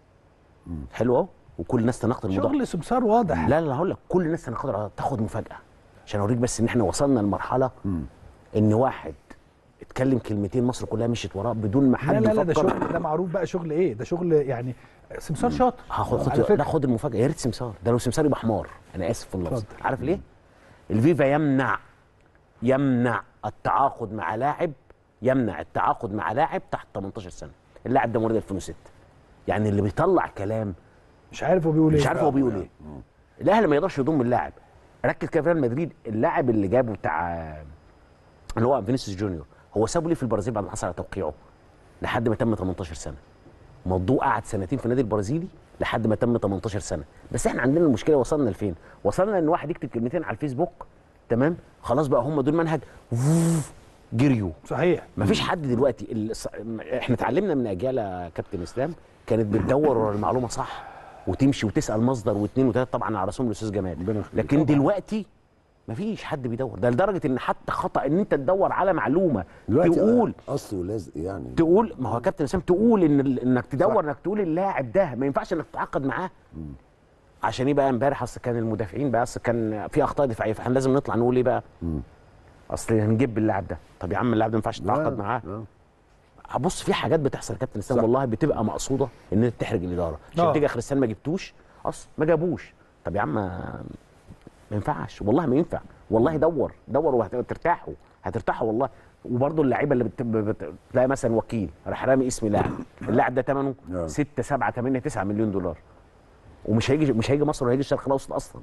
حلو أهو وكل الناس تناقض الموضوع شغل سمسار واضح لا لا هقول لك كل الناس تناقض تاخد مفاجأة عشان أوريك بس إن إحنا وصلنا لمرحلة إن واحد اتكلم كلمتين مصر كلها مشيت وراه بدون ما حد لا لا لا ده يفكر. شغل ده معروف بقى شغل ايه ده شغل يعني سمسار شاطر هاخد على خد فكرة. لا خد المفاجاه يا ريت سمسار ده لو سمسار يبقى حمار انا اسف في اللفظ اتفضل. عارف ليه؟ الفيفا يمنع يمنع التعاقد مع لاعب يمنع التعاقد مع لاعب تحت 18 سنه اللاعب ده مواليد 2006 يعني اللي بيطلع كلام مش عارف هو بيقول ايه مش عارف هو بيقول ايه الاهلي ما يقدرش يضم اللاعب ركز كده في ريال مدريد اللاعب اللي جابه بتاع اللي هو فينيسيوس جونيور هو سابه ليه في البرازيل بعد ما حصل على توقيعه لحد ما تم 18 سنه موضوع قعد سنتين في النادي البرازيلي لحد ما تم 18 سنه بس احنا عندنا المشكله وصلنا لفين وصلنا ان واحد يكتب كلمتين على الفيسبوك تمام خلاص بقى هم دول منهج فوف، جريوا صحيح مفيش حد دلوقتي ال- ص- احنا اتعلمنا من اجيال يا كابتن اسلام كانت بتدور ورا المعلومه صح وتمشي وتسال مصدر واثنين وثلاثه طبعا على رسوم الاستاذ جمال ربنا يخليك. لكن دلوقتي مفيش حد بيدور ده لدرجه ان حتى خطا ان انت تدور على معلومه دلوقتي تقول اصل ولازق يعني تقول ما هو يا كابتن اسلام تقول ان ال- انك تدور انك تقول اللاعب ده ما ينفعش انك تتعاقد معاه عشان ايه بقى امبارح اصل كان المدافعين بقى اصل كان في اخطاء دفاعيه فاحنا لازم نطلع نقول ايه بقى اصل هنجيب اللاعب ده طب يا عم اللاعب ده ما ينفعش تتعاقد لا، معاه لا. هبص في حاجات بتحصل يا كابتن اسلام صح. والله بتبقى مقصوده ان انت تحرج الاداره عشان آه. تيجي اخر السنه ما جبتوش اصل ما جابوش طب يا عم ما ينفعش والله ما ينفع والله دور دور وهترتاحوا هترتاحوا والله وبرضه اللعيبه اللي بت- بت- بتلاقي مثلا وكيل راح رامي اسم لاعب اللاعب ده ثمنه آه. 6 7 8 9 مليون دولار ومش هيجي مش هيجي مصر وهيجي الشرق الاوسط اصلا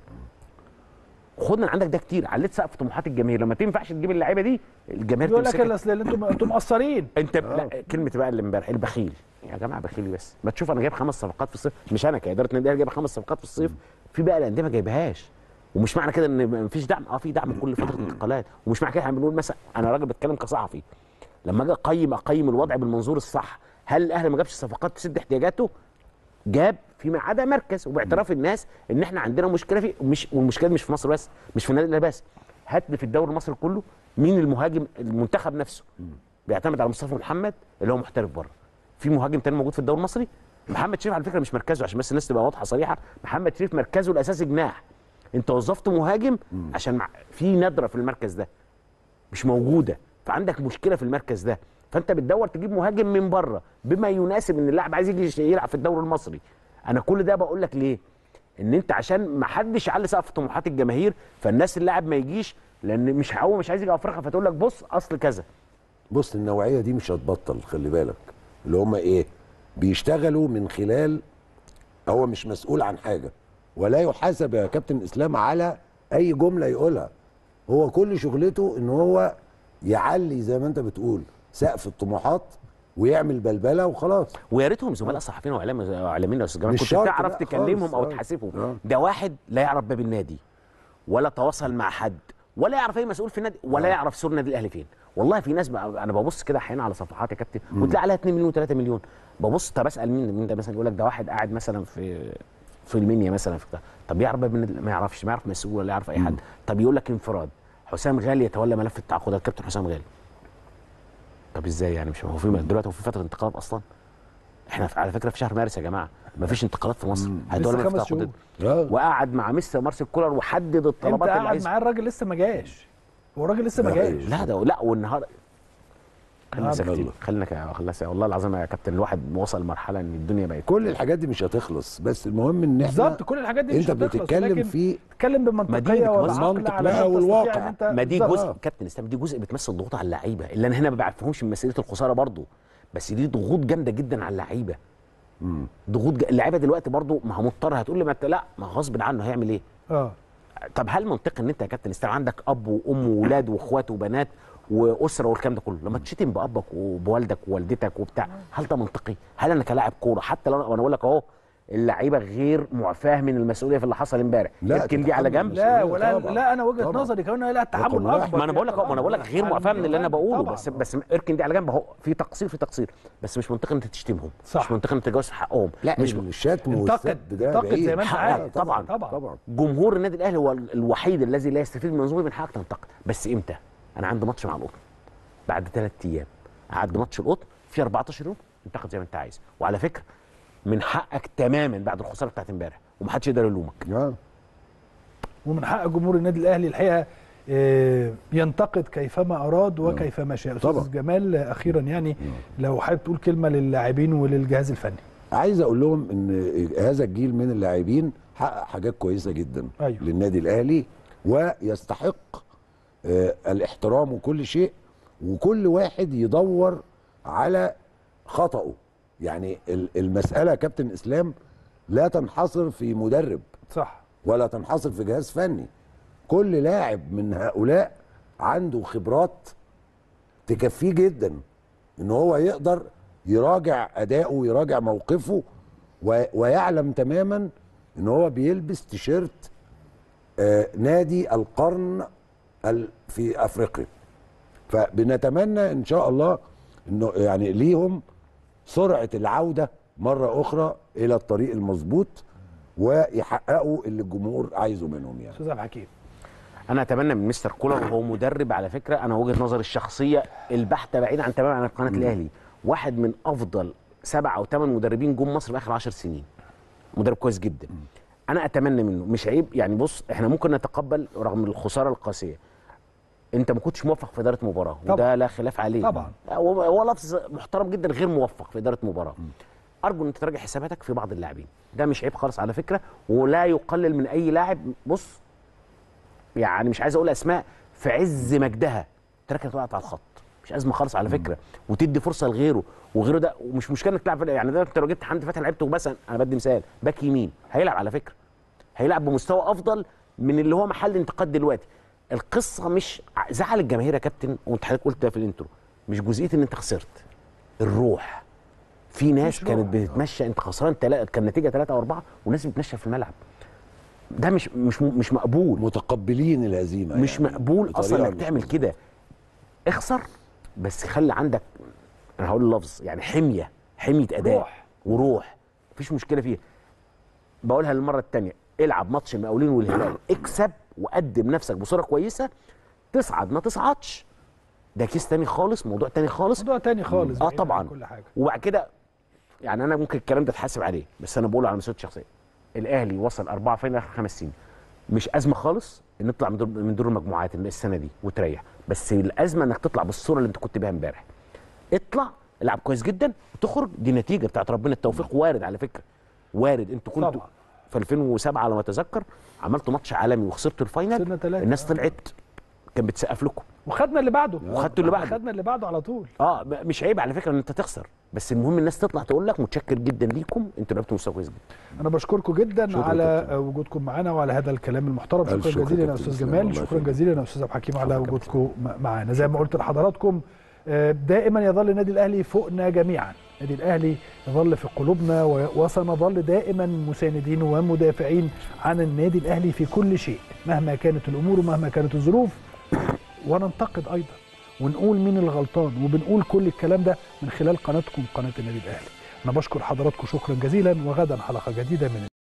خد من عندك ده كتير عليت سقف طموحات الجماهير لما تنفعش تجيب اللعيبه دي الجماهير يقول لك تمسكك. اصل اللي انتم انتم مقصرين انت لا كلمه بقى اللي امبارح البخيل يا جماعه بخيل بس ما تشوف انا جايب خمس صفقات في الصيف مش انا كاداره النادي الاهلي جايب خمس صفقات في الصيف في بقى الانديه ما جايبهاش ومش معنى كده ان ما فيش دعم اه في دعم كل فتره انتقالات ومش معنى كده احنا بنقول مثلا انا راجل بتكلم كصحفي لما اجي اقيم اقيم الوضع بالمنظور الصح هل الاهلي ما جابش صفقات تسد احتياجاته جاب فيما عدا مركز وباعتراف الناس ان احنا عندنا مشكله في مش والمشكله مش في مصر بس مش في النادي الاهلي بس هات لي في الدوري المصري كله مين المهاجم المنتخب نفسه بيعتمد على مصطفى محمد اللي هو محترف بره في مهاجم تاني موجود في الدوري المصري محمد شريف على فكره مش مركزه عشان بس الناس تبقى واضحه صريحه محمد شريف مركزه الاساسي جناح انت وظفت مهاجم عشان مع... في ندره في المركز ده مش موجوده فعندك مشكله في المركز ده فانت بتدور تجيب مهاجم من بره بما يناسب ان اللاعب عايز يجي يلعب في الدوري المصري انا كل ده بقول لك ليه ان انت عشان ما حدش يعلي سقف طموحات الجماهير فالناس اللاعب ما يجيش لان مش هو مش عايز يجي افريقيا فتقول لك بص اصل كذا بص النوعيه دي مش هتبطل خلي بالك اللي هم ايه بيشتغلوا من خلال هو مش مسؤول عن حاجه ولا يحاسب يا كابتن اسلام على اي جمله يقولها هو كل شغلته ان هو يعلي زي ما انت بتقول سقف الطموحات ويعمل بلبله وخلاص ويا ريتهم زملاء صحفيين واعلام واعلاميين يا استاذ جمال مش كنت شرط، تعرف لا تكلمهم خالص، او آه. تحاسبهم آه. ده واحد لا يعرف باب النادي ولا تواصل مع حد ولا يعرف اي مسؤول في النادي ولا يعرف سور النادي الاهلي فين والله في ناس بقى انا ببص كده احيانا على صفحات يا كابتن وتلاقي عليها 2 مليون 3 مليون ببص طب اسال مين مين ده مثلا يقول لك ده واحد قاعد مثلا في في المنيا مثلا في بتاع. طب يعرف باب النادي ما يعرفش ما يعرف مسؤول ولا يعرف اي حد طب يقول لك انفراد حسام غالي يتولى ملف التعاقدات كابتن حسام غالي طب ازاي يعني مش هو في دلوقتي هو في فتره انتقالات اصلا احنا في- على فكره في شهر مارس يا جماعه ما فيش انتقالات في مصر هتولى لسه ملف خمس التعاقدات آه. وقعد مع مستر مارسيل كولر وحدد انت الطلبات اللي قاعد عايز معاه الراجل لسه ما جاش هو الراجل لسه ما لا، جاش لا ده لا والنهار خلينا آه، ساكتين يلا. خلينا ك- خلينا سا- والله العظيم يا كابتن الواحد وصل لمرحله ان الدنيا بقت كل الحاجات دي مش هتخلص بس المهم ان احنا بالظبط كل الحاجات دي مش انت هتخلص بتتكلم ولكن في تتكلم ما دي بمنطقيه بتمثل والعقل منطق على بقى ما تستطيع والواقع. ان انت ما دي بالظبط. جزء كابتن اسلام دي جزء بتمثل ضغوط على اللعيبه اللي انا هنا ما بعرفهمش من مسؤوليه الخساره برضو بس دي ضغوط جامده جدا على اللعيبه ضغوط ج... اللعيبه دلوقتي برضو ما هو مضطر هتقول لي ما انت لا ما غصب عنه هيعمل ايه اه طب هل منطقي ان انت يا كابتن اسلام عندك اب وام واولاد واخوات وبنات واسره والكلام ده كله لما تشتم بابك وبوالدك ووالدتك وبتاع هل ده منطقي؟ هل انا كلاعب كوره حتى لو انا وانا بقول لك اهو اللعيبه غير معفاه من المسؤوليه في اللي حصل امبارح لا، يمكن دي على تتحمل جنب لا مسؤولية ولا طبعاً. لا انا وجهه طبعاً. نظري كمان لا التحمل رقم واحد. اكبر ما انا بقول لك ما انا بقول لك غير معفاه من اللي انا بقوله طبعاً. بس بس اركن دي على جنب اهو في تقصير في تقصير بس مش منطقي انت تشتمهم صح. مش منطقي انت تتجاوز في حقهم لا مش مش الشتم انتقد والسب ده انتقد بعيد زي ما انت حقك عارف طبعاً. طبعا طبعا جمهور النادي الاهلي هو الوحيد الذي لا يستفيد من المنظومه من حقك تنتقد بس امتى انا عندي ماتش مع القطن بعد ثلاث ايام عدى ماتش القطن في 14 يوم انتقد زي ما انت عايز وعلى فكره من حقك تماما بعد الخساره بتاعت امبارح ومحدش يقدر يلومك آه. ومن حق جمهور النادي الاهلي الحقيقه آه، ينتقد كيفما اراد وكيفما شاء طبعاً. استاذ جمال آه، اخيرا يعني لو حابب تقول كلمه للاعبين وللجهاز الفني عايز اقول لهم ان هذا الجيل من اللاعبين حقق حاجات كويسه جدا أيوة. للنادي الاهلي ويستحق آه، الاحترام وكل شيء وكل واحد يدور على خطأه يعني ال- المساله يا كابتن اسلام لا تنحصر في مدرب صح ولا تنحصر في جهاز فني كل لاعب من هؤلاء عنده خبرات تكفيه جدا ان هو يقدر يراجع اداؤه ويراجع موقفه و- ويعلم تماما ان هو بيلبس تيشيرت آه، نادي القرن ال- في افريقيا فبنتمنى ان شاء الله انه يعني ليهم سرعه العوده مره اخرى الى الطريق المظبوط ويحققوا اللي الجمهور عايزه منهم يعني استاذ عبد الحكيم انا اتمنى من مستر كولر وهو مدرب على فكره انا وجهه نظري الشخصيه البحته بعيد عن تماما عن قناه الاهلي واحد من افضل سبع او ثمان مدربين جم مصر في اخر 10 سنين مدرب كويس جدا انا اتمنى منه مش عيب يعني بص احنا ممكن نتقبل رغم الخساره القاسيه انت ما كنتش موفق في اداره مباراه طبعاً. وده لا خلاف عليه طبعاً. هو هو لفظ محترم جدا غير موفق في اداره مباراه ارجو ان انت تراجع حساباتك في بعض اللاعبين ده مش عيب خالص على فكره ولا يقلل من اي لاعب بص يعني مش عايز اقول اسماء في عز مجدها تركت وقعت على الخط مش ازمه خالص على فكره وتدي فرصه لغيره وغيره ده ومش مشكله انك تلعب يعني ده انت لو جبت حمدي فتحي لعبته مثلا انا بدي مثال باك يمين هيلعب على فكره هيلعب بمستوى افضل من اللي هو محل انتقاد دلوقتي القصه مش ع- زعل الجماهير يا كابتن وانت حضرتك قلت ده في الانترو مش جزئيه ان انت خسرت الروح في ناس مش كانت روح. بتتمشى انت خسران تلا... كان نتيجه ثلاثه او اربعه والناس بتتمشى في الملعب ده مش مش مش مقبول متقبلين الهزيمه مش يعني مقبول بطريقة اصلا انك مش تعمل كده اخسر بس خلي عندك انا هقول اللفظ يعني حميه حميه اداء روح. وروح مفيش مشكله فيها بقولها للمره الثانيه العب ماتش المقاولين والهلال اكسب وقدم نفسك بصوره كويسه تصعد ما تصعدش ده كيس تاني خالص موضوع تاني خالص موضوع تاني خالص اه بعيد عن طبعا كل حاجه وبعد كده يعني انا ممكن الكلام ده اتحاسب عليه بس انا بقوله على مسؤوليتي الشخصيه الاهلي وصل اربعه فاينل اخر خمس سنين مش ازمه خالص ان نطلع من دور من دور المجموعات السنه دي وتريح بس الازمه انك تطلع بالصوره اللي انت كنت بيها امبارح اطلع العب كويس جدا وتخرج دي نتيجه بتاعت ربنا التوفيق وارد على فكره وارد انتوا كنتوا طبعا. في 2007 على ما اتذكر عملتوا ماتش عالمي وخسرتوا خسرنا الفاينل تلاتة. الناس طلعت كانت بتسقف لكم وخدنا اللي بعده وخدتوا اللي بعده. خدنا اللي بعده على طول اه ب- مش عيب على فكره ان انت تخسر بس المهم الناس تطلع تقول لك متشكر جدا ليكم انتوا لعبتوا مستوى كويس جدا انا بشكركم جدا شكراً على كابتن. وجودكم معنا وعلى هذا الكلام المحترم ألف شكرا شكر جزيلا يا كابتن استاذ إسلام، جمال الله شكرا يخليك. جزيلا يا استاذ عبد الحكيم على شكراً وجودكم م- معانا زي ما قلت لحضراتكم آه، دائما يظل النادي الاهلي فوقنا جميعا النادي الاهلي يظل في قلوبنا و- وسنظل دائما مساندين ومدافعين عن النادي الاهلي في كل شيء مهما كانت الامور ومهما كانت الظروف وننتقد ايضا ونقول مين الغلطان وبنقول كل الكلام ده من خلال قناتكم قناه النادي الاهلي انا بشكر حضراتكم شكرا جزيلا وغدا حلقه جديده من